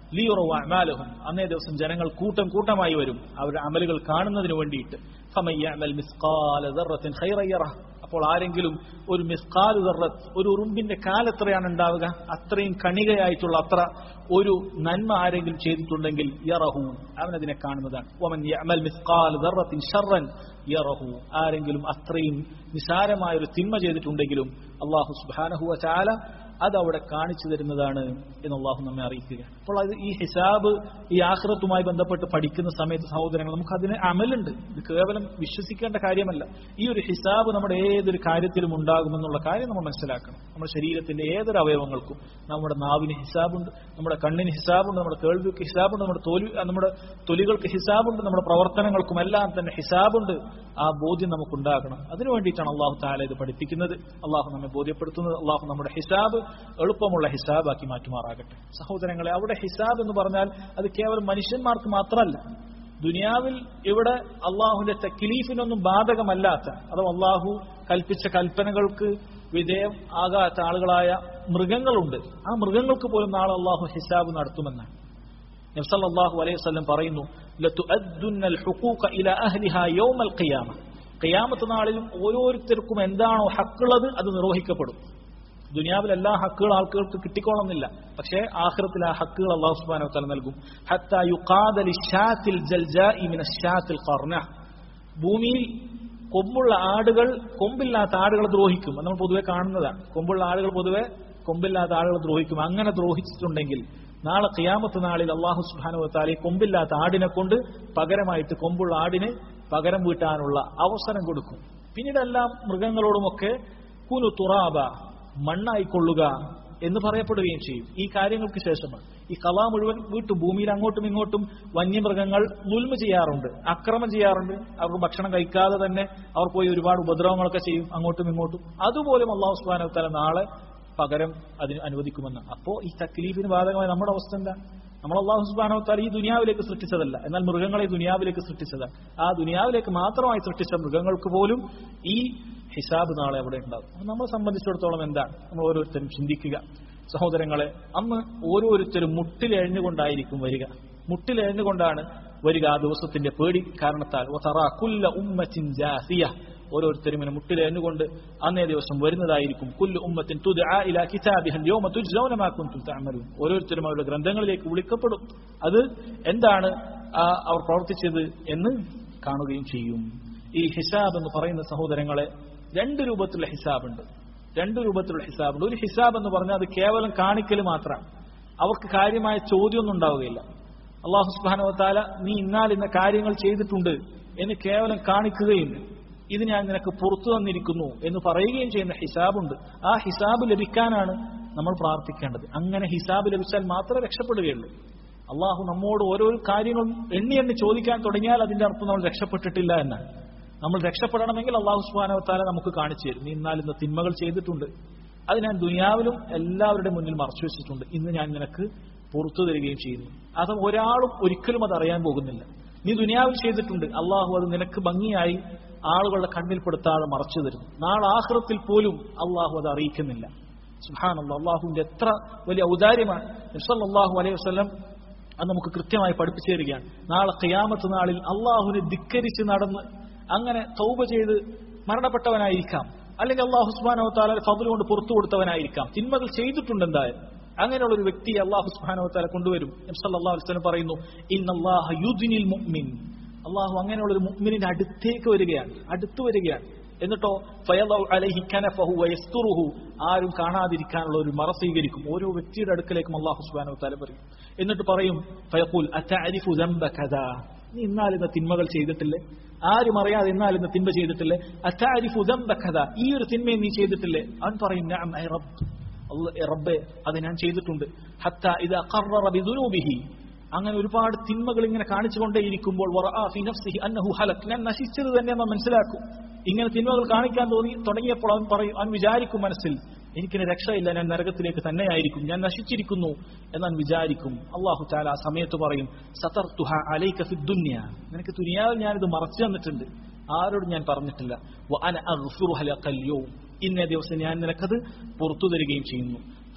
ലിയുറു അമാലഹും അന്നേ ദിവസം ജനങ്ങൾ കൂട്ടം കൂട്ടമായി വരും അവരുടെ അമലുകൾ കാണുന്നതിന് വേണ്ടിയിട്ട് ഫമയ്യഅമൽ മിസ്ഖാല ദർറത്തിൻ ഖൈറൻ യറഹ്. അപ്പോൾ ആരെങ്കിലും ഒരു മിസ്കാൽ ദർറത്ത് ഒരു ഉറുമ്പിന്റെ കാലെത്രയാണ് ഉണ്ടാവുക അത്രയും കണികയായിട്ടുള്ള അത്ര ഒരു നന്മ ആരെങ്കിലും ചെയ്തിട്ടുണ്ടെങ്കിൽ യറഹു അവനതിനെ കാണുന്നതാണ് ഒമൻ യഅമൽ മിസ്കാൽ ദർറത്തിൻ ഷർറൻ യറഹു ആരെങ്കിലും അത്രയും നിസാരമായ ഒരു തിന്മ ചെയ്തിട്ടുണ്ടെങ്കിലും അള്ളാഹു സുബ്ഹാനഹു വതആല അത് അവിടെ കാണിച്ചു തരുന്നതാണ് എന്ന് അള്ളാഹു നമ്മെ അറിയിക്കുക അപ്പോൾ അത് ഈ ഹിസാബ് ഈ ആഹ്റത്തുമായി ബന്ധപ്പെട്ട് പഠിക്കുന്ന സമയത്ത് സഹോദരങ്ങൾ നമുക്ക് അതിന് അമലുണ്ട് ഇത് കേവലം വിശ്വസിക്കേണ്ട കാര്യമല്ല ഈ ഒരു ഹിസാബ് നമ്മുടെ ഏതൊരു കാര്യത്തിലും ഉണ്ടാകുമെന്നുള്ള കാര്യം നമ്മൾ മനസ്സിലാക്കണം നമ്മുടെ ശരീരത്തിന്റെ ഏതൊരു അവയവങ്ങൾക്കും നമ്മുടെ നാവിന് ഹിസാബുണ്ട് നമ്മുടെ കണ്ണിന് ഹിസാബുണ്ട് നമ്മുടെ കേൾവിക്ക് ഹിസാബുണ്ട് നമ്മുടെ തോലി നമ്മുടെ തൊലികൾക്ക് ഹിസാബുണ്ട് നമ്മുടെ പ്രവർത്തനങ്ങൾക്കും എല്ലാം തന്നെ ഹിസാബുണ്ട് ആ ബോധ്യം നമുക്കുണ്ടാകണം അതിനു വേണ്ടിയിട്ടാണ് അള്ളാഹു താല ഇത് പഠിപ്പിക്കുന്നത് അള്ളാഹു നമ്മെ ബോധ്യപ്പെടുത്തുന്നത് അള്ളാഹു നമ്മുടെ ഹിസാബ് എളുപ്പമുള്ള ഹിസാബാക്കി മാറ്റുമാറാകട്ടെ സഹോദരങ്ങളെ അവിടെ ഹിസാബ് എന്ന് പറഞ്ഞാൽ അത് കേവലം മനുഷ്യന്മാർക്ക് മാത്രമല്ല ദുനിയാവിൽ ഇവിടെ അള്ളാഹുവിന്റെ തക്ലീഫിനൊന്നും ബാധകമല്ലാത്ത അഥവാ അള്ളാഹു കൽപ്പിച്ച കൽപ്പനകൾക്ക് വിധേയം ആകാത്ത ആളുകളായ മൃഗങ്ങളുണ്ട് ആ മൃഗങ്ങൾക്ക് പോലും നാളെ അള്ളാഹു ഹിസാബ് നടത്തുമെന്നാണ് നബ്സല്ലാഹു അലൈഹി വസല്ലം പറയുന്നു ലതുഅദ്ദുന്നൽ ഹുഖൂഖ ഇലാ അഹ്ലിഹാ യൗമൽ ഖിയാമ ഖിയാമത്ത് നാളിലും ഓരോരുത്തർക്കും എന്താണോ ഹക്കുള്ളത് അത് നിർവഹിക്കപ്പെടും ദുനിയാവിൽ എല്ലാ ഹക്കുകൾ ആൾക്കാർക്ക് കിട്ടിക്കോളന്നില്ല പക്ഷേ ആഖിറത്തിൽ ആ ഹക്കുകൾ അള്ളാഹു സുബ്ഹാനഹു വതആല നൽകും ഹത്താ യുഖാദ ലിശാത്തിൽ ജൽജാഇ മിന ശാത്തിൽ ഖർന ഭൂമിയിൽ കൊമ്പുള്ള ആടുകൾ കൊമ്പില്ലാത്ത ആടുകളെ ദ്രോഹിക്കും അത് നമ്മൾ പൊതുവെ കാണുന്നതാണ് കൊമ്പുള്ള ആടുകൾ പൊതുവെ കൊമ്പില്ലാത്ത ആടുകളെ ദ്രോഹിക്കും അങ്ങനെ ദ്രോഹിച്ചിട്ടുണ്ടെങ്കിൽ നാളെ ഖിയാമത്ത് നാളിൽ അള്ളാഹു സുബ്ഹാനഹു വതആല ഈ കൊമ്പില്ലാത്ത ആടിനെ കൊണ്ട് പകരമായിട്ട് കൊമ്പുള്ള ആടിന് പകരം വീട്ടാനുള്ള അവസരം കൊടുക്കും പിന്നീട് എല്ലാം മൃഗങ്ങളോടുമൊക്കെ കുനു തുറാബ മണ്ണായിക്കൊള്ളുക എന്ന് പറയപ്പെടുകയും ചെയ്യും ഈ കാര്യങ്ങൾക്ക് ശേഷമാണ് ഈ കലാ മുഴുവൻ വീട്ടു ഭൂമിയിൽ അങ്ങോട്ടും ഇങ്ങോട്ടും വന്യമൃഗങ്ങൾ നുൽമ ചെയ്യാറുണ്ട് അക്രമം ചെയ്യാറുണ്ട് അവർക്ക് ഭക്ഷണം കഴിക്കാതെ തന്നെ അവർ പോയി ഒരുപാട് ഉപദ്രവങ്ങളൊക്കെ ചെയ്യും അങ്ങോട്ടും ഇങ്ങോട്ടും അതുപോലും അള്ളാഹു സുബ്ഹാനഹു വതആല നാളെ പകരം അതിന് അനുവദിക്കുമെന്ന് അപ്പോ ഈ തക്ലീഫിന് ബാധകമായ നമ്മുടെ അവസ്ഥ എന്താ നമ്മൾ അള്ളാഹു സുബ്ഹാനഹു വതആല ഈ ദുനിയാവിലേക്ക് സൃഷ്ടിച്ചതല്ല എന്നാൽ മൃഗങ്ങളെ ഈ ദുനിയാവിലേക്ക് സൃഷ്ടിച്ചതാണ് ആ ദുനിയാവിലേക്ക് മാത്രമായി സൃഷ്ടിച്ച മൃഗങ്ങൾക്ക് പോലും ഈ ഹിസാബ് നാളെ അവിടെ ഉണ്ടാകും അപ്പൊ നമ്മളെ സംബന്ധിച്ചിടത്തോളം എന്താണ് നമ്മൾ ഓരോരുത്തരും ചിന്തിക്കുക സഹോദരങ്ങളെ അന്ന് ഓരോരുത്തരും മുട്ടിലെഴഞ്ഞുകൊണ്ടായിരിക്കും വരിക മുട്ടിലെഴഞ്ഞുകൊണ്ടാണ് വരിക ആ ദിവസത്തിന്റെ പേടി കാരണത്താൽ വതറാ കുല്ല ഉമ്മത്തിൻ ജാസിയ ഓരോരുത്തരും ഇങ്ങനെ മുട്ടിലെഴഞ്ഞുകൊണ്ട് അന്നേ ദിവസം വരുന്നതായിരിക്കും കുല്ലു ഉമ്മത്തിൻ തുദ്ആ ഇലാ കിതാബിഹിം യൗമ തുജ്സൗന മാ കുൻതും തഅമലൂൻ ഓരോരുത്തരും അവരുടെ ഗ്രന്ഥങ്ങളിലേക്ക് വിളിക്കപ്പെടും അത് എന്താണ് ആ, അവർ പ്രവർത്തിച്ചത് എന്ന് കാണുകയും ചെയ്യും ഈ ഹിസാബ് എന്ന് പറയുന്ന സഹോദരങ്ങളെ രണ്ട് രൂപത്തിലുള്ള ഹിസാബുണ്ട് രണ്ട് രൂപത്തിലുള്ള ഹിസാബുണ്ട് ഒരു ഹിസാബ് എന്ന് പറഞ്ഞാൽ അത് കേവലം കാണിക്കൽ മാത്രമാണ് അവർക്ക് കാര്യമായ ചോദ്യമൊന്നും ഉണ്ടാവുകയില്ല അള്ളാഹു സുബാനവത്താല നീ ഇന്നാൽ ഇന്ന കാര്യങ്ങൾ ചെയ്തിട്ടുണ്ട് എന്ന് കേവലം കാണിക്കുകയും ഇത് ഞാൻ നിനക്ക് പുറത്തു തന്നിരിക്കുന്നു എന്ന് പറയുകയും ചെയ്യുന്ന ഹിസാബുണ്ട് ആ ഹിസാബ് ലഭിക്കാനാണ് നമ്മൾ പ്രാർത്ഥിക്കേണ്ടത് അങ്ങനെ ഹിസാബ് ലഭിച്ചാൽ മാത്രമേ രക്ഷപ്പെടുകയുള്ളൂ അള്ളാഹു നമ്മോട് ഓരോ കാര്യങ്ങളും എണ്ണി എണ്ണി ചോദിക്കാൻ തുടങ്ങിയാൽ അതിന്റെ അർത്ഥം നമ്മൾ രക്ഷപ്പെട്ടിട്ടില്ല എന്നാണ് നമ്മൾ രക്ഷപ്പെടണമെങ്കിൽ അള്ളാഹു സുബാനവത്താല നമുക്ക് കാണിച്ചു തരും നീ എന്നാൽ ഇന്ന് തിന്മകൾ ചെയ്തിട്ടുണ്ട് അത് ഞാൻ ദുനിയാവിലും എല്ലാവരുടെ മുന്നിൽ മറച്ചു വെച്ചിട്ടുണ്ട് ഇന്ന് ഞാൻ നിനക്ക് പുറത്തു തരികയും ചെയ്യുന്നു അത് ഒരാളും ഒരിക്കലും അത് അറിയാൻ പോകുന്നില്ല നീ ദുനിയാവിൽ ചെയ്തിട്ടുണ്ട് അള്ളാഹു അത് നിനക്ക് ഭംഗിയായി ആളുകളുടെ കണ്ണിൽപ്പെടുത്താതെ മറച്ചു തരും നാളെ ആഹ്റത്തിൽ പോലും അള്ളാഹു അത് അറിയിക്കുന്നില്ല സുഹാനുള്ള അള്ളാഹുവിന്റെ എത്ര വലിയ ഔദാര്യമാണ് അള്ളാഹു അലൈഹി വസ്ലം അത് നമുക്ക് കൃത്യമായി പഠിപ്പിച്ചു തരികയാണ് നാളെ ഖിയാമത്ത് നാളിൽ അള്ളാഹുവിനെ ധിക്കരിച്ച് നടന്ന് അങ്ങനെ തൗബ ചെയ്ത് മരണപ്പെട്ടവനായിരിക്കാം അല്ലെങ്കിൽ അള്ളാഹു സുബാനോ താല ഫضل കൊണ്ട് പുറത്തു കൊടുത്തവനായിരിക്കാം തിന്മകൾ ചെയ്തിട്ടുണ്ട് എന്തായാലും അങ്ങനെയുള്ള ഒരു വ്യക്തിയെ അള്ളാഹു സുബാനോ താല കൊണ്ടുവരും അള്ളാഹു വസ്ലം പറയുന്നു ഇന്നല്ലാഹ യുദ്നിൽ മുഅ്മിൻ അള്ളാഹു അങ്ങനെയുള്ള ഒരു മുഅ്മിനിന്റെ അടുത്തേക്ക് വരികയാണ് അടുത്തു വരികയാണ് എന്നിട്ടോ ഫയലൗ അലൈഹി കനഫഹു വയസ്തുറുഹു ആരും കാണാതിരിക്കാനുള്ള ഒരു മറ സ്വീകരിക്കും ഓരോ വ്യക്തിയുടെ അടുക്കലേക്കും അള്ളാഹു സുബാനോ താല പറയും എന്നിട്ട് പറയും ഫയഖൂൽ അതഅരിഫു ദംബ കദാ നീ എന്നാൽ ഇന്ന് തിന്മകൾ ചെയ്തിട്ടില്ലേ ആരും അറിയാതെ എന്നാൽ ഇന്ന് തിന്മ ചെയ്തിട്ടില്ലേ അതാരിഫു ദംബ കഥ ഈ ഒരു തിന്മയും നീ ചെയ്തിട്ടില്ലേ അവൻ പറയും നഅം ഐ റബ്ബ് അല്ല റബ്ബെ അത് ഞാൻ ചെയ്തിട്ടുണ്ട് ഹത്ത ഇത് ഖററ ബിദുനൂബിഹി അങ്ങനെ ഒരുപാട് തിന്മകൾ ഇങ്ങനെ കാണിച്ചുകൊണ്ടേയിരിക്കുമ്പോൾ വറആ ഫി നഫ്സിഹി അന്നഹു ഹലക് ഞാൻ നശിച്ചത് തന്നെ അവൻ മനസ്സിലാക്കും ഇങ്ങനെ തിന്മകൾ കാണിക്കാൻ തോന്നി തുടങ്ങിയപ്പോൾ അവൻ പറയും അവൻ വിചാരിക്കും മനസ്സിൽ എനിക്കിന് രക്ഷയില്ല ഞാൻ നരകത്തിലേക്ക് തന്നെയായിരിക്കും ഞാൻ നശിച്ചിരിക്കുന്നു എന്നാൻ വിചാരിക്കും അള്ളാഹു താല ആ സമയത്ത് പറയും സതർത്തുഹ അലൈക ഫി ദുന്യ നിനക്ക് ദുനിയാവിൽ ഞാനിത് മറച്ചു തന്നിട്ടുണ്ട് ആരോടും ഞാൻ പറഞ്ഞിട്ടില്ല വ അന അഗ്ഫിറുഹ ലക അൽയൗം. ഇന്നേ ദിവസം ഞാൻ നിനക്കത് പുറത്തു തരികയും ചെയ്യുന്നു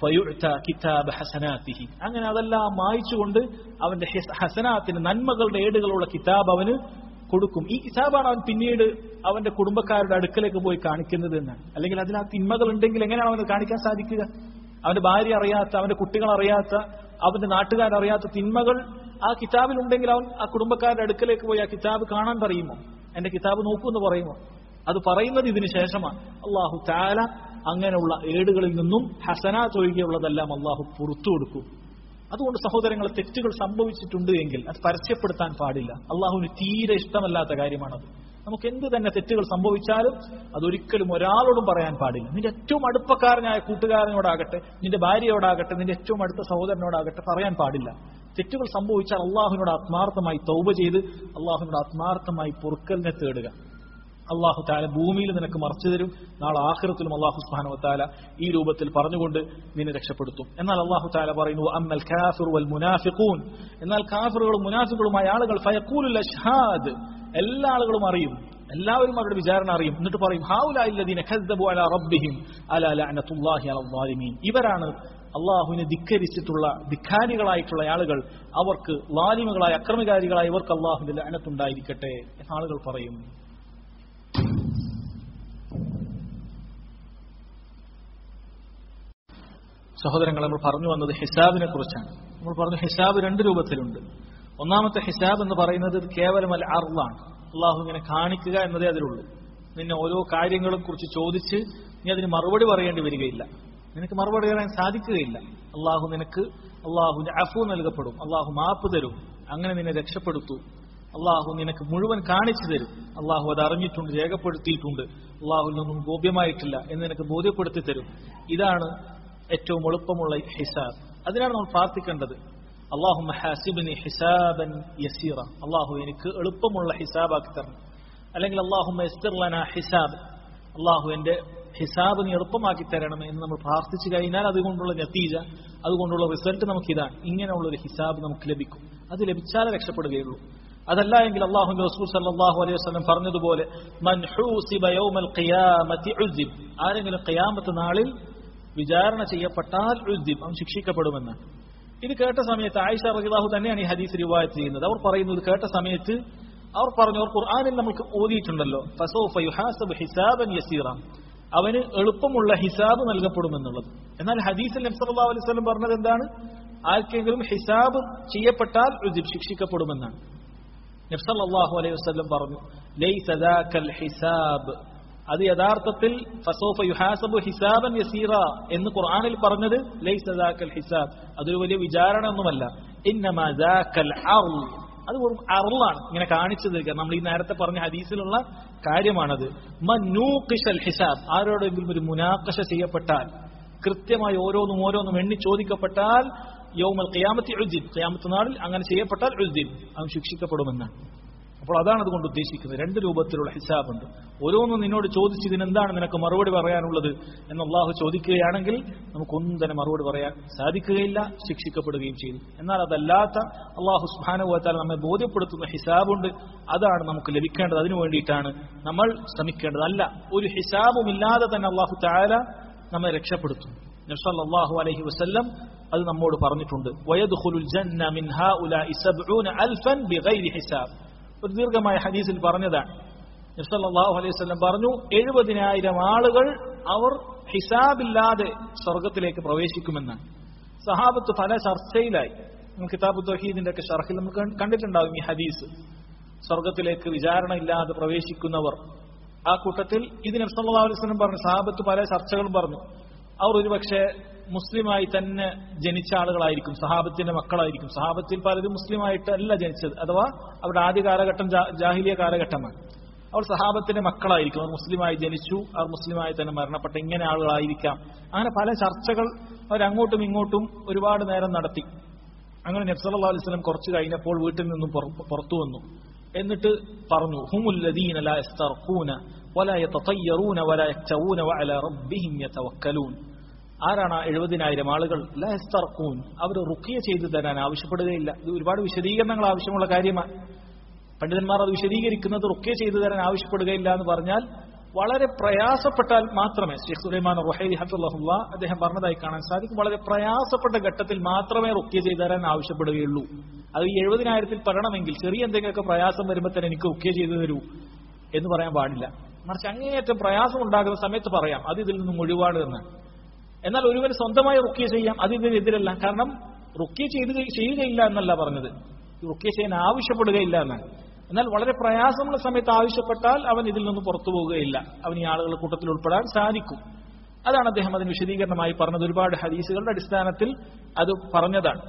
ഫയുഅ്ത കിതാബ ഹസനാത്തിഹി അങ്ങനെ അതെല്ലാം മായിച്ചുകൊണ്ട് അവന്റെ ഹിസ്- ഹസനാത്തിന് നന്മകളുടെ ഏടുകളുള്ള കിതാബ് അവന് കൊടുക്കും ഈ കിതാബാണ് അവൻ പിന്നീട് അവന്റെ കുടുംബക്കാരുടെ അടുക്കലേക്ക് പോയി കാണിക്കുന്നത് എന്നാണ് അല്ലെങ്കിൽ അതിൽ ആ തിന്മകൾ ഉണ്ടെങ്കിൽ എങ്ങനെയാണ് അവന് കാണിക്കാൻ സാധിക്കുക അവന്റെ ഭാര്യ അറിയാത്ത അവന്റെ കുട്ടികൾ അറിയാത്ത അവന്റെ നാട്ടുകാരറിയാത്ത തിന്മകൾ ആ കിതാബിൽ ഉണ്ടെങ്കിൽ അവൻ ആ കുടുംബക്കാരുടെ അടുക്കലേക്ക് പോയി ആ കിതാബ് കാണാൻ പറയുമോ എന്റെ കിതാബ് നോക്കൂ എന്ന് പറയുമോ അത് പറയുന്നത് ഇതിന് ശേഷമാണ് അള്ളാഹു താല അങ്ങനെയുള്ള ഏടുകളിൽ നിന്നും ഹസനാത്ത് ഒഴികെയുള്ളതെല്ലാം അള്ളാഹു പുറത്തു കൊടുക്കും അതുകൊണ്ട് സഹോദരങ്ങൾ തെറ്റുകൾ സംഭവിച്ചിട്ടുണ്ട് എങ്കിൽ അത് പരസ്യപ്പെടുത്താൻ പാടില്ല അള്ളാഹുവിന് തീരെ ഇഷ്ടമല്ലാത്ത കാര്യമാണത് നമുക്ക് എന്ത് തന്നെ തെറ്റുകൾ സംഭവിച്ചാലും അതൊരിക്കലും ഒരാളോടും പറയാൻ പാടില്ല നിന്റെ ഏറ്റവും അടുപ്പക്കാരനായ കൂട്ടുകാരനോടാകട്ടെ നിന്റെ ഭാര്യയോടാകട്ടെ നിന്റെ ഏറ്റവും അടുത്ത സഹോദരനോടാകട്ടെ പറയാൻ പാടില്ല തെറ്റുകൾ സംഭവിച്ചാൽ അള്ളാഹുവിനോട് ആത്മാർത്ഥമായി തൗബ ചെയ്ത് അള്ളാഹുവിനോട് ആത്മാർത്ഥമായി പൊറുക്കലിനെ തേടുക അള്ളാഹു താല ഭൂമിയിൽ നിനക്ക് മറച്ചു തരും നാളെ ആഖിറത്തിലും അള്ളാഹു സുബ്ഹാനഹു വതആല ഈ രൂപത്തിൽ പറഞ്ഞുകൊണ്ട് നിന്നെ രക്ഷപ്പെടുത്തും എന്നാൽ അള്ളാഹു താല പറയുന്നു അമ്മൽ കാഫിർ വൽ മുനാഫിഖൂൻ എന്നാൽ കാഫിറുകളും മുനാഫിക്കുകളുമായ ആളുകൾ ഫയഖൂലുൽ അഷ്ഹാദ് എല്ലാ ആളുകളും അറിയും എല്ലാവരും അവരുടെ വിചാരണ അറിയും എന്നിട്ട് പറയും ഹാവുലായില്ലദീന ഖസ്ദബു അലാ റബ്ബിഹിം അലാ ലഅനത്തുല്ലാഹി അലൽ ളാലിമീൻ ഇവരാണ് അള്ളാഹുവിനെ ധിക്കരിച്ചിട്ടുള്ള ധിക്കാരികളായിട്ടുള്ള ആളുകൾ അവർക്ക് ലാലിമകളായ അക്രമകാരികളായ ഇവർക്ക് അള്ളാഹുവിന്റെ ലഅനത്തുണ്ടായിരിക്കട്ടെ എന്ന് ആളുകൾ പറയും സഹോദരങ്ങൾ നമ്മൾ പറഞ്ഞു വന്നത് ഹിസാബിനെ കുറിച്ചാണ് നമ്മൾ പറഞ്ഞു ഹിസാബ് രണ്ട് രൂപത്തിലുണ്ട് ഒന്നാമത്തെ ഹിസാബ് എന്ന് പറയുന്നത് ഇത് കേവലം അൽ അർളാണ് അള്ളാഹു ഇങ്ങനെ കാണിക്കുക എന്നതേ അതിലുള്ളൂ നിന്നെ ഓരോ കാര്യങ്ങളും കുറിച്ച് ചോദിച്ച് നീ അതിന് മറുപടി പറയേണ്ടി വരികയില്ല നിനക്ക് മറുപടി പറയാൻ സാധിക്കുകയില്ല അള്ളാഹു നിനക്ക് അള്ളാഹുവിന്റെ അഫു നൽകപ്പെടും അള്ളാഹു മാപ്പ് തരും അങ്ങനെ നിന്നെ രക്ഷപ്പെടുത്തു അള്ളാഹു നിനക്ക് മുഴുവൻ കാണിച്ചു തരും അള്ളാഹു അത് അറിഞ്ഞിട്ടുണ്ട് രേഖപ്പെടുത്തിയിട്ടുണ്ട് അള്ളാഹുവിൽ നിന്നും ഗോപ്യമായിട്ടില്ല എന്ന് നിനക്ക് ബോധ്യപ്പെടുത്തി തരും ഇതാണ് ഏറ്റവും എളുപ്പമുള്ള ഹിസാബ് അതിനാണ് നമ്മൾ പ്രാർത്ഥിക്കേണ്ടത് അള്ളാഹു ഹാസിബിനി ഹിസാബൻ യസീറ അള്ളാഹു എനിക്ക് എളുപ്പമുള്ള ഹിസാബാക്കി തരണം അല്ലെങ്കിൽ അള്ളാഹു എസ്തർലന ഹിസാബ് അള്ളാഹു എന്റെ ഹിസാബ് നീ എളുപ്പമാക്കി തരണമേ എന്ന് നമ്മൾ പ്രാർത്ഥിച്ചു കഴിഞ്ഞാൽ അതുകൊണ്ടുള്ള നത്തീജ അതുകൊണ്ടുള്ള റിസൾട്ട് നമുക്കിതാണ് ഇങ്ങനെയുള്ള ഒരു ഹിസാബ് നമുക്ക് ലഭിക്കും അത് ലഭിച്ചാലേ രക്ഷപ്പെടുകയുള്ളൂ അതല്ല എങ്കിൽ അള്ളാഹു റസൂൽ സല്ലല്ലാഹു അലൈഹി വസല്ലം പറഞ്ഞതുപോലെ മൻ ഹൂസിബ യൗമൽ ഖിയാമത്തി ഉസിബ് ആരെങ്കിലും ഖിയാമത്ത് നാളിൽ വിചാരണ ചെയ്യപ്പെട്ടാൽ ഉസിബ് അവൻ ശിക്ഷിക്കപ്പെടുമെന്ന് ഇത് കേട്ട സമയത്ത് ആയിഷ റളിയല്ലാഹു തന്നെയാണ് ഈ ഹദീസ് റിവായത്ത് ചെയ്യുന്നത് അവർ പറയുന്നു ഇത് കേട്ട സമയത്ത് അവർ പറഞ്ഞു അവർ ഖുർആനിൽ നമുക്ക് ഓതിയിട്ടുണ്ടല്ലോ ഫസൗഫ യുഹാസബ് ഹിസാബൻ യസീറ അവന് എളുപ്പമുള്ള ഹിസാബ് നൽകപ്പെടുമെന്നുള്ളത് എന്നാൽ ഹദീസിൽ നബി സല്ലല്ലാഹു അലൈഹി വസല്ലം പറഞ്ഞത് എന്താണ് ആർക്കെങ്കിലും ഹിസാബ് ചെയ്യപ്പെട്ടാൽ ഉസിബ് ശിക്ഷിക്കപ്പെടുമെന്നാണ് നബി സല്ലല്ലാഹു അലൈഹി വസല്ലം പറഞ്ഞു ലൈസ ദാക്കൽ ഹിസാബ് അത് യഥാർത്ഥത്തിൽ ഫസോഫ യുഹാസബു ഹിസാബൻ യസീറ എന്ന് ഖുർആനിൽ പറഞ്ഞത് ലൈസ ദാക്കൽ ഹിസാബ് അതൊരു വലിയ വിചാരണ ഒന്നുമല്ല ഇന്നമാ ദാക്കൽ അർൾ അത് വെറും അറുളാണ് ഇങ്ങനെ കാണിച്ചു തരിക നമ്മൾ ഈ നേരത്തെ പറഞ്ഞ ഹദീസിലുള്ള കാര്യമാണത് മനൂക്കിഷൽ ഹിസാബ് ആരോടെങ്കിലും ഒരു മുനാക്കശ ചെയ്യപ്പെട്ടാൽ കൃത്യമായി ഓരോന്നും ഓരോന്നും എണ്ണി ചോദിക്കപ്പെട്ടാൽ യൗമൽ ഖിയാമത്തി ഉദ്ദിൻ ഖിയാമത്ത് നാളിൽ അങ്ങനെ ചെയ്യപ്പെട്ടാൽ ഉദ്ദിൻ അവൻ ശിക്ഷിക്കപ്പെടുമെന്നാണ് അപ്പോൾ അതാണ് അതുകൊണ്ട് ഉദ്ദേശിക്കുന്നത് രണ്ട് രൂപത്തിലുള്ള ഹിസാബുണ്ട് ഓരോന്നും നിന്നോട് ചോദിച്ച് ഇതിനെന്താണ് നിനക്ക് മറുപടി പറയാനുള്ളത് എന്ന് അള്ളാഹു ചോദിക്കുകയാണെങ്കിൽ നമുക്കൊന്നും തന്നെ മറുപടി പറയാൻ സാധിക്കുകയില്ല ശിക്ഷിക്കപ്പെടുകയും ചെയ്യും എന്നാൽ അതല്ലാത്ത അള്ളാഹു സുഹാനുഭവത്താൽ നമ്മെ ബോധ്യപ്പെടുത്തുന്ന ഹിസാബുണ്ട് അതാണ് നമുക്ക് ലഭിക്കേണ്ടത് അതിനു വേണ്ടിയിട്ടാണ് നമ്മൾ ശ്രമിക്കേണ്ടത് അല്ല ഒരു ഹിസാബുമില്ലാതെ തന്നെ അള്ളാഹു താല നമ്മെ രക്ഷപ്പെടുത്തും നബ്സല്ലാഹു അലൈഹി വസല്ലം അത് നമ്മോട് പറഞ്ഞിട്ടുണ്ട് വയദ്ഖുലുൽ ജന്ന മിൻ ഹാഉലാഇ സബ്ഊന അൽഫൻ ബിഗൈരി ഹിസാബ് ഒരു ദീർഘമായ ഹദീസിൽ പറഞ്ഞതാണ് നബ്സല്ലാഹു അലൈഹി വസല്ലം പറഞ്ഞു എഴുപതിനായിരം ആളുകൾ അവർ ഹിസാബില്ലാതെ സ്വർഗത്തിലേക്ക് പ്രവേശിക്കുമെന്നാണ് സഹാബത്ത് പല ചർച്ചയിലായി നമ്മൾ കിതാബ് തൊഹീദിന്റെ ഒക്കെ ഷർഹിൽ നമുക്ക് കണ്ടിട്ടുണ്ടാകും ഈ ഹദീസ് സ്വർഗത്തിലേക്ക് വിചാരണ ഇല്ലാതെ പ്രവേശിക്കുന്നവർ ആ കൂട്ടത്തിൽ ഇത് നബ്സല്ലാ അലൈഹി വസല്ലം പറഞ്ഞു സഹാബത്ത് പല ചർച്ചകളും പറഞ്ഞു അവർ ഒരുപക്ഷെ മുസ്ലിമായി തന്നെ ജനിച്ച ആളുകളായിരിക്കും സഹാബത്തിന്റെ മക്കളായിരിക്കും സഹാബത്തിൽ പലരും മുസ്ലിമായിട്ടല്ല ജനിച്ചത് അഥവാ അവരുടെ ആദ്യ കാലഘട്ടം ജാഹിലിയ കാലഘട്ടമാണ് അവർ സഹാബത്തിന്റെ മക്കളായിരിക്കും അവർ മുസ്ലിമായി ജനിച്ചു അവർ മുസ്ലിമായി തന്നെ മരണപ്പെട്ട ഇങ്ങനെ ആളുകളായിരിക്കാം അങ്ങനെ പല ചർച്ചകൾ അവരങ്ങോട്ടും ഇങ്ങോട്ടും ഒരുപാട് നേരം നടത്തി അങ്ങനെ നബ്സല്ലാ അലൈഹി സ്വലം കുറച്ച് കഴിഞ്ഞപ്പോൾ വീട്ടിൽ നിന്നും പുറത്തു വന്നു എന്നിട്ട് പറഞ്ഞു ഹുമുല്ലദീന ലാ യസ്തർഖൂന വലാ യതതയ്യറൂന വലാ യക്തവൂന വഅലാ റബ്ബിഹിം യതവക്കലൂൻ ആരാണ് ആ എഴുപതിനായിരം ആളുകൾ ലഹസ്തർക്കൂൻ അവർ റുക്കിയ ചെയ്തു തരാൻ ആവശ്യപ്പെടുകയില്ല ഇത് ഒരുപാട് വിശദീകരണങ്ങൾ ആവശ്യമുള്ള കാര്യമാണ് പണ്ഡിതന്മാർ അത് വിശദീകരിക്കുന്നത് റുക്കിയ ചെയ്തു തരാൻ ആവശ്യപ്പെടുകയില്ല എന്ന് പറഞ്ഞാൽ വളരെ പ്രയാസപ്പെട്ടാൽ മാത്രമേ ഷെയ്ഖ് സുലൈമാൻ റുഹൈലി ഹഫുല്ലാ അദ്ദേഹം പറഞ്ഞതായി കാണാൻ സാധിക്കും വളരെ പ്രയാസപ്പെട്ട ഘട്ടത്തിൽ മാത്രമേ റുക്കിയ ചെയ്തു തരാൻ ആവശ്യപ്പെടുകയുള്ളൂ അത് ഈ എഴുപതിനായിരത്തിൽ പറയണമെങ്കിൽ ചെറിയ എന്തെങ്കിലുമൊക്കെ പ്രയാസം വരുമ്പോൾ തന്നെ എനിക്ക് റുക്കിയ ചെയ്തു തരൂ എന്ന് പറയാൻ പാടില്ല മറിച്ച് അങ്ങേയറ്റം പ്രയാസം ഉണ്ടാകുന്ന സമയത്ത് പറയാം അത് ഇതിൽ നിന്നും ഒഴിവാട് എന്ന് എന്നാൽ ഒരുവൻ സ്വന്തമായി റുക്കിയ ചെയ്യാം അത് ഇതിനെതിരല്ല കാരണം റുക്കിയ ചെയ്ത് ചെയ്യുകയില്ല എന്നല്ല പറഞ്ഞത് റുക്കിയ ചെയ്യാൻ ആവശ്യപ്പെടുകയില്ല എന്നാണ് എന്നാൽ വളരെ പ്രയാസമുള്ള സമയത്ത് ആവശ്യപ്പെട്ടാൽ അവൻ ഇതിൽ നിന്ന് പുറത്തു പോവുകയില്ല അവൻ ഈ ആളുകളുടെ കൂട്ടത്തിൽ ഉൾപ്പെടാൻ സാധിക്കും അതാണ് അദ്ദേഹം അതിന് വിശദീകരണമായി പറഞ്ഞത് ഒരുപാട് ഹദീസുകളുടെ അടിസ്ഥാനത്തിൽ അത് പറഞ്ഞതാണ്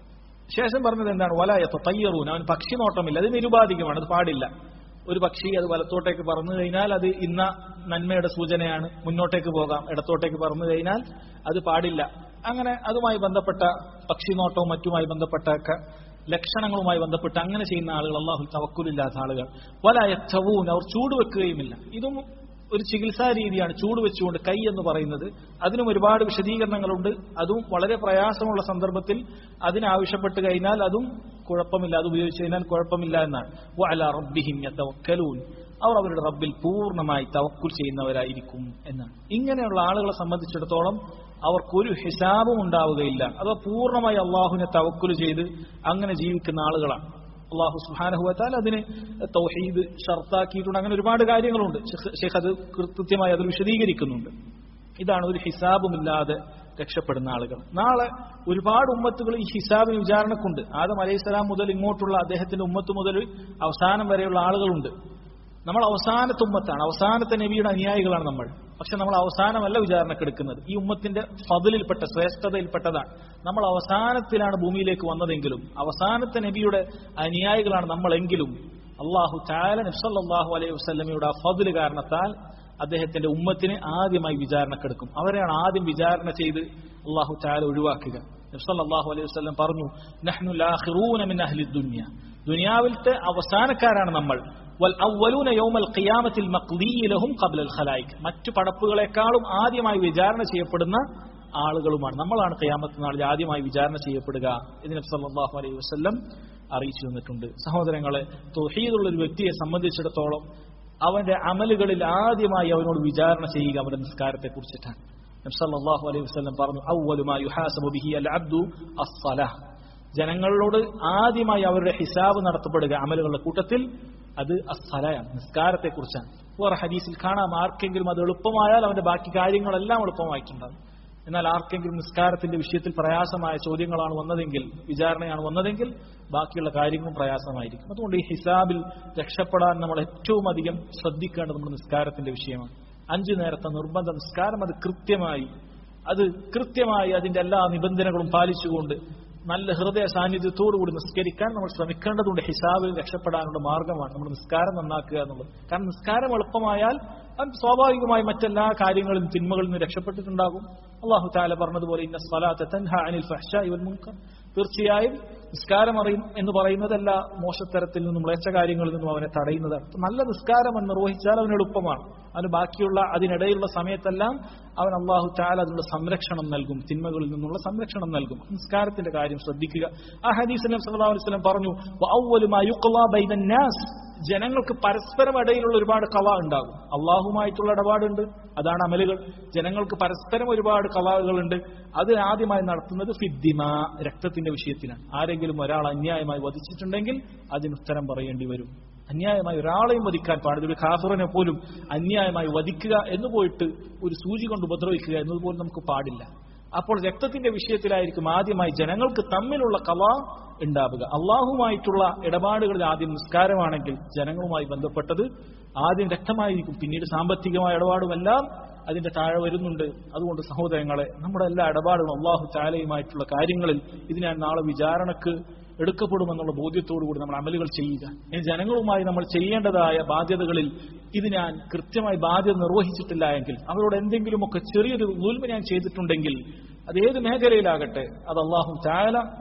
ശേഷം പറഞ്ഞത് എന്താണ് വലായത്ത തയ്യറൂൻ അവൻ പക്ഷി നോട്ടമില്ല അത് നിരുപാധികമാണ് അത് പാടില്ല ഒരു പക്ഷി അത് വലത്തോട്ടേക്ക് പറന്നു കഴിഞ്ഞാൽ അത് ഇന്ന നന്മയുടെ സൂചനയാണ് മുന്നോട്ടേക്ക് പോകാം ഇടത്തോട്ടേക്ക് പറന്നു കഴിഞ്ഞാൽ അത് പാടില്ല അങ്ങനെ അതുമായി ബന്ധപ്പെട്ട പക്ഷി നോട്ടവും മറ്റുമായി ബന്ധപ്പെട്ട ലക്ഷണങ്ങളുമായി ബന്ധപ്പെട്ട് അങ്ങനെ ചെയ്യുന്ന ആളുകൾ അള്ളാഹു തവക്കുലില്ലാത്ത ആളുകൾ വലയറ്റവും അവർ ചൂടുവെക്കുകയുമില്ല ഇതും ഒരു ചികിത്സാ രീതിയാണ് ചൂട് വെച്ചുകൊണ്ട് കൈ എന്ന് പറയുന്നത് അതിനും ഒരുപാട് വിശദീകരണങ്ങളുണ്ട് അതും വളരെ പ്രയാസമുള്ള സന്ദർഭത്തിൽ അതിനാവശ്യപ്പെട്ട് കഴിഞ്ഞാൽ അതും കുഴപ്പമില്ല അത് ഉപയോഗിച്ച് കഴിഞ്ഞാൽ കുഴപ്പമില്ല എന്നാണ് വഅല റബ്ബിഹിം യതവക്കലൂൻ അവർ അവരുടെ റബ്ബിൽ പൂർണ്ണമായി തവക്കുൽ ചെയ്യുന്നവരായിരിക്കും എന്നാണ് ഇങ്ങനെയുള്ള ആളുകളെ സംബന്ധിച്ചിടത്തോളം അവർക്കൊരു ഹിസാബും ഉണ്ടാവുകയില്ല അഥവാ പൂർണ്ണമായി അള്ളാഹുവിനെ തവക്കുൽ ചെയ്ത് അങ്ങനെ ജീവിക്കുന്ന ആളുകളാണ് അള്ളാഹു സുഹാനഹുവത്താൽ അതിന് തൗഹീദ് ഷർത്താക്കിയിട്ടുണ്ട് അങ്ങനെ ഒരുപാട് കാര്യങ്ങളുണ്ട് ഷെയ്ഖ് അത് കൃത്യമായി അത് വിശദീകരിക്കുന്നുണ്ട് ഇതാണ് ഒരു ഹിസാബുമില്ലാതെ രക്ഷപ്പെടുന്ന ആളുകൾ നാളെ ഒരുപാട് ഉമ്മത്തുകൾ ഈ ഹിസാബിന് വിചാരണക്കുണ്ട് ആദം അലൈഹിസ്സലാം മുതൽ ഇങ്ങോട്ടുള്ള അദ്ദേഹത്തിന്റെ ഉമ്മത്ത് മുതൽ അവസാനം വരെയുള്ള ആളുകളുണ്ട് നമ്മൾ അവസാനത്തെ ഉമ്മത്താണ് അവസാനത്തെ നബിയുടെ അനുയായികളാണ് നമ്മൾ പക്ഷെ നമ്മൾ അവസാനമല്ല വിചാരണക്കെടുക്കുന്നത് ഈ ഉമ്മത്തിന്റെ ഫതിലിൽപ്പെട്ട ശ്രേഷ്ഠതയിൽപ്പെട്ടതാണ് നമ്മൾ അവസാനത്തിലാണ് ഭൂമിയിലേക്ക് വന്നതെങ്കിലും അവസാനത്തെ നബിയുടെ അനുയായികളാണ് നമ്മളെങ്കിലും അള്ളാഹു ചാല നബ്സല്ലാഹു അലൈഹി വസ്ലമയുടെ ആ ഫതില് കാരണത്താൽ അദ്ദേഹത്തിന്റെ ഉമ്മത്തിന് ആദ്യമായി വിചാരണക്കെടുക്കും അവരെയാണ് ആദ്യം വിചാരണ ചെയ്ത് അള്ളാഹു ചാല ഒഴിവാക്കുക നബ്സല്ലാഹു അലൈഹി വസ്ലം പറഞ്ഞു നഹ്നു ലാഹിറൂന മിൻ അഹ്ലി ദുനിയ ദുനിയാവിലത്തെ അവസാനക്കാരാണ് നമ്മൾ വൽ അവലൂന യൗമൽ ഖിയാമത്തിൽ മഖ്ദീലഹും ഖബ്ലൽ ഖലായിക് മറ്റു പടപ്പുകളെക്കാളും ആദ്യമായി വിചാരണ ചെയ്യപ്പെടുന്ന ആളുകളുമാണ് നമ്മളാണ് ഖിയാമത്ത് നാളിൽ ആദ്യമായി വിചാരണ ചെയ്യപ്പെടുക ഇതിന് സല്ലല്ലാഹു അലൈഹി വസല്ലം അറിയിച്ചു തന്നിട്ടുണ്ട് സഹോദരങ്ങളെ തൗഹീദുള്ള ഒരു വ്യക്തിയെ സംബന്ധിച്ചിടത്തോളം അവന്റെ അമലുകളിൽ ആദ്യമായി അവനോട് വിചാരണ ചെയ്യുക അവന്റെ നിസ്കാരത്തെ കുറിച്ചിട്ടാണ് നബ്സല്ലാഹു അലൈഹി വസല്ലം പറഞ്ഞു അവലുമാ യുഹാസബു ബിഹി അൽ അബ്ദു അസ്സലാഹ് ജനങ്ങളോട് ആദ്യമായി അവരുടെ ഹിസാബ് നടത്തപ്പെടുക അമലുകളുടെ കൂട്ടത്തിൽ അത് അസ്സലയാണ് നിസ്കാരത്തെ കുറിച്ചാണ് വേറെ ഹദീസിൽ കാണാം ആർക്കെങ്കിലും അത് എളുപ്പമായാൽ അവന്റെ ബാക്കി കാര്യങ്ങളെല്ലാം എളുപ്പമായിട്ടുണ്ടാകും എന്നാൽ ആർക്കെങ്കിലും നിസ്കാരത്തിന്റെ വിഷയത്തിൽ പ്രയാസമായ ചോദ്യങ്ങളാണ് വന്നതെങ്കിൽ വിചാരണയാണ് വന്നതെങ്കിൽ ബാക്കിയുള്ള കാര്യങ്ങളും പ്രയാസമായിരിക്കും അതുകൊണ്ട് ഈ ഹിസാബിൽ രക്ഷപ്പെടാൻ നമ്മൾ ഏറ്റവും അധികം ശ്രദ്ധിക്കേണ്ടത് നമ്മുടെ നിസ്കാരത്തിന്റെ വിഷയമാണ് അഞ്ചു നേരത്തെ നിർബന്ധ നിസ്കാരം അത് കൃത്യമായി അത് കൃത്യമായി അതിന്റെ എല്ലാ നിബന്ധനകളും പാലിച്ചുകൊണ്ട് നല്ല ഹൃദയ സാന്നിധ്യത്തോടുകൂടി നിസ്കരിക്കാൻ നമ്മൾ ശ്രമിക്കേണ്ടതുണ്ട് ഹിസാബിൽ രക്ഷപ്പെടാനുള്ള മാർഗമാണ് നമ്മൾ നിസ്കാരം നന്നാക്കുക എന്നുള്ളത് കാരണം നിസ്കാരം എളുപ്പമായാൽ അവൻ സ്വാഭാവികമായി മറ്റെല്ലാ കാര്യങ്ങളിലും തിന്മകളിൽ നിന്ന് രക്ഷപ്പെട്ടിട്ടുണ്ടാകും അള്ളാഹു താല പറഞ്ഞതുപോലെ ഇന്ന സ്വലാത്ത തൻഹ അനിൽ ഫഹ്ഷായി വൽ മുൻകർ തീർച്ചയായും നിസ്കാരം അറിയും എന്ന് പറയുന്നത് എല്ലാ മോശത്തരത്തിൽ നിന്നും മ്ലേച്ഛ കാര്യങ്ങളിൽ നിന്നും അവനെ തടയുന്നതാണ് നല്ല നിസ്കാരം അവൻ നിർവഹിച്ചാൽ അവന് എളുപ്പമാണ് അവന് ബാക്കിയുള്ള അതിനിടയിലുള്ള സമയത്തെല്ലാം അവൻ അള്ളാഹു താല അതിനുള്ള സംരക്ഷണം നൽകും തിന്മകളിൽ നിന്നുള്ള സംരക്ഷണം നൽകും നിസ്കാരത്തിന്റെ കാര്യം ശ്രദ്ധിക്കുക ആ ഹദീസ് നബി സല്ലല്ലാഹു അലൈഹി വസല്ലം പറഞ്ഞു വഅവ്വലു മാ യുഖ്ളാ ബൈനൻ നാസ് ജനങ്ങൾക്ക് പരസ്പരം ഇടയിലുള്ള ഒരുപാട് കവ ഉണ്ടാകും അള്ളാഹുമായിട്ടുള്ള ഇടപാടുണ്ട് അതാണ് അമലുകൾ ജനങ്ങൾക്ക് പരസ്പരം ഒരുപാട് കവാകളുണ്ട് അത് ആദ്യമായി നടത്തുന്നത് ഫിദ്ദിമ രക്തത്തിന്റെ വിഷയത്തിലാണ് ആരെങ്കിലും ഒരാൾ അന്യായമായി വധിച്ചിട്ടുണ്ടെങ്കിൽ അതിന് ഉത്തരം പറയേണ്ടി വരും അന്യായമായി ഒരാളെയും വധിക്കാൻ പാടില്ല ഒരു ഖാഫറിനെ പോലും അന്യായമായി വധിക്കുക എന്ന് പോയിട്ട് ഒരു സൂചി കൊണ്ട് ഉപദ്രവിക്കുക എന്നതുപോലും നമുക്ക് പാടില്ല അപ്പോൾ രക്തത്തിന്റെ വിഷയത്തിലായിരിക്കും ആദ്യമായി ജനങ്ങൾക്ക് തമ്മിലുള്ള കവ ഉണ്ടാവുക അള്ളാഹുമായിട്ടുള്ള ഇടപാടുകളിൽ ആദ്യം നിസ്കാരമാണെങ്കിൽ ജനങ്ങളുമായി ബന്ധപ്പെട്ടത് ആദ്യം രക്തമായിരിക്കും പിന്നീട് സാമ്പത്തികമായ ഇടപാടുമെല്ലാം അതിന്റെ താഴെ വരുന്നുണ്ട് അതുകൊണ്ട് സഹോദരങ്ങളെ നമ്മുടെ എല്ലാ ഇടപാടുകളും അള്ളാഹു ചാലയുമായിട്ടുള്ള കാര്യങ്ങളിൽ ഇത് ഞാൻ നാളെ വിചാരണക്ക് എടുക്കപ്പെടുമെന്നുള്ള ബോധ്യത്തോടുകൂടി നമ്മൾ അമലുകൾ ചെയ്യുക ഇനി ജനങ്ങളുമായി നമ്മൾ ചെയ്യേണ്ടതായ ബാധ്യതകളിൽ ഇത് ഞാൻ കൃത്യമായി ബാധ്യത നിർവഹിച്ചിട്ടില്ല എങ്കിൽ അവരോട് എന്തെങ്കിലുമൊക്കെ ചെറിയൊരു ഉൽമ ഞാൻ ചെയ്തിട്ടുണ്ടെങ്കിൽ അത് ഏത് മേഖലയിലാകട്ടെ അത് അള്ളാഹു ചാല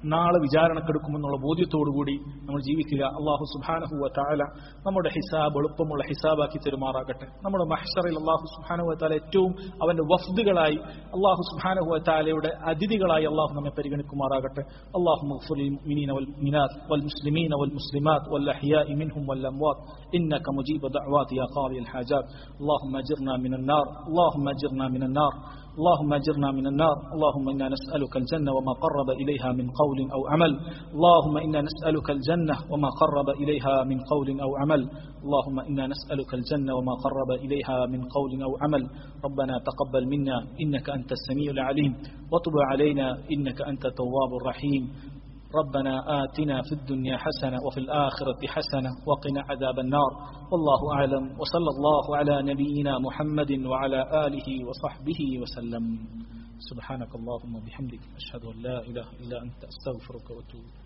നാളെ വിചാരണക്കെടുക്കുമെന്നുള്ള ബോധ്യത്തോടുകൂടി നമ്മൾ ജീവിക്കുക അള്ളാഹു സുബാനഹുവ താല നമ്മുടെ ഹിസാബ് എളുപ്പമുള്ള ഹിസാബാക്കി തെരുമാറാകട്ടെ നമ്മുടെ മഹ്ഷറിൽ അള്ളാഹു സുബാനഹുവ താല ഏറ്റവും അവന്റെ വഫ്ദുകളായി അള്ളാഹു സുബാനഹുവ താലയുടെ അതിഥികളായി അള്ളാഹു നമ്മെ പരിഗണിക്കുമാറാകട്ടെ അള്ളാഹു المؤمنين والمؤمنات والمسلمين والمسلمات والأحياء منهم والأموات إنك مجيب دعوات يا قاضي الحاجات اللهم أجرنا من النار اللهم أجرنا من النار اللهم اجرنا من النار اللهم انا نسالك الجنه وما قرب اليها من قول او عمل اللهم انا نسالك الجنه وما قرب اليها من قول او عمل اللهم انا نسالك الجنه وما قرب اليها من قول او عمل ربنا تقبل منا انك انت السميع العليم وتب علينا انك انت التواب الرحيم ربنا آتنا في الدنيا حسنة وفي الآخرة حسنة وقنا عذاب النار والله أعلم وصلى الله على نبينا محمد وعلى آله وصحبه وسلم سبحانك اللهم وبحمدك أشهد أن لا إله إلا أنت أستغفرك وأتوب